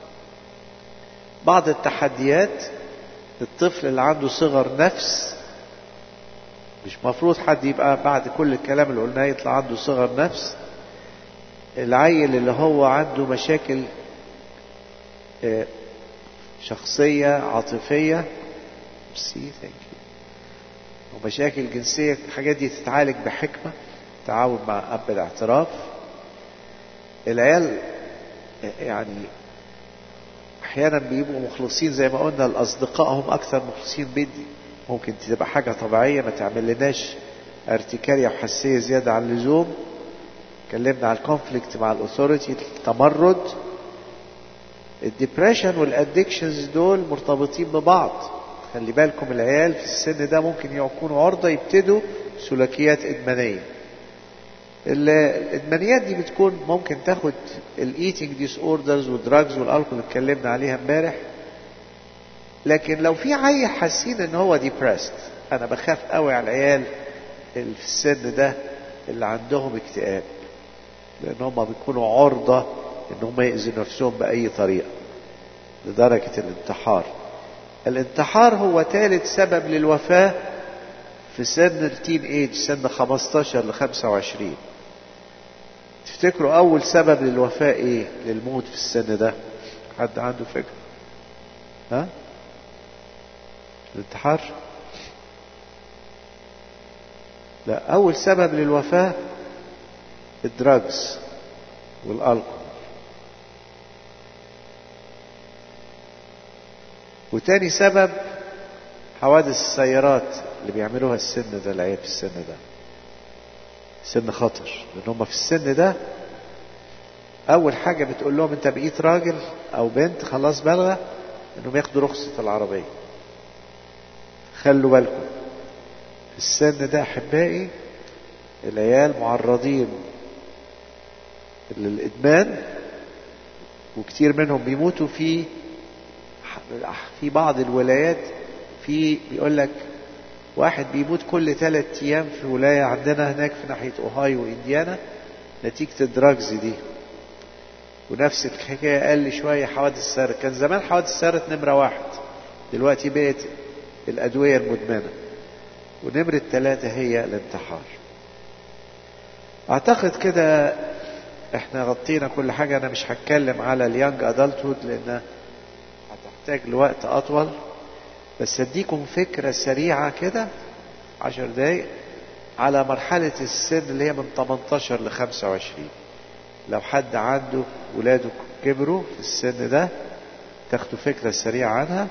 بعض التحديات الطفل اللي عنده صغر نفس مش مفروض حد يبقى بعد كل الكلام اللي قلناه يطلع عنده صغر نفس العيل اللي هو عنده مشاكل شخصية عاطفية سي ثانك يو ومشاكل جنسية الحاجات دي تتعالج بحكمة تعاون مع أب الاعتراف العيال يعني أحيانا بيبقوا مخلصين زي ما قلنا الأصدقاء هم أكثر مخلصين بدي ممكن تبقى حاجة طبيعية ما تعمل لناش ارتكارية وحساسية زيادة عن اللزوم اتكلمنا على الكونفليكت مع الاثوريتي التمرد الديبريشن والادكشنز دول مرتبطين ببعض خلي بالكم العيال في السن ده ممكن يكونوا عرضة يبتدوا سلوكيات إدمانية الإدمانيات دي بتكون ممكن تاخد الإيتنج ديس أوردرز والدراجز والألكول اللي اتكلمنا عليها امبارح لكن لو في عيل حاسين ان هو ديبرست انا بخاف قوي على العيال اللي في السن ده اللي عندهم اكتئاب لان هم بيكونوا عرضة ان هم يأذوا نفسهم بأي طريقة لدرجة الانتحار الانتحار هو ثالث سبب للوفاة في سن التين ايج سن 15 ل 25 تفتكروا اول سبب للوفاة ايه للموت في السن ده حد عنده فكرة ها الانتحار لا اول سبب للوفاة الدراجز والالكول وتاني سبب حوادث السيارات اللي بيعملوها السن ده العيال في السن ده سن خطر لان هم في السن ده اول حاجة بتقول لهم انت بقيت راجل او بنت خلاص بالغة انهم ياخدوا رخصة العربية خلوا بالكم في السن ده احبائي العيال معرضين للادمان وكتير منهم بيموتوا في في بعض الولايات في بيقول لك واحد بيموت كل ثلاث ايام في ولايه عندنا هناك في ناحيه اوهايو وانديانا نتيجه الدراجز دي ونفس الحكايه قل شويه حوادث السيارة كان زمان حوادث السيارة نمره واحد دلوقتي بقت الادويه المدمنه ونمره ثلاثه هي الانتحار اعتقد كده احنا غطينا كل حاجه انا مش هتكلم على اليانج ادلتهود لان هتحتاج لوقت اطول بس اديكم فكره سريعه كده عشر دقايق على مرحله السن اللي هي من 18 ل 25 لو حد عنده ولاده كبروا في السن ده تاخدوا فكره سريعه عنها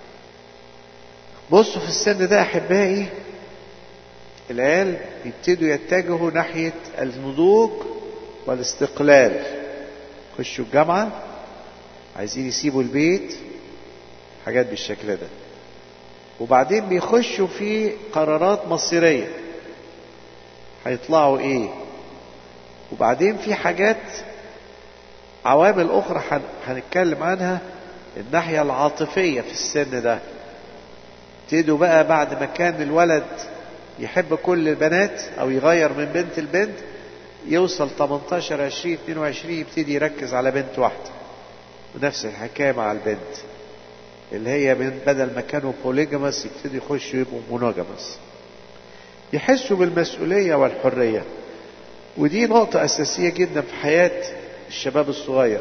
بصوا في السن ده احبائي العيال يبتدوا يتجهوا ناحيه النضوج والاستقلال يخشوا الجامعه عايزين يسيبوا البيت حاجات بالشكل ده وبعدين بيخشوا في قرارات مصيرية هيطلعوا ايه وبعدين في حاجات عوامل اخرى هنتكلم عنها الناحية العاطفية في السن ده ابتدوا بقى بعد ما كان الولد يحب كل البنات او يغير من بنت البنت يوصل 18 20 22 يبتدي يركز على بنت واحده ونفس الحكايه مع البنت اللي هي من بدل ما كانوا بوليجامس يبتدوا يخشوا يبقوا مونوجامس يحسوا بالمسؤولية والحرية ودي نقطة أساسية جدا في حياة الشباب الصغير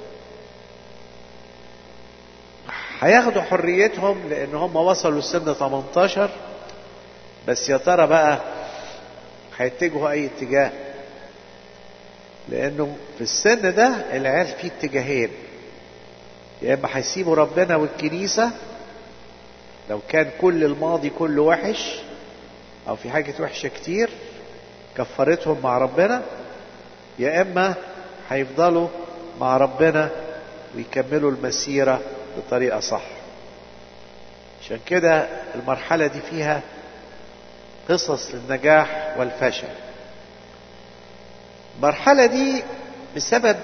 هياخدوا حريتهم لأن هم وصلوا سن 18 بس يا ترى بقى هيتجهوا أي اتجاه لأنه في السن ده العيال فيه اتجاهين يا اما هيسيبوا ربنا والكنيسة لو كان كل الماضي كله وحش او في حاجة وحشة كتير كفرتهم مع ربنا يا اما هيفضلوا مع ربنا ويكملوا المسيرة بطريقة صح عشان كده المرحلة دي فيها قصص للنجاح والفشل المرحلة دي بسبب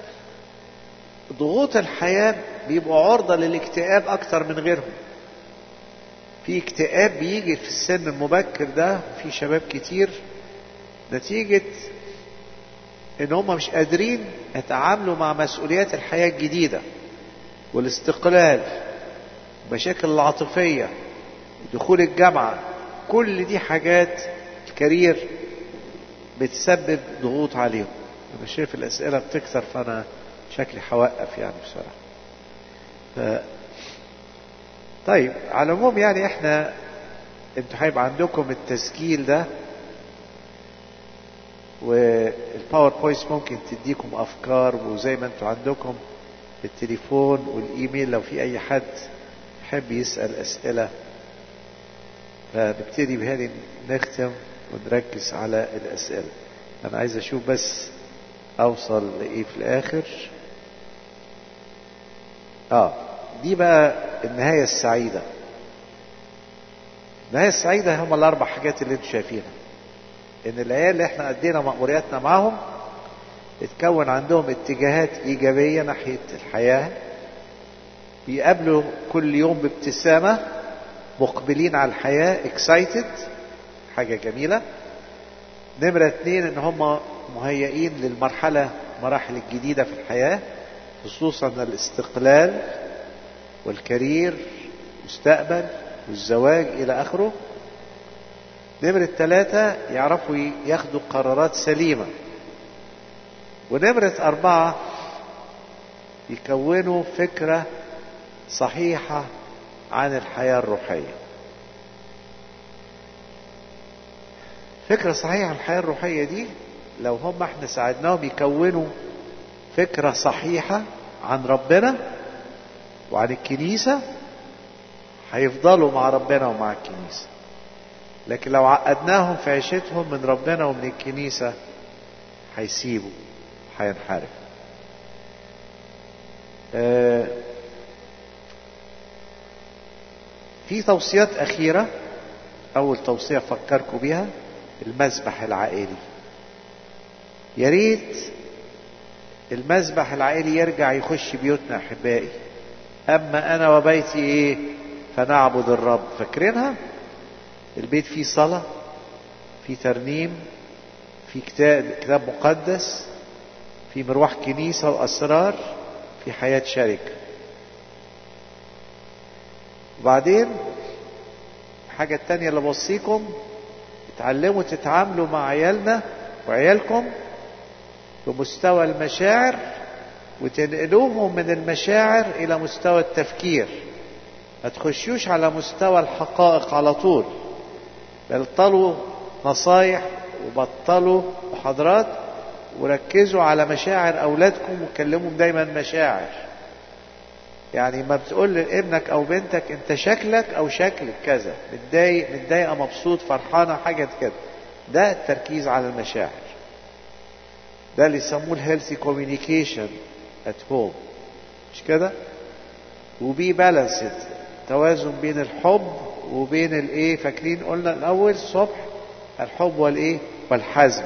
ضغوط الحياة بيبقوا عرضة للاكتئاب أكتر من غيرهم في اكتئاب بيجي في السن المبكر ده في شباب كتير نتيجة ان هم مش قادرين يتعاملوا مع مسؤوليات الحياة الجديدة والاستقلال المشاكل العاطفية دخول الجامعة كل دي حاجات الكارير بتسبب ضغوط عليهم انا شايف الاسئلة بتكثر فانا شكلي هوقف يعني بصراحة ف... طيب على العموم يعني احنا انتوا هيبقى عندكم التسجيل ده والباوربوينت ممكن تديكم افكار وزي ما انتوا عندكم التليفون والايميل لو في اي حد يحب يسال اسئله فنبتدي بهذه نختم ونركز على الاسئله انا عايز اشوف بس اوصل لايه في الاخر اه دي بقى النهايه السعيده النهايه السعيده هم الاربع حاجات اللي انتوا شايفينها ان العيال اللي احنا ادينا مأمورياتنا معاهم اتكون عندهم اتجاهات ايجابيه ناحيه الحياه بيقابلوا كل يوم بابتسامه مقبلين على الحياه اكسايتد حاجه جميله نمره اتنين ان هم مهيئين للمرحله المراحل الجديده في الحياه خصوصا الاستقلال والكارير مستقبل والزواج الى اخره نمرة ثلاثة يعرفوا ياخدوا قرارات سليمة ونمرة أربعة يكونوا فكرة صحيحة عن الحياة الروحية فكرة صحيحة عن الحياة الروحية دي لو هم احنا ساعدناهم يكونوا فكرة صحيحة عن ربنا وعن الكنيسة هيفضلوا مع ربنا ومع الكنيسة لكن لو عقدناهم في عيشتهم من ربنا ومن الكنيسة هيسيبوا هينحرف آه في توصيات أخيرة أول توصية أفكركم بيها المذبح العائلي يا ريت المذبح العائلي يرجع يخش بيوتنا أحبائي أما أنا وبيتي إيه فنعبد الرب فاكرينها البيت فيه صلاة فيه ترنيم في كتاب, كتاب مقدس في مروح كنيسة وأسرار في حياة شركة وبعدين الحاجة التانية اللي بوصيكم اتعلموا تتعاملوا مع عيالنا وعيالكم بمستوى المشاعر وتنقلوهم من المشاعر إلى مستوى التفكير ما تخشوش على مستوى الحقائق على طول بطلوا نصايح وبطلوا محاضرات وركزوا على مشاعر أولادكم وكلمهم دايما مشاعر يعني ما بتقول لابنك أو بنتك أنت شكلك أو شكلك كذا متضايق متضايقة مبسوط فرحانة حاجة كده ده التركيز على المشاعر ده اللي يسموه الهيلثي كوميونيكيشن ات هوم مش كده وبي بالانسد توازن بين الحب وبين الايه فاكرين قلنا الاول الصبح الحب والايه والحزم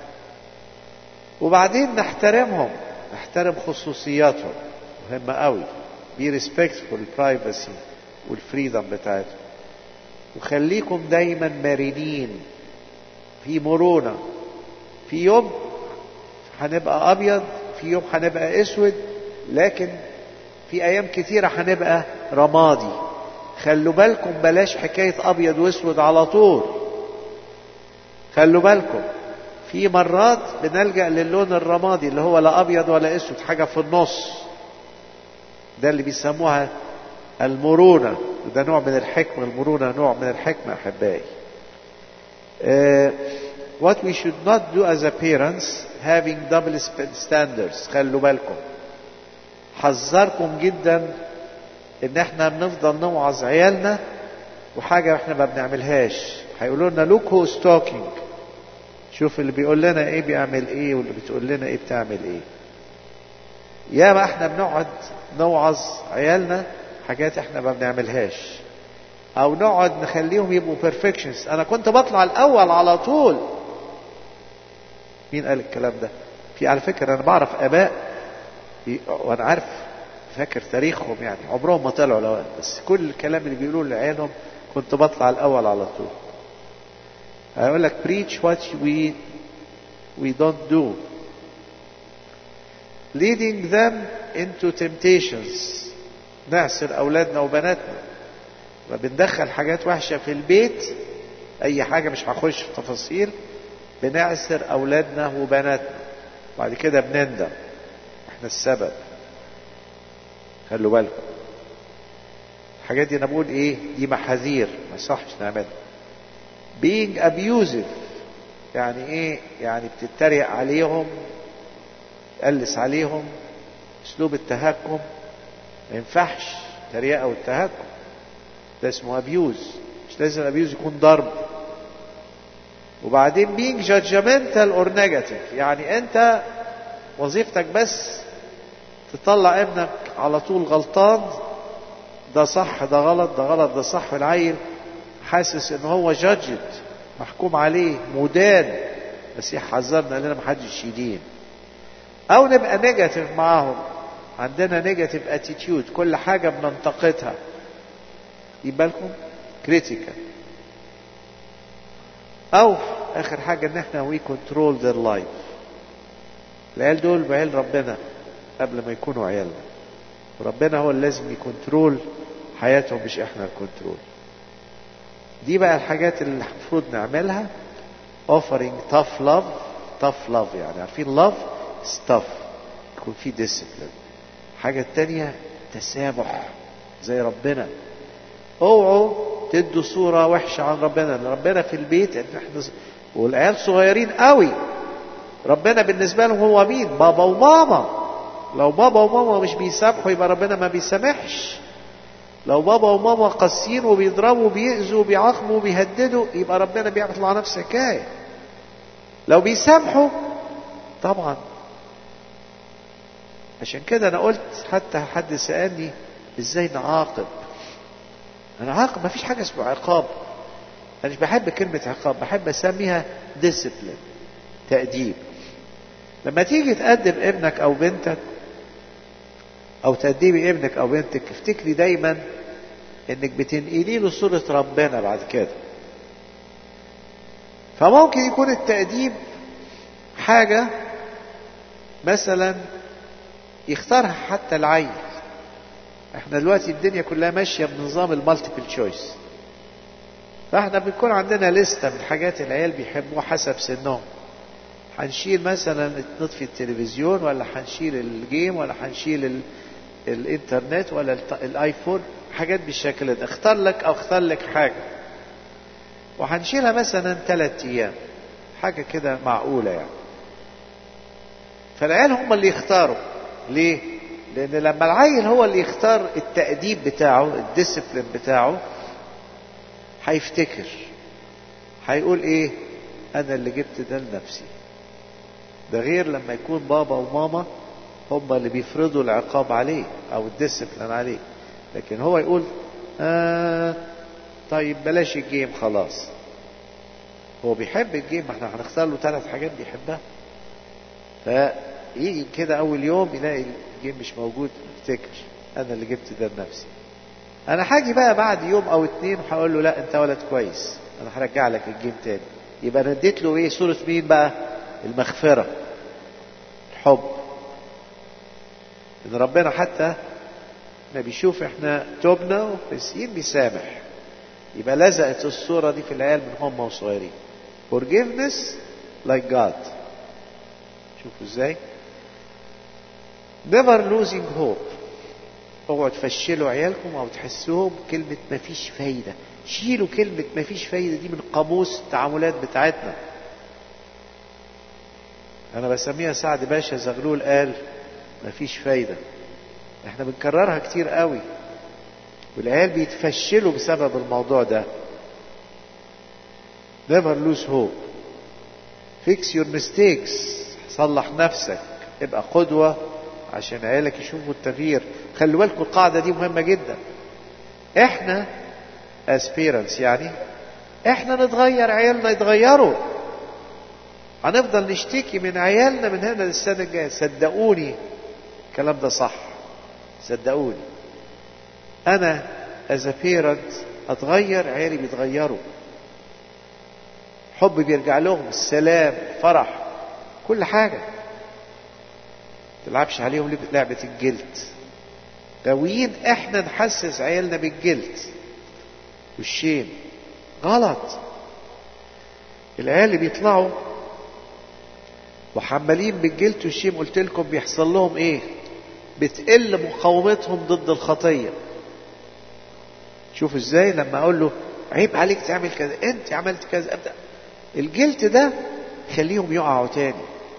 وبعدين نحترمهم نحترم خصوصياتهم مهمة قوي بي ريسبكتفول البرايفسي والفريدم بتاعتهم وخليكم دايما مرنين في مرونة في يوم هنبقى ابيض في يوم هنبقى اسود لكن في ايام كتيرة هنبقى رمادي خلوا بالكم بلاش حكاية ابيض واسود على طول خلوا بالكم في مرات بنلجأ للون الرمادي اللي هو لا ابيض ولا اسود حاجة في النص ده اللي بيسموها المرونة وده نوع من الحكمة المرونة نوع من الحكمة أحبائي uh, what we should not do as a parents having double standards خلوا بالكم حذركم جدا ان احنا بنفضل نوعظ عيالنا وحاجة احنا ما بنعملهاش هيقولوا لنا لوك هو ستوكينج شوف اللي بيقول لنا ايه بيعمل ايه واللي بتقول لنا ايه بتعمل ايه يا ما احنا بنقعد نوعظ عيالنا حاجات احنا ما بنعملهاش او نقعد نخليهم يبقوا بيرفكشنز انا كنت بطلع الاول على طول مين قال الكلام ده في على فكره انا بعرف اباء وانا عارف فاكر تاريخهم يعني عمرهم ما طلعوا الاوائل بس كل الكلام اللي بيقولوه لعيالهم كنت بطلع الاول على طول هيقول لك preach what we we don't do leading them into temptations نعسر أولادنا وبناتنا ما بندخل حاجات وحشة في البيت أي حاجة مش هخش في تفاصيل بنعسر أولادنا وبناتنا بعد كده بنندم احنا السبب خلوا بالكم الحاجات دي انا بقول ايه دي محاذير ما يصحش نعملها being abusive يعني ايه يعني بتتريق عليهم تقلس عليهم اسلوب التهكم ما ينفعش تريقه والتهكم ده اسمه ابيوز مش لازم الابيوز يكون ضرب وبعدين being judgmental or negative يعني انت وظيفتك بس تطلع ابنك على طول غلطان ده صح ده غلط ده غلط ده صح والعيل حاسس ان هو جادجد محكوم عليه مدان بس يحذرنا لنا محدش يدين او نبقى نيجاتيف معاهم عندنا نيجاتيف اتيتيود كل حاجه بننتقدها يبقى لكم كريتيكال او اخر حاجه ان احنا وي كنترول ذير لايف العيال دول بعيال ربنا قبل ما يكونوا عيالنا وربنا هو اللي لازم يكنترول حياتهم مش احنا الكنترول دي بقى الحاجات اللي المفروض نعملها offering tough love tough love يعني عارفين love stuff يكون في discipline حاجة التانية تسامح زي ربنا اوعوا تدوا صورة وحشة عن ربنا ربنا في البيت ان احنا والعيال صغيرين قوي ربنا بالنسبة لهم هو مين بابا وماما لو بابا وماما مش بيسامحوا يبقى ربنا ما بيسامحش لو بابا وماما قاسيين وبيضربوا وبيأذوا وبيعاقبوا وبيهددوا يبقى ربنا بيطلع نفس حكايه لو بيسامحوا طبعا عشان كده انا قلت حتى حد سألني ازاي نعاقب انا عاقب ما فيش حاجه اسمها عقاب انا مش بحب كلمه عقاب بحب اسميها ديسيبلين تأديب لما تيجي تأدب ابنك او بنتك او تأديبي ابنك او بنتك افتكري دايما انك بتنقلي له صورة ربنا بعد كده فممكن يكون التأديب حاجة مثلا يختارها حتى العيل احنا دلوقتي الدنيا كلها ماشية بنظام المالتيبل تشويس فاحنا بيكون عندنا لستة من حاجات العيال بيحبوها حسب سنهم هنشيل مثلا نطفي التلفزيون ولا هنشيل الجيم ولا هنشيل ال... الانترنت ولا الت... الايفون حاجات بالشكل ده اختار لك او اختار لك حاجة وهنشيلها مثلا ثلاث ايام حاجة كده معقولة يعني فالعيال هم اللي يختاروا ليه لان لما العيل هو اللي يختار التأديب بتاعه الديسيبلين بتاعه هيفتكر هيقول ايه انا اللي جبت ده لنفسي ده غير لما يكون بابا وماما هم اللي بيفرضوا العقاب عليه او الديسيبلين عليه لكن هو يقول آه طيب بلاش الجيم خلاص هو بيحب الجيم ما احنا هنختار له ثلاث حاجات بيحبها فيجي كده اول يوم يلاقي الجيم مش موجود يفتكر انا اللي جبت ده لنفسي انا هاجي بقى بعد يوم او اتنين وهقول له لا انت ولد كويس انا هرجع لك الجيم تاني يبقى انا اديت له ايه صورة مين بقى المغفرة الحب ان ربنا حتى ما بيشوف احنا توبنا وفاسقين بيسامح يبقى لزقت الصورة دي في العيال من هم وصغيرين forgiveness like God شوفوا ازاي never losing hope اوعوا تفشلوا عيالكم او تحسوهم كلمة مفيش فايدة شيلوا كلمة مفيش فايدة دي من قاموس التعاملات بتاعتنا انا بسميها سعد باشا زغلول قال مفيش فايدة احنا بنكررها كتير قوي والعيال بيتفشلوا بسبب الموضوع ده never lose hope fix your mistakes صلح نفسك ابقى قدوة عشان عيالك يشوفوا التغيير خلي بالكم القاعدة دي مهمة جدا احنا as parents يعني احنا نتغير عيالنا يتغيروا هنفضل نشتكي من عيالنا من هنا للسنة الجاية صدقوني الكلام ده صح صدقوني انا as a parent اتغير عيالي بيتغيروا حب بيرجع لهم السلام فرح كل حاجة تلعبش عليهم لعبة الجلد غاويين احنا نحسس عيالنا بالجلد والشيم غلط العيال اللي بيطلعوا وحمالين بالجلد والشيم قلت لكم بيحصل لهم ايه بتقل مقاومتهم ضد الخطيه شوف ازاي لما اقول له عيب عليك تعمل كذا انت عملت كذا ابدا الجلد ده خليهم يقعوا تاني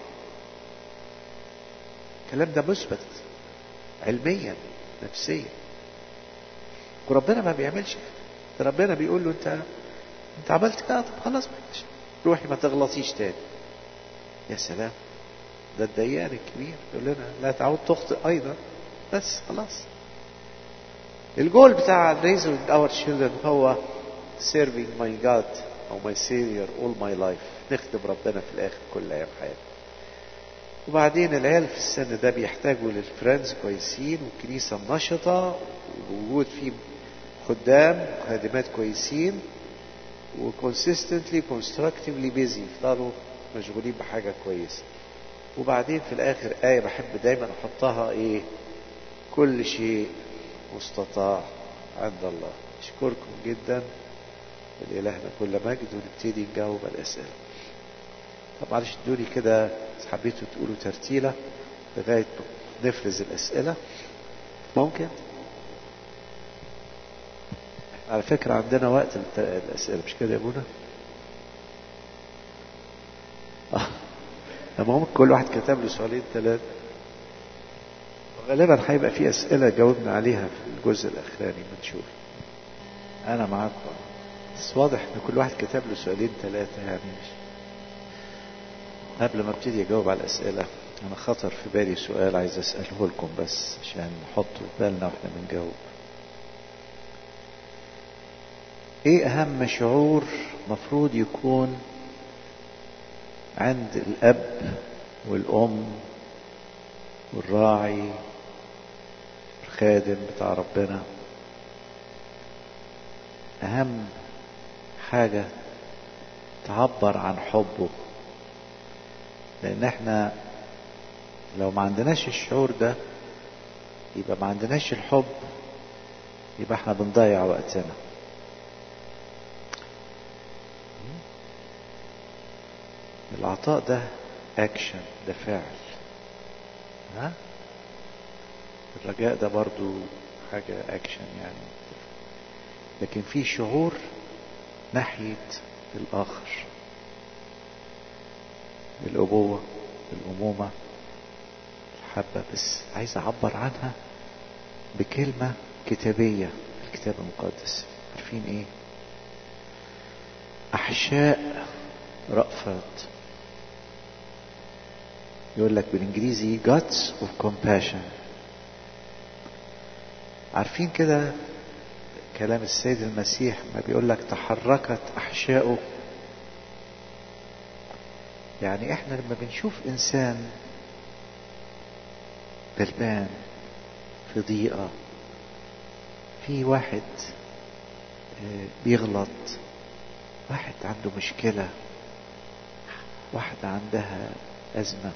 الكلام ده مثبت علميا نفسيا وربنا ما بيعملش كده ربنا بيقول له انت انت عملت كده طب خلاص ماشي روحي ما تغلطيش تاني يا سلام ده الديان الكبير يقول لنا لا تعود تخطئ ايضا بس خلاص الجول بتاع raising our children هو serving my God أو my Savior all my life نخدم ربنا في الآخر كل أيام حياتنا وبعدين العيال في السن ده بيحتاجوا للفريندز كويسين والكنيسة نشطة ووجود فيه خدام وخادمات كويسين وكونسيستنتلي كونستراكتيفلي بيزي يفضلوا مشغولين بحاجة كويسة وبعدين في الآخر آية بحب دايما أحطها إيه كل شيء مستطاع عند الله أشكركم جدا لإلهنا كل مجد ونبتدي نجاوب الأسئلة طب معلش ادوني كده حبيتوا تقولوا ترتيلة لغاية نفرز الأسئلة ممكن على فكرة عندنا وقت الأسئلة مش كده يا ابونا اه لما هم كل واحد كتب له سؤالين ثلاثة غالبا هيبقى في اسئله جاوبنا عليها في الجزء الاخراني ما نشوف انا معاكم بس واضح ان كل واحد كتب له سؤالين ثلاثه يعني مش قبل ما ابتدي اجاوب على الاسئله انا خطر في بالي سؤال عايز اساله لكم بس عشان نحطه في بالنا واحنا بنجاوب ايه اهم شعور مفروض يكون عند الاب والام والراعي الخادم بتاع ربنا اهم حاجه تعبر عن حبه لان احنا لو ما عندناش الشعور ده يبقى ما عندناش الحب يبقى احنا بنضيع وقتنا العطاء ده اكشن ده فعل ها الرجاء ده برضو حاجة اكشن يعني لكن في شعور ناحية الآخر الأبوة الأمومة الحبة بس عايز أعبر عنها بكلمة كتابية في الكتاب المقدس عارفين إيه؟ أحشاء رأفت يقول لك بالإنجليزي guts of compassion عارفين كده كلام السيد المسيح ما بيقول لك تحركت أحشاؤه يعني احنا لما بنشوف انسان غلبان في ضيقة في واحد بيغلط واحد عنده مشكلة واحدة عندها أزمة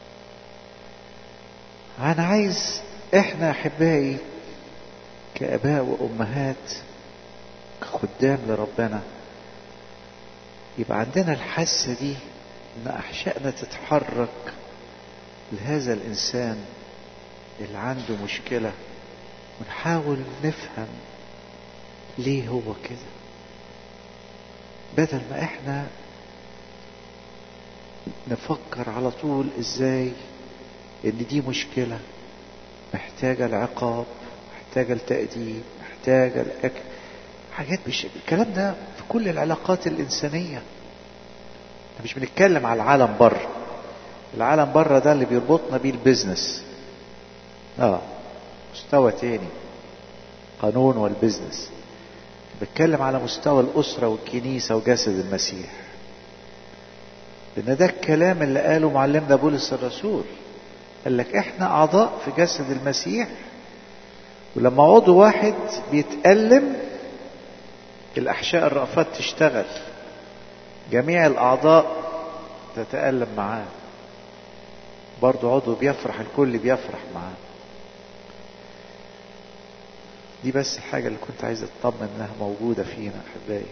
أنا عايز إحنا أحبائي كآباء وأمهات كخدام لربنا يبقى عندنا الحاسة دي ان احشائنا تتحرك لهذا الانسان اللي عنده مشكله ونحاول نفهم ليه هو كده بدل ما احنا نفكر على طول ازاي ان دي مشكله محتاجه العقاب محتاجه التاديب محتاجه الاكل حاجات مش الكلام ده في كل العلاقات الانسانيه مش بنتكلم على العالم بره العالم بره ده اللي بيربطنا بيه البيزنس اه مستوى تاني قانون والبيزنس بتكلم على مستوى الأسرة والكنيسة وجسد المسيح لأن ده الكلام اللي قاله معلمنا بولس الرسول قال لك احنا أعضاء في جسد المسيح ولما عضو واحد بيتألم الأحشاء الرأفات تشتغل جميع الأعضاء تتألم معاه برضو عضو بيفرح الكل بيفرح معاه دي بس الحاجة اللي كنت عايز اطمن انها موجودة فينا احبائي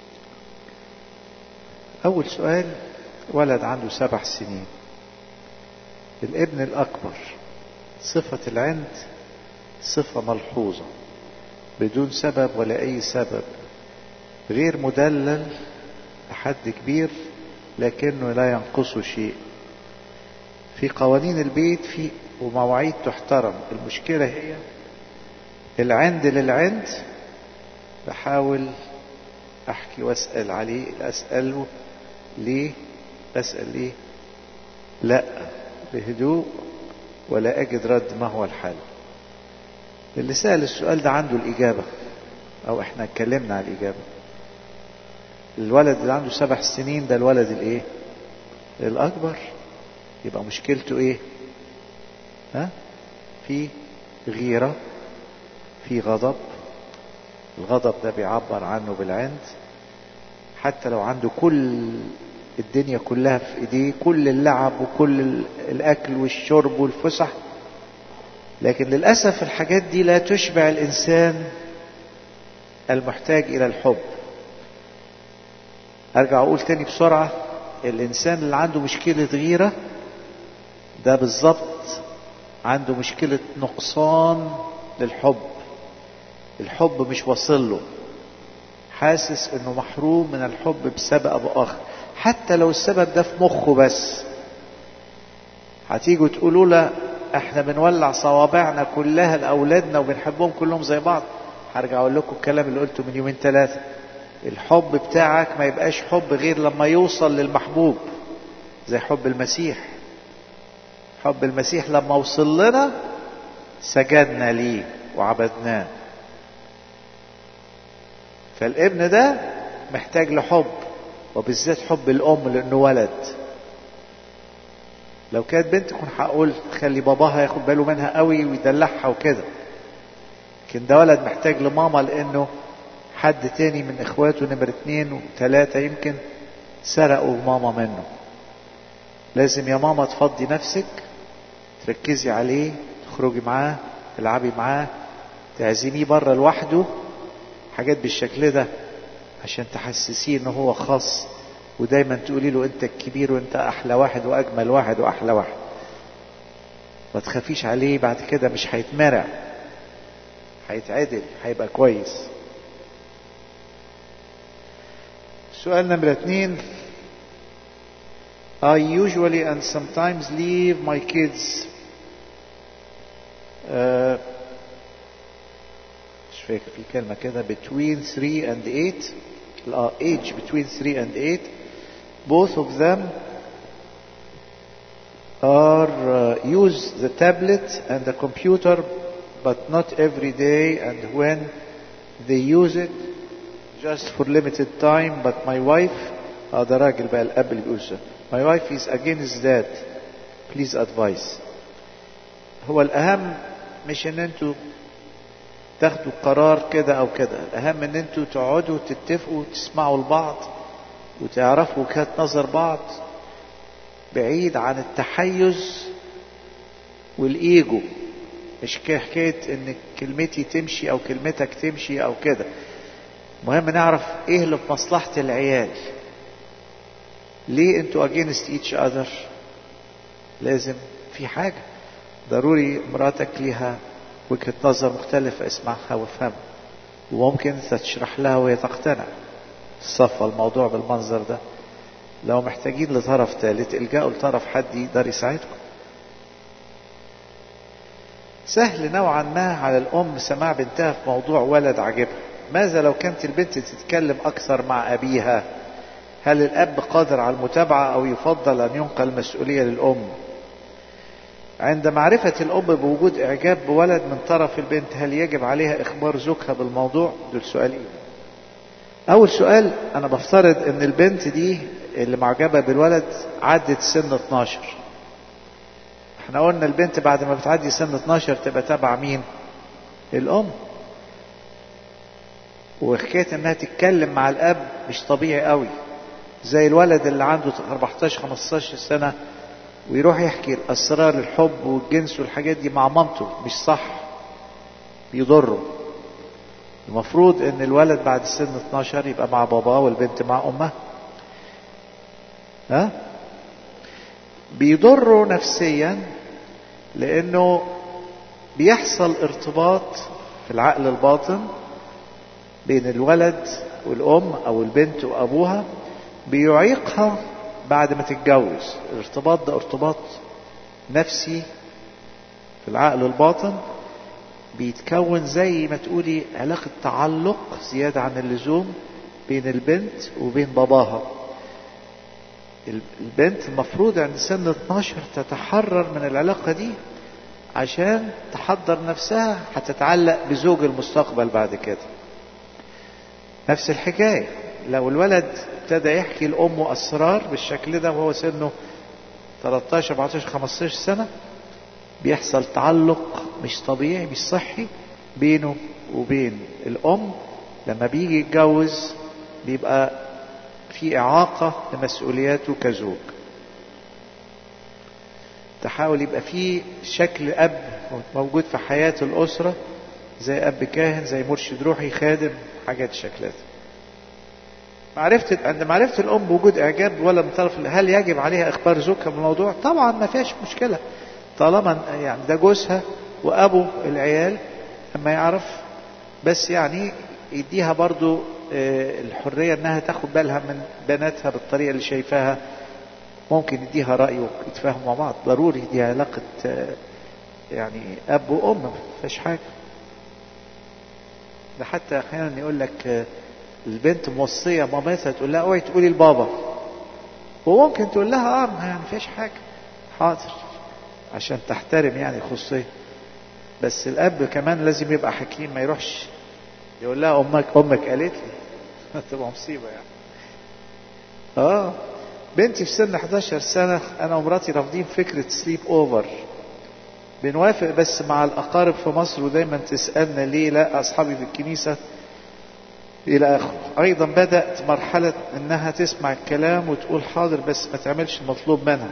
اول سؤال ولد عنده سبع سنين الابن الاكبر صفة العند صفة ملحوظة بدون سبب ولا اي سبب غير مدلل لحد كبير لكنه لا ينقصه شيء في قوانين البيت في ومواعيد تحترم المشكلة هي العند للعند بحاول احكي واسأل عليه اسأله ليه اسأل ليه لا بهدوء ولا اجد رد ما هو الحل اللي سأل السؤال ده عنده الإجابة أو إحنا اتكلمنا على الإجابة الولد اللي عنده سبع سنين ده الولد الإيه؟ الأكبر يبقى مشكلته إيه؟ ها؟ في غيرة في غضب الغضب ده بيعبر عنه بالعند حتى لو عنده كل الدنيا كلها في ايديه كل اللعب وكل الاكل والشرب والفسح لكن للاسف الحاجات دي لا تشبع الانسان المحتاج الى الحب ارجع اقول تاني بسرعه الانسان اللي عنده مشكله غيره ده بالظبط عنده مشكله نقصان للحب الحب مش واصل له حاسس انه محروم من الحب بسبب او اخر حتى لو السبب ده في مخه بس هتيجوا تقولوا له احنا بنولع صوابعنا كلها لاولادنا وبنحبهم كلهم زي بعض هرجع اقول لكم الكلام اللي قلته من يومين ثلاثه الحب بتاعك ما يبقاش حب غير لما يوصل للمحبوب زي حب المسيح حب المسيح لما وصل لنا سجدنا ليه وعبدناه فالابن ده محتاج لحب وبالذات حب الام لانه ولد لو كانت بنت كنت هقول خلي باباها ياخد باله منها قوي ويدلعها وكده لكن ده ولد محتاج لماما لانه حد تاني من اخواته نمر اتنين وتلاتة يمكن سرقوا ماما منه لازم يا ماما تفضي نفسك تركزي عليه تخرجي معاه تلعبي معاه تعزميه بره لوحده حاجات بالشكل ده عشان تحسسيه ان هو خاص ودايما تقولي له انت الكبير وانت احلى واحد واجمل واحد واحلى واحد ما تخافيش عليه بعد كده مش هيتمرع هيتعدل هيبقى كويس سؤال نمرة اتنين I usually and sometimes leave my kids uh, مش فاكر في كلمة كده between 3 and 8 uh, age between 3 and 8 both of them are uh, use the tablet and the computer but not every day and when they use it just for limited time but my wife اه ده راجل بقى الاب اللي بيقول my wife is against that please advise هو الاهم مش ان انتوا تاخدوا قرار كده او كده الاهم ان انتوا تقعدوا تتفقوا تسمعوا لبعض وتعرفوا وجهات نظر بعض بعيد عن التحيز والايجو مش حكايه ان كلمتي تمشي او كلمتك تمشي او كده مهم نعرف ايه اللي في مصلحه العيال ليه انتوا against each other لازم في حاجه ضروري مراتك ليها وجهة نظر مختلفة اسمعها وافهمها وممكن انت تشرح لها وهي تقتنع صفى الموضوع بالمنظر ده لو محتاجين لطرف ثالث الجأوا لطرف حد يقدر يساعدكم سهل نوعا ما على الأم سماع بنتها في موضوع ولد عجبها ماذا لو كانت البنت تتكلم أكثر مع أبيها هل الأب قادر على المتابعة أو يفضل أن ينقل المسؤولية للأم عند معرفة الأم بوجود إعجاب بولد من طرف البنت هل يجب عليها إخبار زوجها بالموضوع؟ دول سؤالين. أول سؤال أنا بفترض إن البنت دي اللي معجبة بالولد عدت سن 12. إحنا قلنا البنت بعد ما بتعدي سن 12 تبقى تبع مين؟ الأم. وحكاية إنها تتكلم مع الأب مش طبيعي قوي. زي الولد اللي عنده 14 15 سنة ويروح يحكي اسرار الحب والجنس والحاجات دي مع مامته مش صح بيضره المفروض ان الولد بعد سن 12 يبقى مع باباه والبنت مع امها ها بيضره نفسيا لانه بيحصل ارتباط في العقل الباطن بين الولد والام او البنت وابوها بيعيقها بعد ما تتجوز الارتباط ده ارتباط نفسي في العقل الباطن بيتكون زي ما تقولي علاقة تعلق زيادة عن اللزوم بين البنت وبين باباها البنت المفروض عند سن 12 تتحرر من العلاقة دي عشان تحضر نفسها هتتعلق بزوج المستقبل بعد كده نفس الحكاية لو الولد ابتدى يحكي لأمه أسرار بالشكل ده وهو سنه 13 14 15 سنة بيحصل تعلق مش طبيعي مش صحي بينه وبين الأم لما بيجي يتجوز بيبقى في إعاقة لمسؤولياته كزوج تحاول يبقى في شكل أب موجود في حياة الأسرة زي أب كاهن زي مرشد روحي خادم حاجات شكلات معرفة عند معرفة الأم بوجود إعجاب ولا من طرف هل يجب عليها إخبار زوجها بالموضوع؟ طبعا ما فيهاش مشكلة طالما يعني ده جوزها وأبو العيال أما يعرف بس يعني يديها برضو الحرية إنها تاخد بالها من بناتها بالطريقة اللي شايفاها ممكن يديها رأي ويتفاهموا مع بعض ضروري دي علاقة يعني اب وام ما فيش حاجه ده حتى احيانا يقول لك آه، البنت موصيه مامتها تقول لها اوعي تقولي لبابا وممكن تقول لها اه ما يعني فيش حاجه حاضر عشان تحترم يعني خصوصيه بس الاب كمان لازم يبقى حكيم ما يروحش يقول لها امك امك قالت لي تبقى مصيبه يعني اه بنتي في سن 11 سنه انا ومراتي رافضين فكره سليب اوفر بنوافق بس مع الاقارب في مصر ودايما تسالنا ليه لا اصحابي في الكنيسه الى اخره ايضا بدات مرحله انها تسمع الكلام وتقول حاضر بس ما تعملش المطلوب منها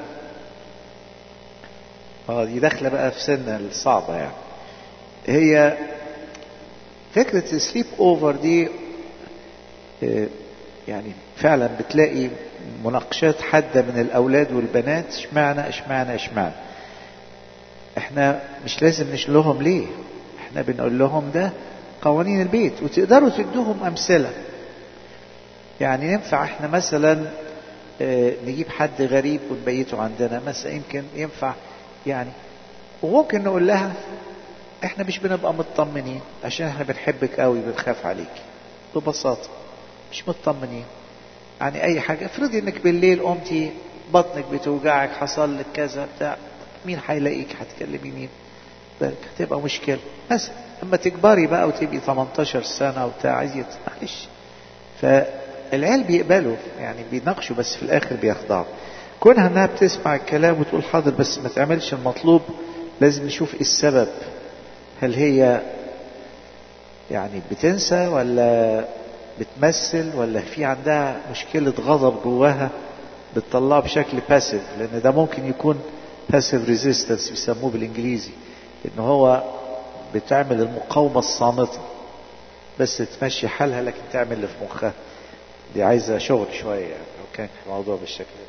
اه دي داخله بقى في سن الصعبه يعني هي فكره السليب اوفر دي آه، يعني فعلا بتلاقي مناقشات حاده من الاولاد والبنات اشمعنى اشمعنى اشمعنى احنا مش لازم نشلهم ليه احنا بنقول لهم ده قوانين البيت وتقدروا تدوهم امثله يعني ينفع احنا مثلا آه، نجيب حد غريب ونبيته عندنا مثلا يمكن ينفع يعني وممكن نقول لها احنا مش بنبقى مطمنين عشان احنا بنحبك قوي بنخاف عليك ببساطه مش مطمنين يعني اي حاجه افرضي انك بالليل قمتي بطنك بتوجعك حصل لك كذا بتاع مين هيلاقيك هتكلمي مين بالك هتبقى مشكله مثلا اما تكبري بقى وتبقي 18 سنه وبتاع عايز يت- معلش فالعيال بيقبلوا يعني بيناقشوا بس في الاخر بيخضعوا كونها انها بتسمع الكلام وتقول حاضر بس ما تعملش المطلوب لازم نشوف ايه السبب هل هي يعني بتنسى ولا بتمثل ولا في عندها مشكلة غضب جواها بتطلعه بشكل باسيف لأن ده ممكن يكون باسيف ريزيستنس بيسموه بالإنجليزي إن هو بتعمل المقاومة الصامتة بس تمشي حالها لكن تعمل اللي في مخها دي عايزة شغل شوية يعني لو كان الموضوع بالشكل ده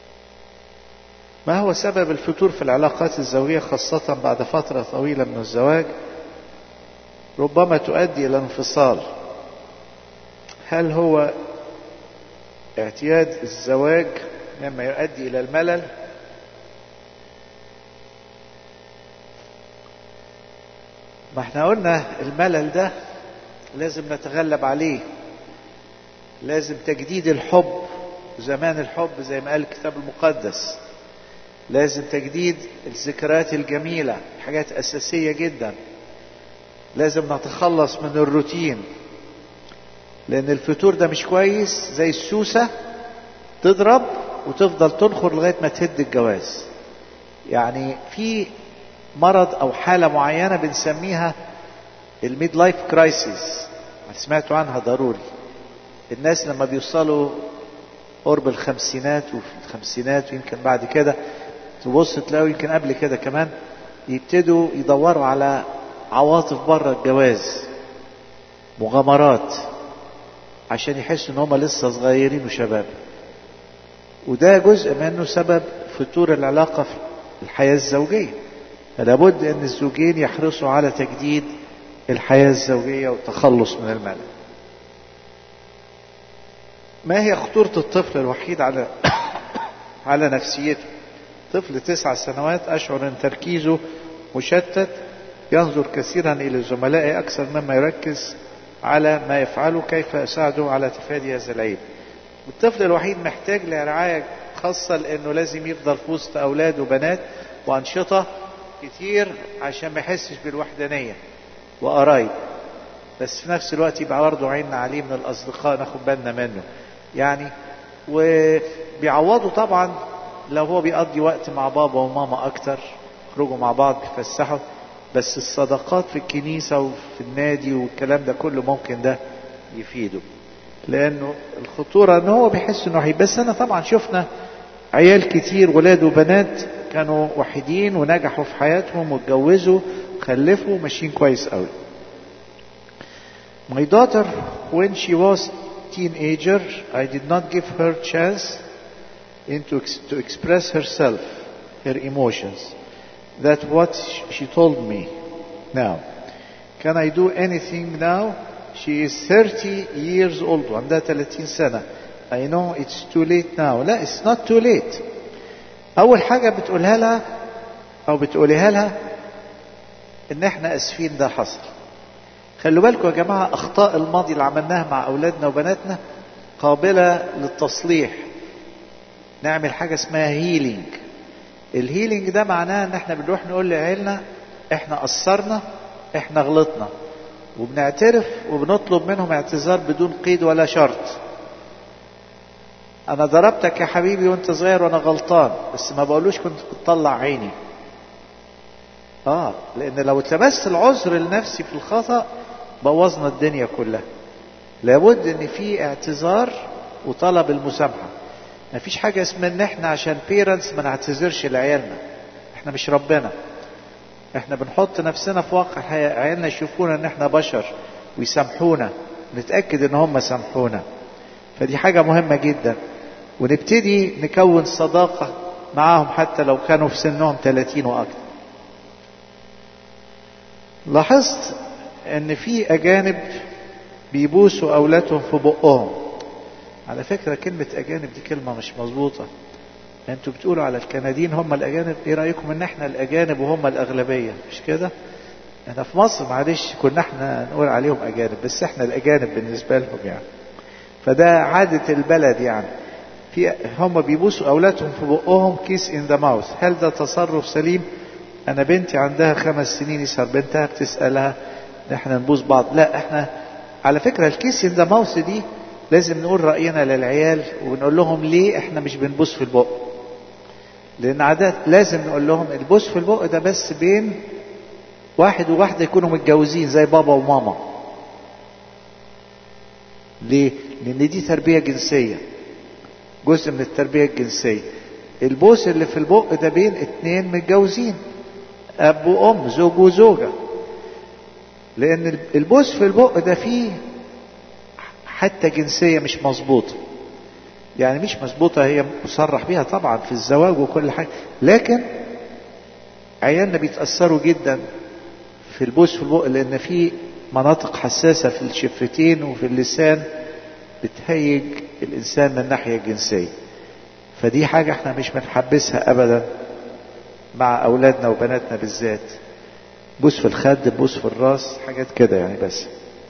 ما هو سبب الفتور في العلاقات الزوجية خاصة بعد فترة طويلة من الزواج ربما تؤدي إلى انفصال هل هو اعتياد الزواج مما يؤدي إلى الملل ما احنا قلنا الملل ده لازم نتغلب عليه لازم تجديد الحب زمان الحب زي ما قال الكتاب المقدس لازم تجديد الذكريات الجميلة حاجات أساسية جدا لازم نتخلص من الروتين لأن الفتور ده مش كويس زي السوسة تضرب وتفضل تنخر لغاية ما تهد الجواز يعني في مرض أو حالة معينة بنسميها الميد لايف كرايسيس سمعتوا عنها ضروري الناس لما بيوصلوا قرب الخمسينات وفي الخمسينات ويمكن بعد كده تبص تلاقوا يمكن قبل كده كمان يبتدوا يدوروا على عواطف بره الجواز مغامرات عشان يحسوا ان هم لسه صغيرين وشباب وده جزء منه سبب فتور العلاقة في الحياة الزوجية فلابد ان الزوجين يحرصوا على تجديد الحياة الزوجية والتخلص من الملل ما هي خطورة الطفل الوحيد على على نفسيته طفل تسع سنوات أشعر أن تركيزه مشتت ينظر كثيرا إلى زملائه أكثر مما يركز على ما يفعله كيف أساعده على تفادي هذا العيب الطفل الوحيد محتاج لرعاية خاصة لأنه لازم يفضل في وسط أولاد وبنات وأنشطة كتير عشان ما يحسش بالوحدانية وقرايب بس في نفس الوقت يبقى برضه عيننا عليه من الأصدقاء ناخد بالنا منه يعني وبيعوضوا طبعا لو هو بيقضي وقت مع بابا وماما أكتر يخرجوا مع بعض بيفسحوا بس الصداقات في الكنيسة وفي النادي والكلام ده كله ممكن ده يفيده لأنه الخطورة إن هو بيحس إنه وحيد بس أنا طبعا شفنا عيال كتير ولاد وبنات كانوا وحيدين ونجحوا في حياتهم واتجوزوا وخلفوا ماشيين كويس قوي. My daughter, when she was teenager, I did not give her chance into ex- to express herself, her emotions. That's what she told me. Now, can I do anything now? She is 30 years old وعندها 30 سنة. I know it's too late now. لا it's not too late. أول حاجة بتقولها لها أو بتقوليها لها ان احنا اسفين ده حصل خلوا بالكم يا جماعة اخطاء الماضي اللي عملناها مع اولادنا وبناتنا قابلة للتصليح نعمل حاجة اسمها هيلينج الهيلينج ده معناه ان احنا بنروح نقول لعيالنا احنا قصرنا احنا غلطنا وبنعترف وبنطلب منهم اعتذار بدون قيد ولا شرط انا ضربتك يا حبيبي وانت صغير وانا غلطان بس ما بقولوش كنت بتطلع عيني اه لان لو اتلبست العذر لنفسي في الخطأ بوظنا الدنيا كلها لابد ان في اعتذار وطلب المسامحة ما فيش حاجة اسمها ان احنا عشان بيرنتس ما نعتذرش لعيالنا احنا مش ربنا احنا بنحط نفسنا في واقع عيالنا يشوفونا ان احنا بشر ويسامحونا نتأكد ان هم سامحونا فدي حاجة مهمة جدا ونبتدي نكون صداقة معاهم حتى لو كانوا في سنهم 30 واكثر لاحظت ان في اجانب بيبوسوا اولادهم في بقهم على فكرة كلمة اجانب دي كلمة مش مظبوطة انتوا بتقولوا على الكنديين هم الاجانب ايه رايكم ان احنا الاجانب وهم الاغلبيه مش كده احنا في مصر معلش كنا احنا نقول عليهم اجانب بس احنا الاجانب بالنسبه لهم يعني فده عاده البلد يعني في هم بيبوسوا اولادهم في بقهم كيس ان ذا ماوث هل ده تصرف سليم انا بنتي عندها خمس سنين يسهر بنتها بتسالها ان احنا نبوس بعض لا احنا على فكره الكيس ان ذا ماوث دي لازم نقول راينا للعيال ونقول لهم ليه احنا مش بنبوس في البق لان عادات لازم نقول لهم البوس في البق ده بس بين واحد وواحدة يكونوا متجوزين زي بابا وماما ليه لان دي تربية جنسية جزء من التربية الجنسية البوس اللي في البق ده بين اتنين متجوزين اب وام زوج وزوجة لان البوس في البق ده فيه حتى جنسية مش مظبوطة يعني مش مظبوطة هي مصرح بيها طبعا في الزواج وكل حاجة لكن عيالنا بيتأثروا جدا في البوس في البق لأن في مناطق حساسة في الشفتين وفي اللسان بتهيج الإنسان من الناحية الجنسية فدي حاجة احنا مش بنحبسها أبدا مع أولادنا وبناتنا بالذات بوس في الخد بوس في الراس حاجات كده يعني بس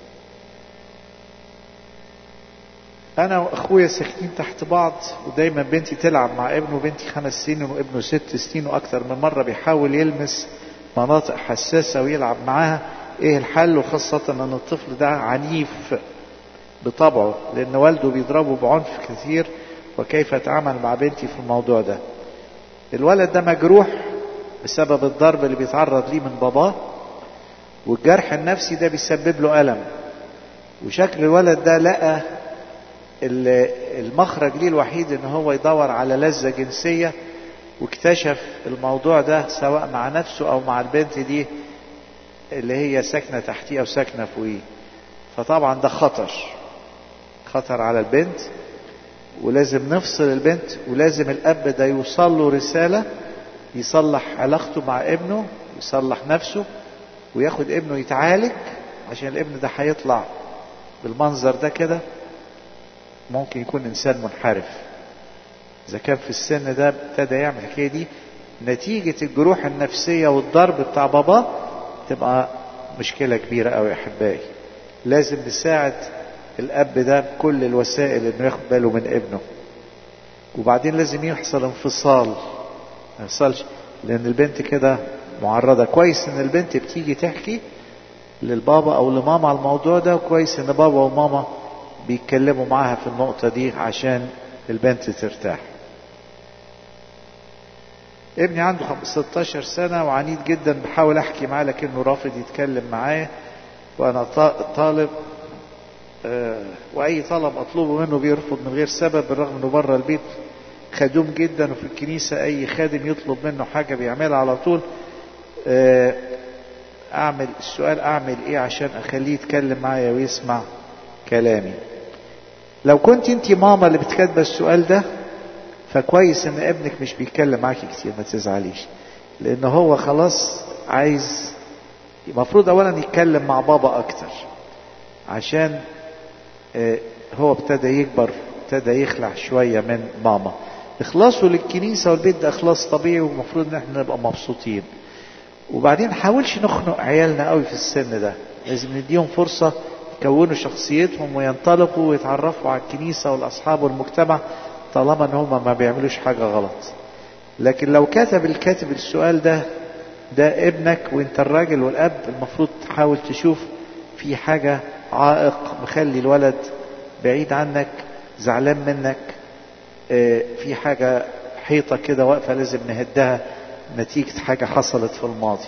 انا واخويا ساكنين تحت بعض ودايما بنتي تلعب مع ابنه بنتي خمس سنين وابنه ست سنين واكثر من مره بيحاول يلمس مناطق حساسه ويلعب معاها ايه الحل وخاصه ان الطفل ده عنيف بطبعه لان والده بيضربه بعنف كثير وكيف اتعامل مع بنتي في الموضوع ده الولد ده مجروح بسبب الضرب اللي بيتعرض ليه من باباه والجرح النفسي ده بيسبب له الم وشكل الولد ده لقى المخرج ليه الوحيد ان هو يدور على لذة جنسية واكتشف الموضوع ده سواء مع نفسه او مع البنت دي اللي هي ساكنة تحتيه او ساكنة فوقيه فطبعا ده خطر خطر على البنت ولازم نفصل البنت ولازم الاب ده يوصل له رسالة يصلح علاقته مع ابنه يصلح نفسه وياخد ابنه يتعالج عشان الابن ده هيطلع بالمنظر ده كده ممكن يكون انسان منحرف اذا كان في السن ده ابتدى يعمل الحكايه دي نتيجه الجروح النفسيه والضرب بتاع باباه تبقى مشكله كبيره قوي يا احبائي لازم نساعد الاب ده بكل الوسائل انه ياخد باله من ابنه وبعدين لازم يحصل انفصال ما يحصلش لان البنت كده معرضه كويس ان البنت بتيجي تحكي للبابا او لماما على الموضوع ده وكويس ان بابا وماما بيتكلموا معاها في النقطة دي عشان البنت ترتاح ابني عنده 16 سنة وعنيد جدا بحاول احكي معاه لكنه رافض يتكلم معايا وانا طالب آه واي طلب اطلبه منه بيرفض من غير سبب بالرغم انه بره البيت خدوم جدا وفي الكنيسة اي خادم يطلب منه حاجة بيعملها على طول آه اعمل السؤال اعمل ايه عشان اخليه يتكلم معايا ويسمع كلامي لو كنت انت ماما اللي بتكاتبه السؤال ده فكويس ان ابنك مش بيتكلم معاكي كتير ما تزعليش لان هو خلاص عايز المفروض اولا يتكلم مع بابا اكتر عشان هو ابتدى يكبر ابتدى يخلع شوية من ماما اخلاصه للكنيسة والبيت ده اخلاص طبيعي والمفروض ان احنا نبقى مبسوطين وبعدين حاولش نخنق عيالنا قوي في السن ده لازم نديهم فرصة يكونوا شخصيتهم وينطلقوا ويتعرفوا على الكنيسة والأصحاب والمجتمع طالما ان هم ما بيعملوش حاجة غلط لكن لو كتب الكاتب السؤال ده ده ابنك وانت الراجل والاب المفروض تحاول تشوف في حاجة عائق مخلي الولد بعيد عنك زعلان منك اه في حاجة حيطة كده واقفة لازم نهدها نتيجة حاجة حصلت في الماضي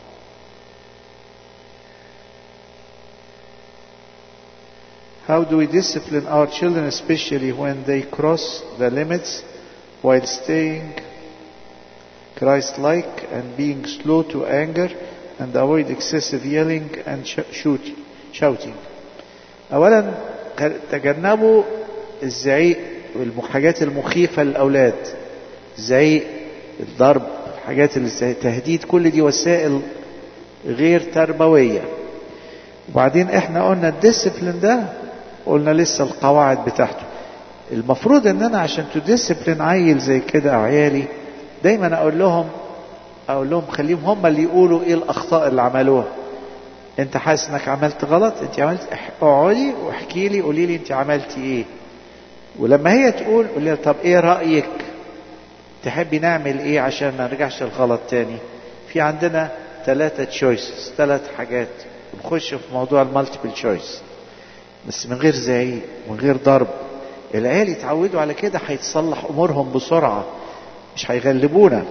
How do we discipline our children, especially when they cross the limits while staying Christ like and being slow to anger and avoid excessive yelling and sh- shoot, shouting? أولا تجنبوا الزعيق والحاجات المخيفة للأولاد الزعيق الضرب الحاجات التهديد كل دي وسائل غير تربوية وبعدين احنا قلنا الديسبلين ده قلنا لسه القواعد بتاعته المفروض ان انا عشان تديسبلين عيل زي كده او عيالي دايما اقول لهم اقول لهم خليهم هم اللي يقولوا ايه الاخطاء اللي عملوها انت حاسس انك عملت غلط انت عملت اقعدي واحكي لي قولي لي انت عملتي ايه ولما هي تقول قول لها طب ايه رايك تحبي نعمل ايه عشان ما نرجعش الغلط تاني في عندنا ثلاثة تشويسز ثلاث حاجات نخش في موضوع المالتيبل تشويس بس من غير زعيق من غير ضرب العيال يتعودوا على كده هيتصلح امورهم بسرعه مش هيغلبونا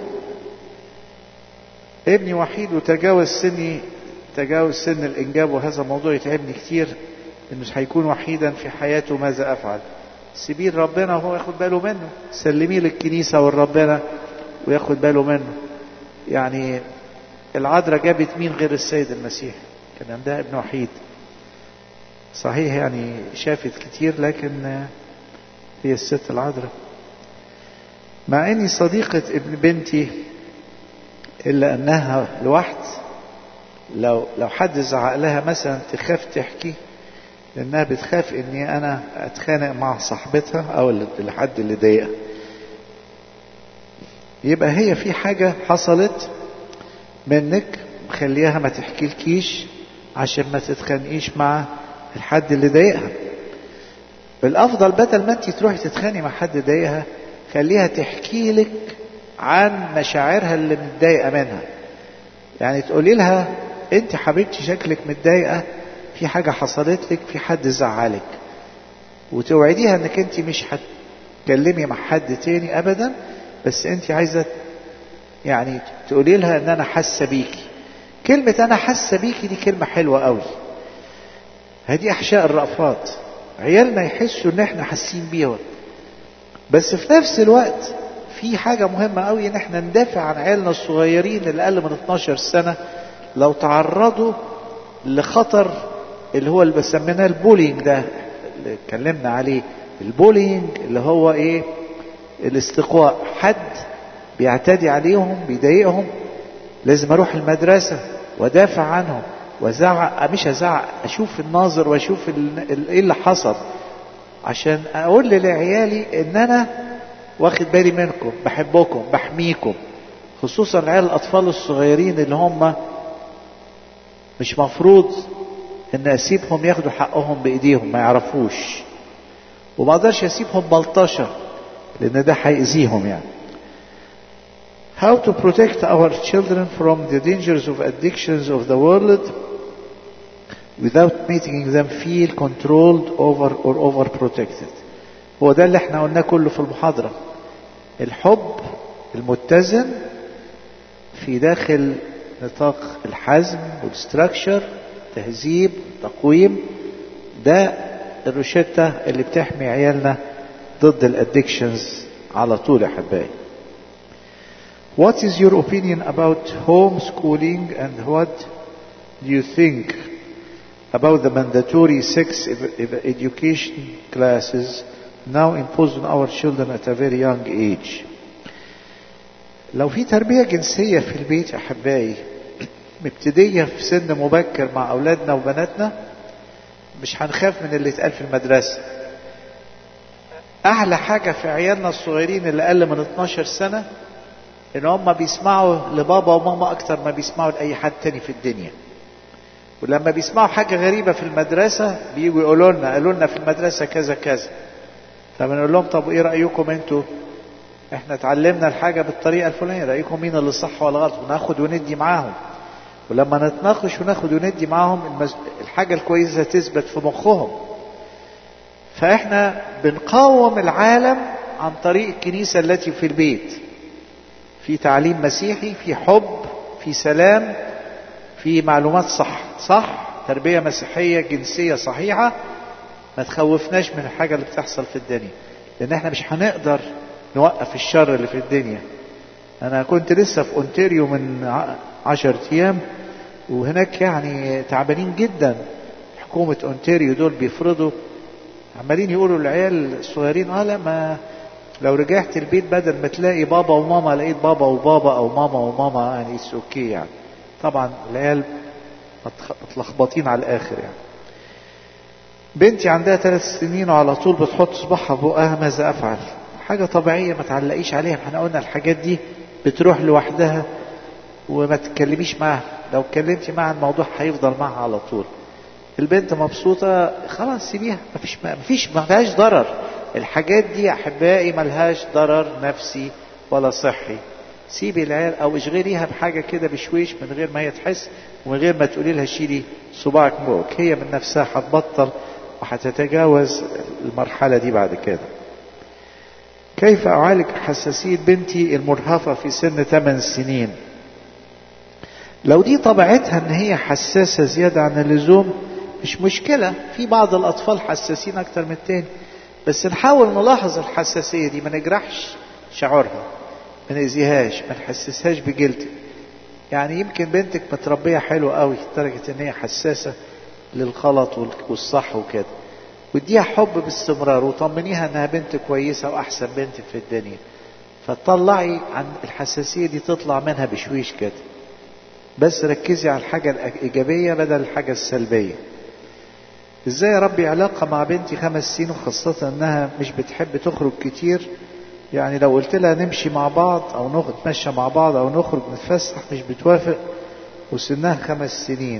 ابني وحيد وتجاوز سني تجاوز سن الانجاب وهذا موضوع يتعبني كتير انه هيكون وحيدا في حياته ماذا افعل سيبيه ربنا وهو ياخد باله منه سلميه للكنيسه والربنا وياخد باله منه يعني العذراء جابت مين غير السيد المسيح كان عندها ابن وحيد صحيح يعني شافت كتير لكن هي الست العذراء مع اني صديقة ابن بنتي الا انها لوحد لو لو حد زعق لها مثلا تخاف تحكي لانها بتخاف اني انا اتخانق مع صاحبتها او الحد اللي ضايقها يبقى هي في حاجة حصلت منك مخليها ما تحكي لكيش عشان ما تتخانقيش مع الحد اللي ضايقها الافضل بدل ما انت تروحي تتخانقي مع حد ضايقها خليها تحكي لك عن مشاعرها اللي متضايقه منها يعني تقولي لها انت حبيبتي شكلك متضايقه في حاجه حصلت لك في حد زعلك وتوعديها انك انت مش هتكلمي مع حد تاني ابدا بس انت عايزه يعني تقولي لها ان انا حاسه بيكي كلمه انا حاسه بيكي دي كلمه حلوه قوي هذه احشاء الرأفات عيالنا يحسوا ان احنا حاسين بيهم بس في نفس الوقت في حاجة مهمة قوي ان احنا ندافع عن عيالنا الصغيرين اللي اقل من 12 سنة لو تعرضوا لخطر اللي هو اللي بسميناه البولينج ده اللي اتكلمنا عليه البولينج اللي هو ايه الاستقواء حد بيعتدي عليهم بيضايقهم لازم اروح المدرسة وادافع عنهم وازعق مش ازعق اشوف الناظر واشوف ايه اللي حصل عشان اقول لعيالي ان انا واخد بالي منكم بحبكم بحميكم خصوصا العيال الاطفال الصغيرين اللي هم مش مفروض ان اسيبهم ياخدوا حقهم بايديهم ما يعرفوش وما اقدرش اسيبهم بلطشه لان ده هيأذيهم يعني How to protect our children from the dangers of addictions of the world without making them feel controlled over or overprotected هو ده اللي احنا قلناه كله في المحاضرة الحب المتزن في داخل نطاق الحزم والستراكشر تهذيب تقويم ده الروشتة اللي بتحمي عيالنا ضد الادكشنز على طول يا حبايبي What is your opinion about homeschooling and what do you think about the mandatory sex education classes now imposed on our children at a very young age. لو في تربية جنسية في البيت أحبائي مبتدية في سن مبكر مع أولادنا وبناتنا مش هنخاف من اللي اتقال في المدرسة أعلى حاجة في عيالنا الصغيرين اللي أقل من 12 سنة ان هم بيسمعوا لبابا وماما اكتر ما بيسمعوا لاي حد تاني في الدنيا ولما بيسمعوا حاجة غريبة في المدرسة بيجوا يقولوا لنا قالوا لنا في المدرسة كذا كذا فبنقول لهم طب ايه رأيكم انتوا احنا اتعلمنا الحاجة بالطريقة الفلانية رأيكم مين اللي صح ولا غلط وناخد وندي معاهم ولما نتناقش وناخد وندي معاهم المز... الحاجة الكويسة تثبت في مخهم فاحنا بنقاوم العالم عن طريق الكنيسة التي في البيت في تعليم مسيحي في حب في سلام في معلومات صح صح تربية مسيحية جنسية صحيحة ما تخوفناش من الحاجة اللي بتحصل في الدنيا لان احنا مش هنقدر نوقف الشر اللي في الدنيا انا كنت لسه في اونتاريو من عشر ايام وهناك يعني تعبانين جدا حكومة اونتاريو دول بيفرضوا عمالين يقولوا للعيال الصغيرين اه لا ما لو رجعت البيت بدل ما تلاقي بابا وماما لقيت بابا وبابا او ماما وماما يعني اتس اوكي يعني طبعا العيال متلخبطين على الاخر يعني بنتي عندها ثلاث سنين وعلى طول بتحط صباعها بقها ماذا افعل حاجة طبيعية ما تعلقيش عليها احنا قلنا الحاجات دي بتروح لوحدها وما تتكلميش معاها لو اتكلمتي معاها الموضوع هيفضل معاها على طول البنت مبسوطة خلاص سيبيها مفيش مفيش ما فيهاش ضرر الحاجات دي احبائي ملهاش ضرر نفسي ولا صحي سيبي العيال او اشغليها بحاجة كده بشويش من غير ما هي تحس ومن غير ما تقولي لها شيلي صباعك بوك هي من نفسها هتبطل وهتتجاوز المرحلة دي بعد كده كيف أعالج حساسية بنتي المرهفة في سن 8 سنين لو دي طبيعتها ان هي حساسة زيادة عن اللزوم مش مشكلة في بعض الأطفال حساسين أكتر من التاني بس نحاول نلاحظ الحساسية دي ما نجرحش شعورها ما نأذيهاش ما نحسسهاش بجلد يعني يمكن بنتك متربية حلوة قوي لدرجة ان هي حساسة للغلط والصح وكده واديها حب باستمرار وطمنيها انها بنت كويسة واحسن بنت في الدنيا فتطلعي عن الحساسية دي تطلع منها بشويش كده بس ركزي على الحاجة الإيجابية بدل الحاجة السلبية ازاي اربي علاقة مع بنتي خمس سنين وخاصة انها مش بتحب تخرج كتير يعني لو قلت لها نمشي مع بعض او نتمشى مع بعض او نخرج نتفسح مش بتوافق وسنها خمس سنين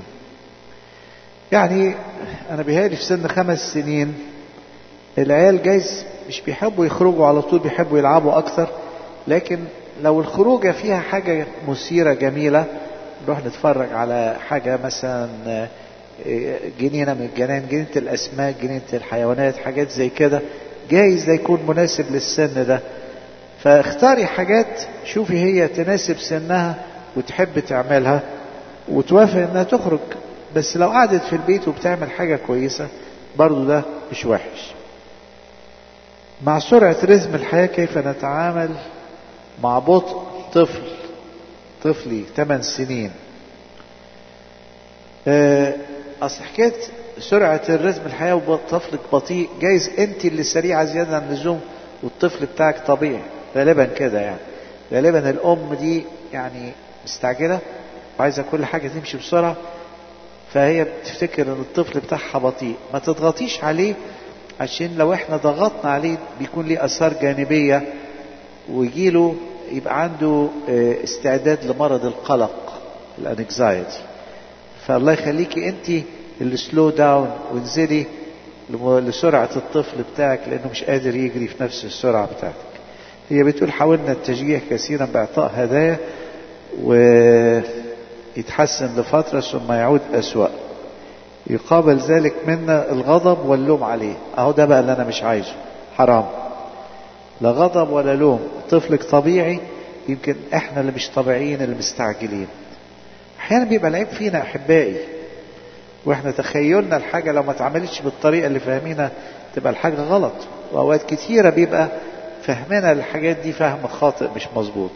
يعني انا بيهالي في سن خمس سنين العيال جايز مش بيحبوا يخرجوا على طول بيحبوا يلعبوا اكتر لكن لو الخروجه فيها حاجه مثيره جميله نروح نتفرج على حاجه مثلا جنينه من الجنان جنينه الاسماك جنينه الحيوانات حاجات زي كده جايز ده يكون مناسب للسن ده فاختاري حاجات شوفي هي تناسب سنها وتحب تعملها وتوافق انها تخرج بس لو قعدت في البيت وبتعمل حاجة كويسة برضو ده مش وحش مع سرعة رزم الحياة كيف نتعامل مع بطء طفل طفلي 8 سنين اصل حكايه سرعه الرزم الحياه وطفلك بطيء جايز انت اللي سريعه زياده عن اللزوم والطفل بتاعك طبيعي غالبا كده يعني غالبا الام دي يعني مستعجله وعايزه كل حاجه تمشي بسرعه فهي بتفتكر ان الطفل بتاعها بطيء ما تضغطيش عليه عشان لو احنا ضغطنا عليه بيكون ليه اثار جانبيه ويجيله يبقى عنده استعداد لمرض القلق الانكزايتي فالله يخليكي انت اللي سلو داون وانزلي لسرعة الطفل بتاعك لانه مش قادر يجري في نفس السرعة بتاعتك هي بتقول حاولنا التشجيع كثيرا باعطاء هدايا ويتحسن لفترة ثم يعود أسوأ يقابل ذلك منا الغضب واللوم عليه اهو ده بقى اللي انا مش عايزه حرام لا غضب ولا لوم طفلك طبيعي يمكن احنا اللي مش طبيعيين اللي مستعجلين احيانا بيبقى العيب فينا احبائي واحنا تخيلنا الحاجه لو ما اتعملتش بالطريقه اللي فاهمينها تبقى الحاجه غلط واوقات كتيره بيبقى فهمنا الحاجات دي فهم خاطئ مش مظبوط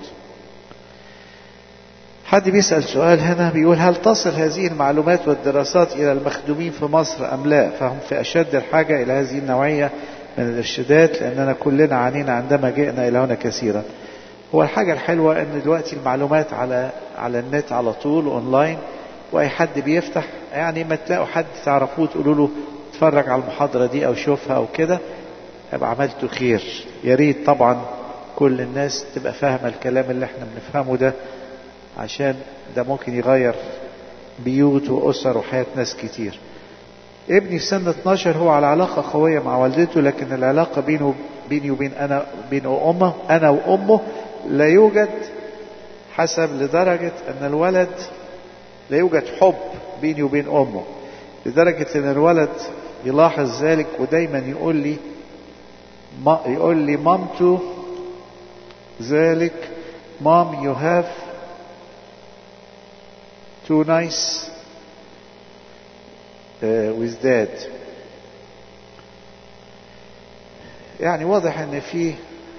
حد بيسأل سؤال هنا بيقول هل تصل هذه المعلومات والدراسات إلى المخدومين في مصر أم لا فهم في أشد الحاجة إلى هذه النوعية من الإرشادات لأننا كلنا عانينا عندما جئنا إلى هنا كثيرا هو الحاجة الحلوة أن دلوقتي المعلومات على على النت على طول أونلاين وأي حد بيفتح يعني ما تلاقوا حد تعرفوه تقولوا له اتفرج على المحاضرة دي أو شوفها أو كده يبقى عملتوا خير يا ريت طبعا كل الناس تبقى فاهمة الكلام اللي احنا بنفهمه ده عشان ده ممكن يغير بيوت وأسر وحياة ناس كتير ابني في سن 12 هو على علاقة قوية مع والدته لكن العلاقة بينه بيني وبين أنا بين أمه أنا وأمه لا يوجد حسب لدرجة أن الولد لا يوجد حب بيني وبين أمه لدرجة أن الولد يلاحظ ذلك ودايما يقول لي ما يقول لي مامته ذلك مام you have too nice uh, with dad يعني واضح ان في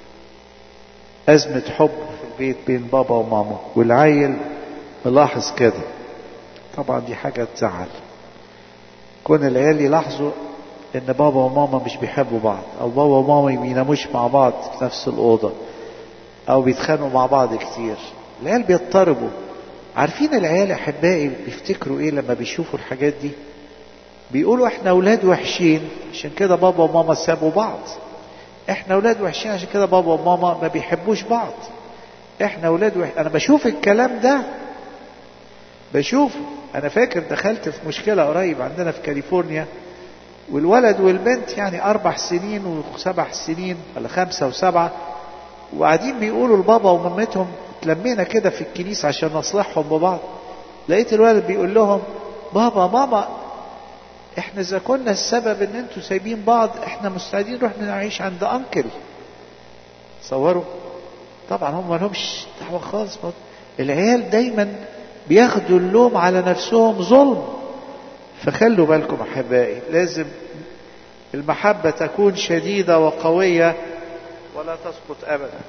أزمة حب في البيت بين بابا وماما والعيل ملاحظ كده طبعا دي حاجة تزعل كون العيال يلاحظوا ان بابا وماما مش بيحبوا بعض او بابا وماما ما بيناموش مع بعض في نفس الأوضة او بيتخانقوا مع بعض كتير العيال بيضطربوا عارفين العيال احبائي بيفتكروا ايه لما بيشوفوا الحاجات دي بيقولوا احنا اولاد وحشين عشان كده بابا وماما سابوا بعض احنا اولاد وحشين عشان كده بابا وماما ما بيحبوش بعض احنا اولاد وحشين انا بشوف الكلام ده بشوف انا فاكر دخلت في مشكله قريب عندنا في كاليفورنيا والولد والبنت يعني اربع سنين وسبع سنين ولا خمسه وسبعه وقاعدين بيقولوا لبابا ومامتهم اتلمينا كده في الكنيسه عشان نصلحهم ببعض لقيت الولد بيقول لهم بابا ماما احنا اذا كنا السبب ان انتوا سايبين بعض احنا مستعدين نروح نعيش عند انكل تصوروا طبعا هم ما لهمش دعوه خالص العيال دايما بياخدوا اللوم على نفسهم ظلم فخلوا بالكم احبائي لازم المحبه تكون شديده وقويه ولا تسقط ابدا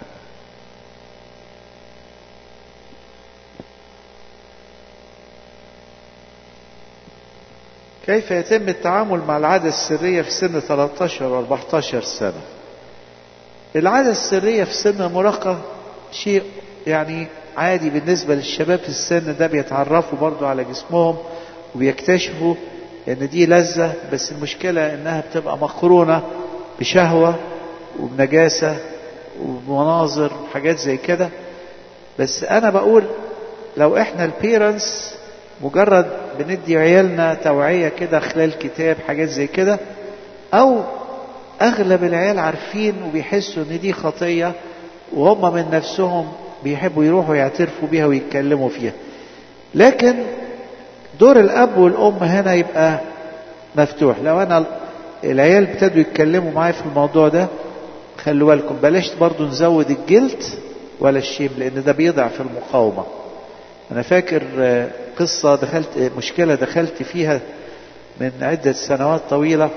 كيف يتم التعامل مع العادة السرية في سن 13 و 14 سنة العادة السرية في سن المراهقة شيء يعني عادي بالنسبة للشباب في السن ده بيتعرفوا برضو على جسمهم وبيكتشفوا ان دي لذة بس المشكلة انها بتبقى مقرونة بشهوة وبنجاسة وبمناظر وحاجات زي كده بس انا بقول لو احنا البيرنتس مجرد بندي عيالنا توعية كده خلال كتاب حاجات زي كده او اغلب العيال عارفين وبيحسوا ان دي خطية وهم من نفسهم بيحبوا يروحوا يعترفوا بيها ويتكلموا فيها لكن دور الاب والام هنا يبقى مفتوح لو انا العيال ابتدوا يتكلموا معايا في الموضوع ده خلوا بالكم بلاش برضو نزود الجلد ولا الشيم لان ده بيضعف المقاومة انا فاكر قصة دخلت مشكلة دخلت فيها من عدة سنوات طويلة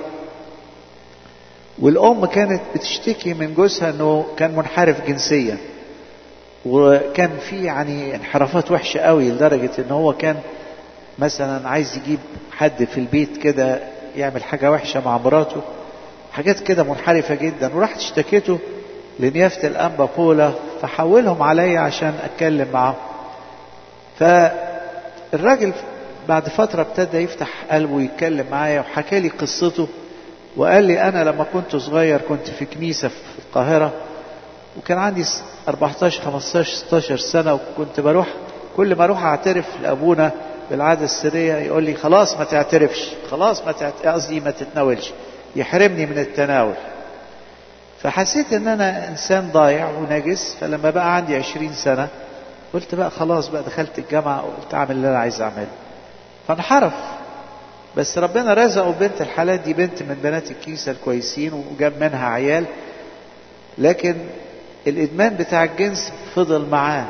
والأم كانت بتشتكي من جوزها أنه كان منحرف جنسيا وكان في يعني انحرافات وحشة قوي لدرجة أن هو كان مثلا عايز يجيب حد في البيت كده يعمل حاجة وحشة مع مراته حاجات كده منحرفة جدا ورحت اشتكيته لنيافة الأنبا بولا فحولهم عليا عشان أتكلم معاه فالراجل بعد فترة ابتدى يفتح قلبه ويتكلم معايا وحكى لي قصته وقال لي أنا لما كنت صغير كنت في كنيسة في القاهرة وكان عندي 14 15 16 سنة وكنت بروح كل ما اروح اعترف لابونا بالعادة السرية يقول لي خلاص ما تعترفش خلاص ما قصدي ما تتناولش يحرمني من التناول فحسيت ان انا انسان ضايع ونجس فلما بقى عندي 20 سنة قلت بقى خلاص بقى دخلت الجامعة وقلت اعمل اللي انا عايز اعمله فانحرف بس ربنا رزقه بنت الحالات دي بنت من بنات الكنيسة الكويسين وجاب منها عيال لكن الادمان بتاع الجنس فضل معاه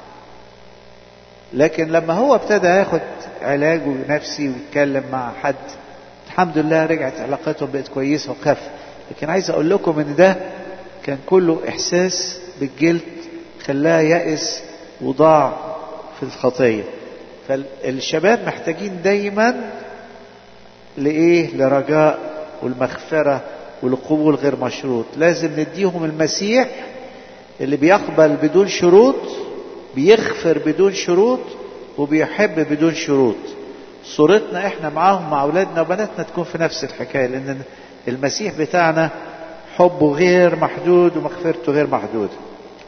لكن لما هو ابتدى ياخد علاج نفسي ويتكلم مع حد الحمد لله رجعت علاقتهم بقت كويسه وخف لكن عايز اقول لكم ان ده كان كله احساس بالجلد خلاه يأس وضاع في الخطيه فالشباب محتاجين دايما لايه لرجاء والمغفره والقبول غير مشروط لازم نديهم المسيح اللي بيقبل بدون شروط بيغفر بدون شروط وبيحب بدون شروط صورتنا احنا معاهم مع اولادنا وبناتنا تكون في نفس الحكايه لان المسيح بتاعنا حبه غير محدود ومغفرته غير محدوده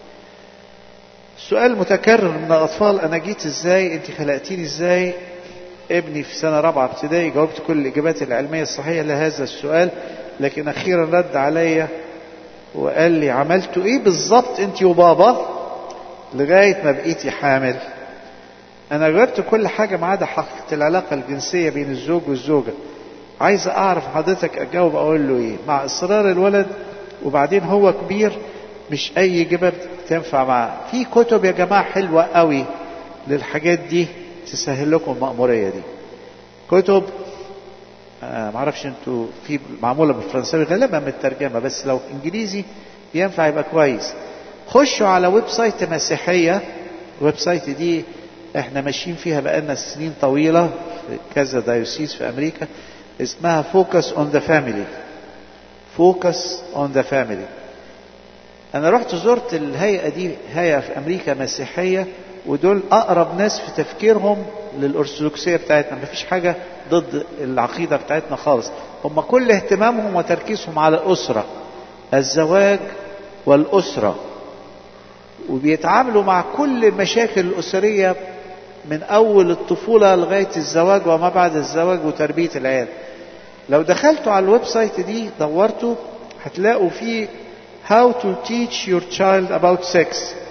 سؤال متكرر من الأطفال أنا جيت إزاي أنت خلقتيني إزاي ابني في سنة رابعة ابتدائي جاوبت كل الإجابات العلمية الصحيحة لهذا السؤال لكن أخيرا رد عليا وقال لي عملتوا إيه بالظبط أنت وبابا لغاية ما بقيتي حامل أنا جاوبت كل حاجة ما عدا حقيقة العلاقة الجنسية بين الزوج والزوجة عايز أعرف حضرتك أجاوب أقول له إيه مع إصرار الولد وبعدين هو كبير مش أي إجابة تنفع معاه في كتب يا جماعة حلوة قوي للحاجات دي تسهل لكم المأمورية دي كتب آه معرفش انتوا في معمولة بالفرنساوي غالبا مترجمة بس لو انجليزي ينفع يبقى كويس خشوا على ويب سايت مسيحية الويب سايت دي احنا ماشيين فيها بقالنا سنين طويلة في كذا دايوسيس في امريكا اسمها فوكس اون ذا فاميلي فوكس اون ذا فاميلي انا رحت زرت الهيئة دي هيئة في امريكا مسيحية ودول اقرب ناس في تفكيرهم للارثوذكسيه بتاعتنا مفيش حاجه ضد العقيده بتاعتنا خالص هم كل اهتمامهم وتركيزهم على الاسره الزواج والاسره وبيتعاملوا مع كل المشاكل الاسريه من اول الطفوله لغايه الزواج وما بعد الزواج وتربيه العيال لو دخلتوا على الويب سايت دي دورتوا هتلاقوا فيه how to teach your child about sex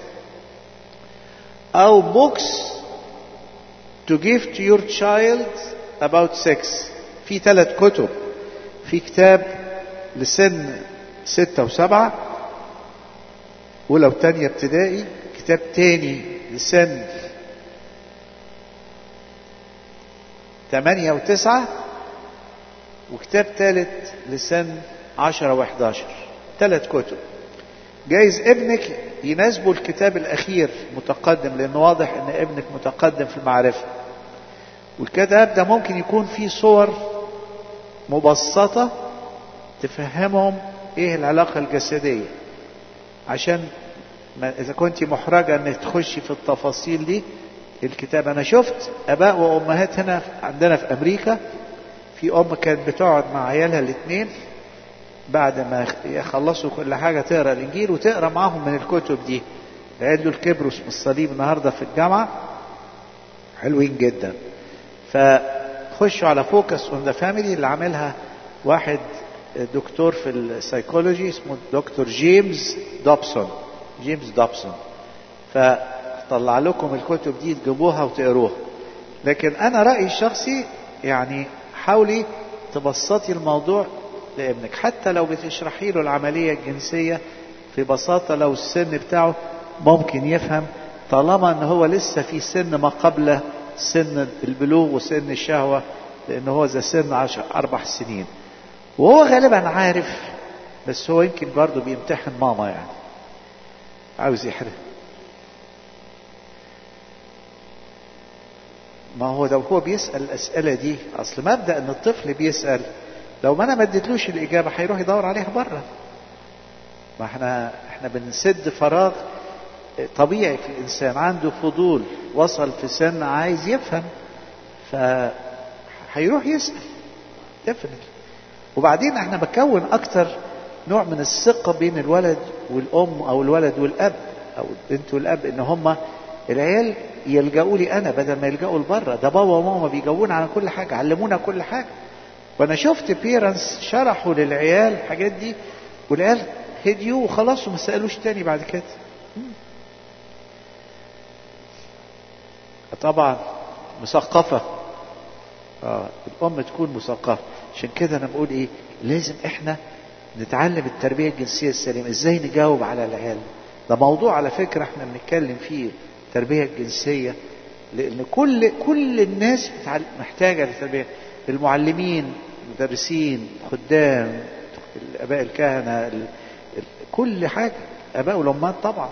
أو books to give to your child about sex في ثلاث كتب في كتاب لسن ستة وسبعة أولى وتانية ابتدائي كتاب تاني لسن ثمانية وتسعة وكتاب ثالث لسن عشرة وحداشر ثلاث كتب جايز ابنك يناسبه الكتاب الأخير متقدم لأنه واضح أن ابنك متقدم في المعرفة والكتاب ده ممكن يكون فيه صور مبسطة تفهمهم إيه العلاقة الجسدية عشان ما إذا كنت محرجة إنك تخشي في التفاصيل دي الكتاب أنا شفت آباء وأمهات هنا عندنا في أمريكا في أم كانت بتقعد مع عيالها الاثنين بعد ما يخلصوا كل حاجة تقرأ الإنجيل وتقرأ معاهم من الكتب دي العيال دول كبروا اسم الصليب النهاردة في الجامعة حلوين جدا فخشوا على فوكس اون ذا فاميلي اللي عاملها واحد دكتور في السايكولوجي اسمه دكتور جيمس دوبسون جيمس دوبسون فطلع لكم الكتب دي تجيبوها وتقروها لكن انا رأيي الشخصي يعني حاولي تبسطي الموضوع لابنك حتى لو بتشرحي له العملية الجنسية في بساطة لو السن بتاعه ممكن يفهم طالما ان هو لسه في سن ما قبل سن البلوغ وسن الشهوة لان هو ذا سن عشر اربع سنين وهو غالبا عارف بس هو يمكن برضه بيمتحن ماما يعني عاوز يحرق ما هو لو هو بيسأل الأسئلة دي أصل مبدأ إن الطفل بيسأل لو ما أنا ما اديتلوش الإجابة هيروح يدور عليها بره ما احنا احنا بنسد فراغ طبيعي في الإنسان عنده فضول وصل في سن عايز يفهم ف هيروح يسأل definitely وبعدين احنا بكون أكتر نوع من الثقة بين الولد والأم أو الولد والأب أو البنت والأب إن هما العيال يلجأوا لي أنا بدل ما يلجأوا لبره ده بابا وماما بيجاوبونا على كل حاجة علمونا كل حاجة وأنا شفت بيرنس شرحوا للعيال الحاجات دي والعيال هديوا وخلاص وما سألوش تاني بعد كده طبعا مثقفة اه الأم تكون مثقفة عشان كده أنا بقول إيه لازم إحنا نتعلم التربية الجنسية السليمة إزاي نجاوب على العيال ده موضوع على فكرة إحنا بنتكلم فيه التربية الجنسية لأن كل كل الناس محتاجة للتربية المعلمين المدرسين الخدام الآباء الكهنة كل حاجة آباء والأمهات طبعا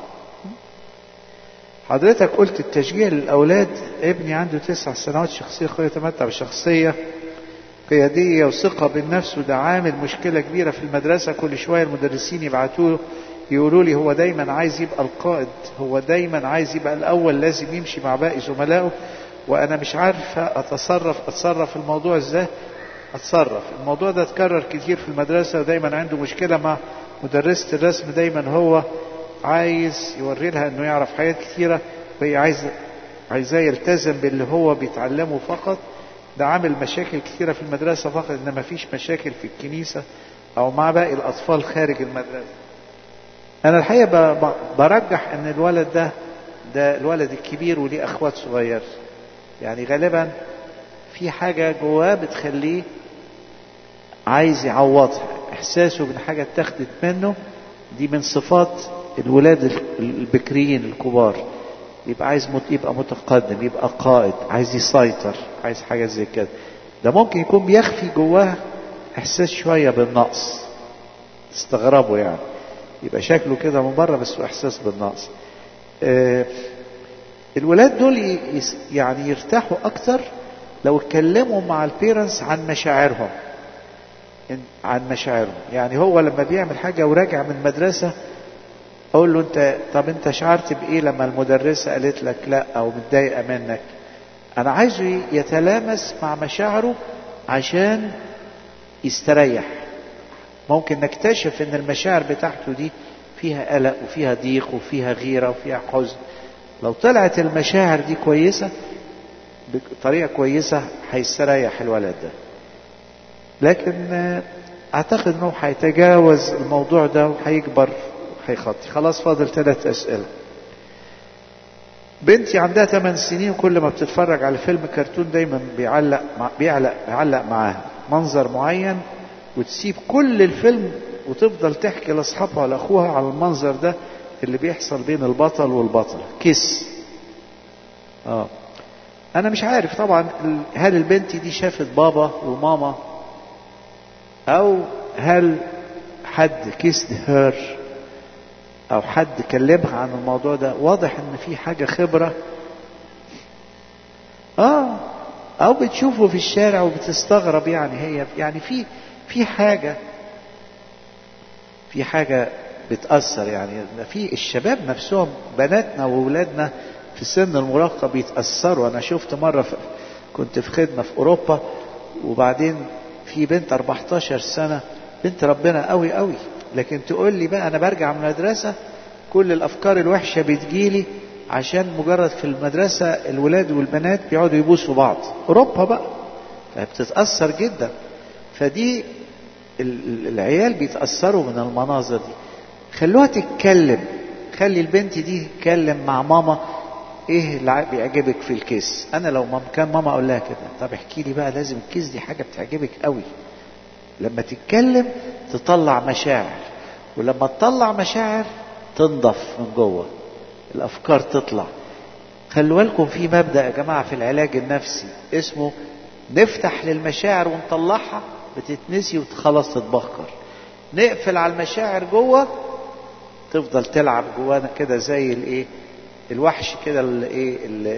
حضرتك قلت التشجيع للأولاد ابني عنده تسع سنوات شخصية قوية يتمتع بشخصية قيادية وثقة بالنفس وده عامل مشكلة كبيرة في المدرسة كل شوية المدرسين يبعتوا له يقولوا لي هو دايما عايز يبقى القائد هو دايما عايز يبقى الأول لازم يمشي مع باقي زملائه وأنا مش عارف أتصرف أتصرف في الموضوع إزاي أتصرف الموضوع ده اتكرر كتير في المدرسة ودايما عنده مشكلة مع مدرسة الرسم دايما هو عايز يوري لها انه يعرف حاجات كتيرة وهي عايزة عايزاه يلتزم باللي هو بيتعلمه فقط ده عامل مشاكل كتيرة في المدرسة فقط ان مفيش مشاكل في الكنيسة او مع باقي الاطفال خارج المدرسة انا الحقيقة برجح ان الولد ده ده الولد الكبير وليه اخوات صغير يعني غالبا في حاجة جواه بتخليه عايز يعوضها احساسه بان حاجة اتاخدت منه دي من صفات الولاد البكريين الكبار يبقى عايز مت... يبقى متقدم يبقى قائد عايز يسيطر عايز حاجة زي كده ده ممكن يكون بيخفي جواه احساس شوية بالنقص تستغربوا يعني يبقى شكله كده من بره بس هو احساس بالنقص آه الولاد دول يعني يرتاحوا اكتر لو اتكلموا مع البيرنتس عن مشاعرهم عن مشاعرهم يعني هو لما بيعمل حاجة وراجع من المدرسة اقول له انت طب انت شعرت بايه لما المدرسة قالت لك لا او متضايقة منك انا عايزه يتلامس مع مشاعره عشان يستريح ممكن نكتشف ان المشاعر بتاعته دي فيها قلق وفيها ضيق وفيها غيرة وفيها حزن لو طلعت المشاعر دي كويسة بطريقة كويسة هيستريح الولد ده لكن اعتقد انه هيتجاوز الموضوع ده وهيكبر وهيخطي خلاص فاضل ثلاث اسئله بنتي عندها 8 سنين وكل ما بتتفرج على فيلم كرتون دايما بيعلق مع بيعلق بيعلق معاها منظر معين وتسيب كل الفيلم وتفضل تحكي لاصحابها ولا اخوها على المنظر ده اللي بيحصل بين البطل والبطل كيس اه انا مش عارف طبعا هل البنت دي شافت بابا وماما او هل حد كيسد هير او حد كلمها عن الموضوع ده واضح ان في حاجة خبرة اه او بتشوفه في الشارع وبتستغرب يعني هي يعني في في حاجة في حاجة بتأثر يعني في الشباب نفسهم بناتنا وولادنا في سن المراهقة بيتأثروا أنا شفت مرة في كنت في خدمة في أوروبا وبعدين في بنت 14 سنة بنت ربنا قوي قوي لكن تقول لي بقى أنا برجع من المدرسة كل الأفكار الوحشة بتجيلي عشان مجرد في المدرسة الولاد والبنات بيقعدوا يبوسوا بعض أوروبا بقى فبتتأثر جدا فدي العيال بيتأثروا من المناظر دي خلوها تتكلم خلي البنت دي تتكلم مع ماما ايه اللي بيعجبك في الكيس انا لو مام كان ماما اقول لها كده طب احكي لي بقى لازم الكيس دي حاجه بتعجبك قوي لما تتكلم تطلع مشاعر ولما تطلع مشاعر تنضف من جوه الافكار تطلع خلوا بالكم في مبدا يا جماعه في العلاج النفسي اسمه نفتح للمشاعر ونطلعها بتتنسي وخلاص تتبخر نقفل على المشاعر جوه تفضل تلعب جوانا كده زي الايه الوحش كده الايه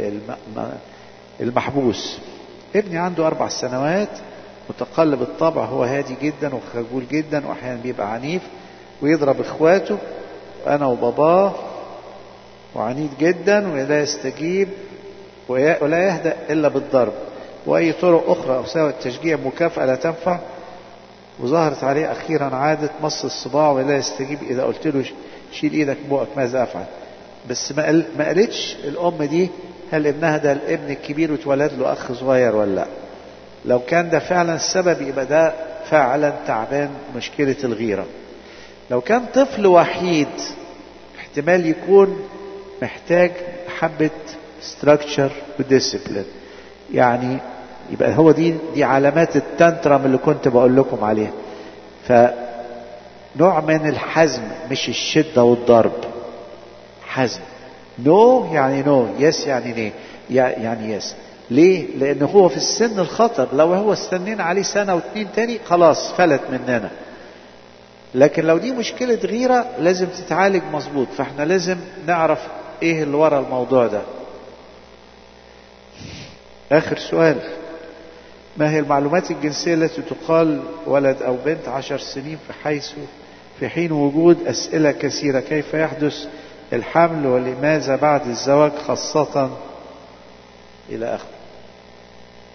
المحبوس ابني عنده اربع سنوات متقلب الطبع هو هادي جدا وخجول جدا واحيانا بيبقى عنيف ويضرب اخواته انا وباباه وعنيد جدا ولا يستجيب ولا يهدأ الا بالضرب واي طرق اخرى او سوى التشجيع مكافأة لا تنفع وظهرت عليه اخيرا عادة مص الصباع ولا يستجيب اذا قلت له شيل ايدك من بقك ماذا افعل بس ما, قال ما قالتش الام دي هل ابنها ده الابن الكبير واتولد له اخ صغير ولا لا لو كان ده فعلا السبب يبقى ده فعلا تعبان مشكلة الغيرة لو كان طفل وحيد احتمال يكون محتاج حبة structure وديسيبلين يعني يبقى هو دي دي علامات التنترم اللي كنت بقول لكم عليها فنوع من الحزم مش الشدة والضرب حزم نو no يعني نو no. يس يعني ليه يعني يس ليه لان هو في السن الخطر لو هو استنينا عليه سنة واتنين تاني خلاص فلت مننا لكن لو دي مشكلة غيرة لازم تتعالج مظبوط فاحنا لازم نعرف ايه اللي ورا الموضوع ده اخر سؤال ما هي المعلومات الجنسية التي تقال ولد او بنت عشر سنين في حيث في حين وجود اسئلة كثيرة كيف يحدث الحمل ولماذا بعد الزواج خاصة إلى آخره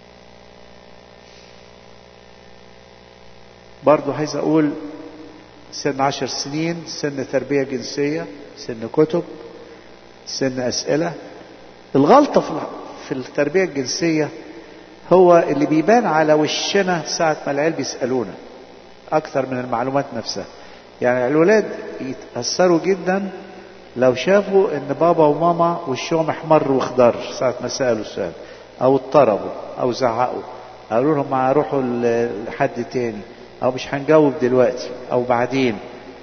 برضو عايز أقول سن عشر سنين سن تربية جنسية سن كتب سن أسئلة الغلطة في في التربية الجنسية هو اللي بيبان على وشنا ساعة ما العيال بيسألونا أكثر من المعلومات نفسها يعني الولاد يتأثروا جدا لو شافوا ان بابا وماما وشهم احمر واخضر ساعة ما سألوا السؤال او اضطربوا او زعقوا قالوا لهم ما روحوا لحد تاني او مش هنجاوب دلوقتي او بعدين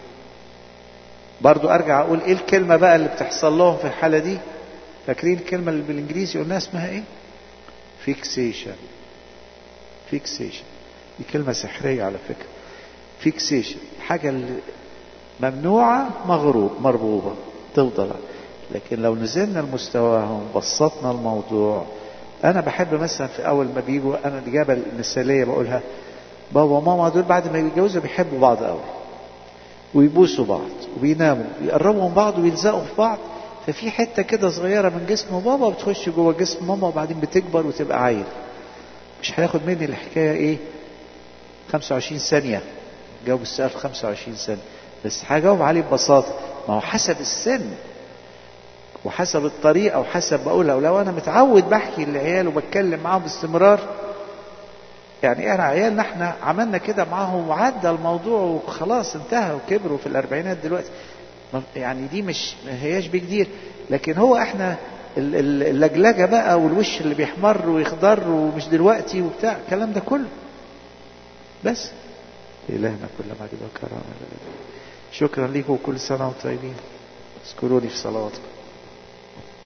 برضو ارجع اقول ايه الكلمة بقى اللي بتحصل لهم في الحالة دي فاكرين الكلمة اللي بالانجليزي قلنا اسمها ايه فيكسيشن فيكسيشن دي كلمة سحرية على فكرة فيكسيشن حاجة اللي ممنوعة مغروب مربوبة تفضل لكن لو نزلنا لمستواهم بسطنا الموضوع انا بحب مثلا في اول ما بيجوا انا الاجابه المثاليه بقولها بابا وماما دول بعد ما يتجوزوا بيحبوا بعض قوي ويبوسوا بعض وبيناموا يقربوا من بعض ويلزقوا في بعض ففي حته كده صغيره من جسم بابا بتخش جوه جسم ماما وبعدين بتكبر وتبقى عيل مش هياخد مني الحكايه ايه 25 ثانيه جاوب السؤال في 25 ثانيه بس هجاوب عليه ببساطه ما هو حسب السن وحسب الطريقة وحسب بقولها ولو أنا متعود بحكي للعيال وبتكلم معاهم باستمرار يعني احنا عيالنا احنا عملنا كده معاهم وعدى الموضوع وخلاص انتهى وكبروا في الأربعينات دلوقتي يعني دي مش ما هياش بيج ديل لكن هو احنا اللجلجة بقى والوش اللي بيحمر ويخضر ومش دلوقتي وبتاع الكلام ده كله بس إلهنا كل مجد وكرامة شكرا لكم وكل سنة وانتم طيبين اذكروني في صلواتكم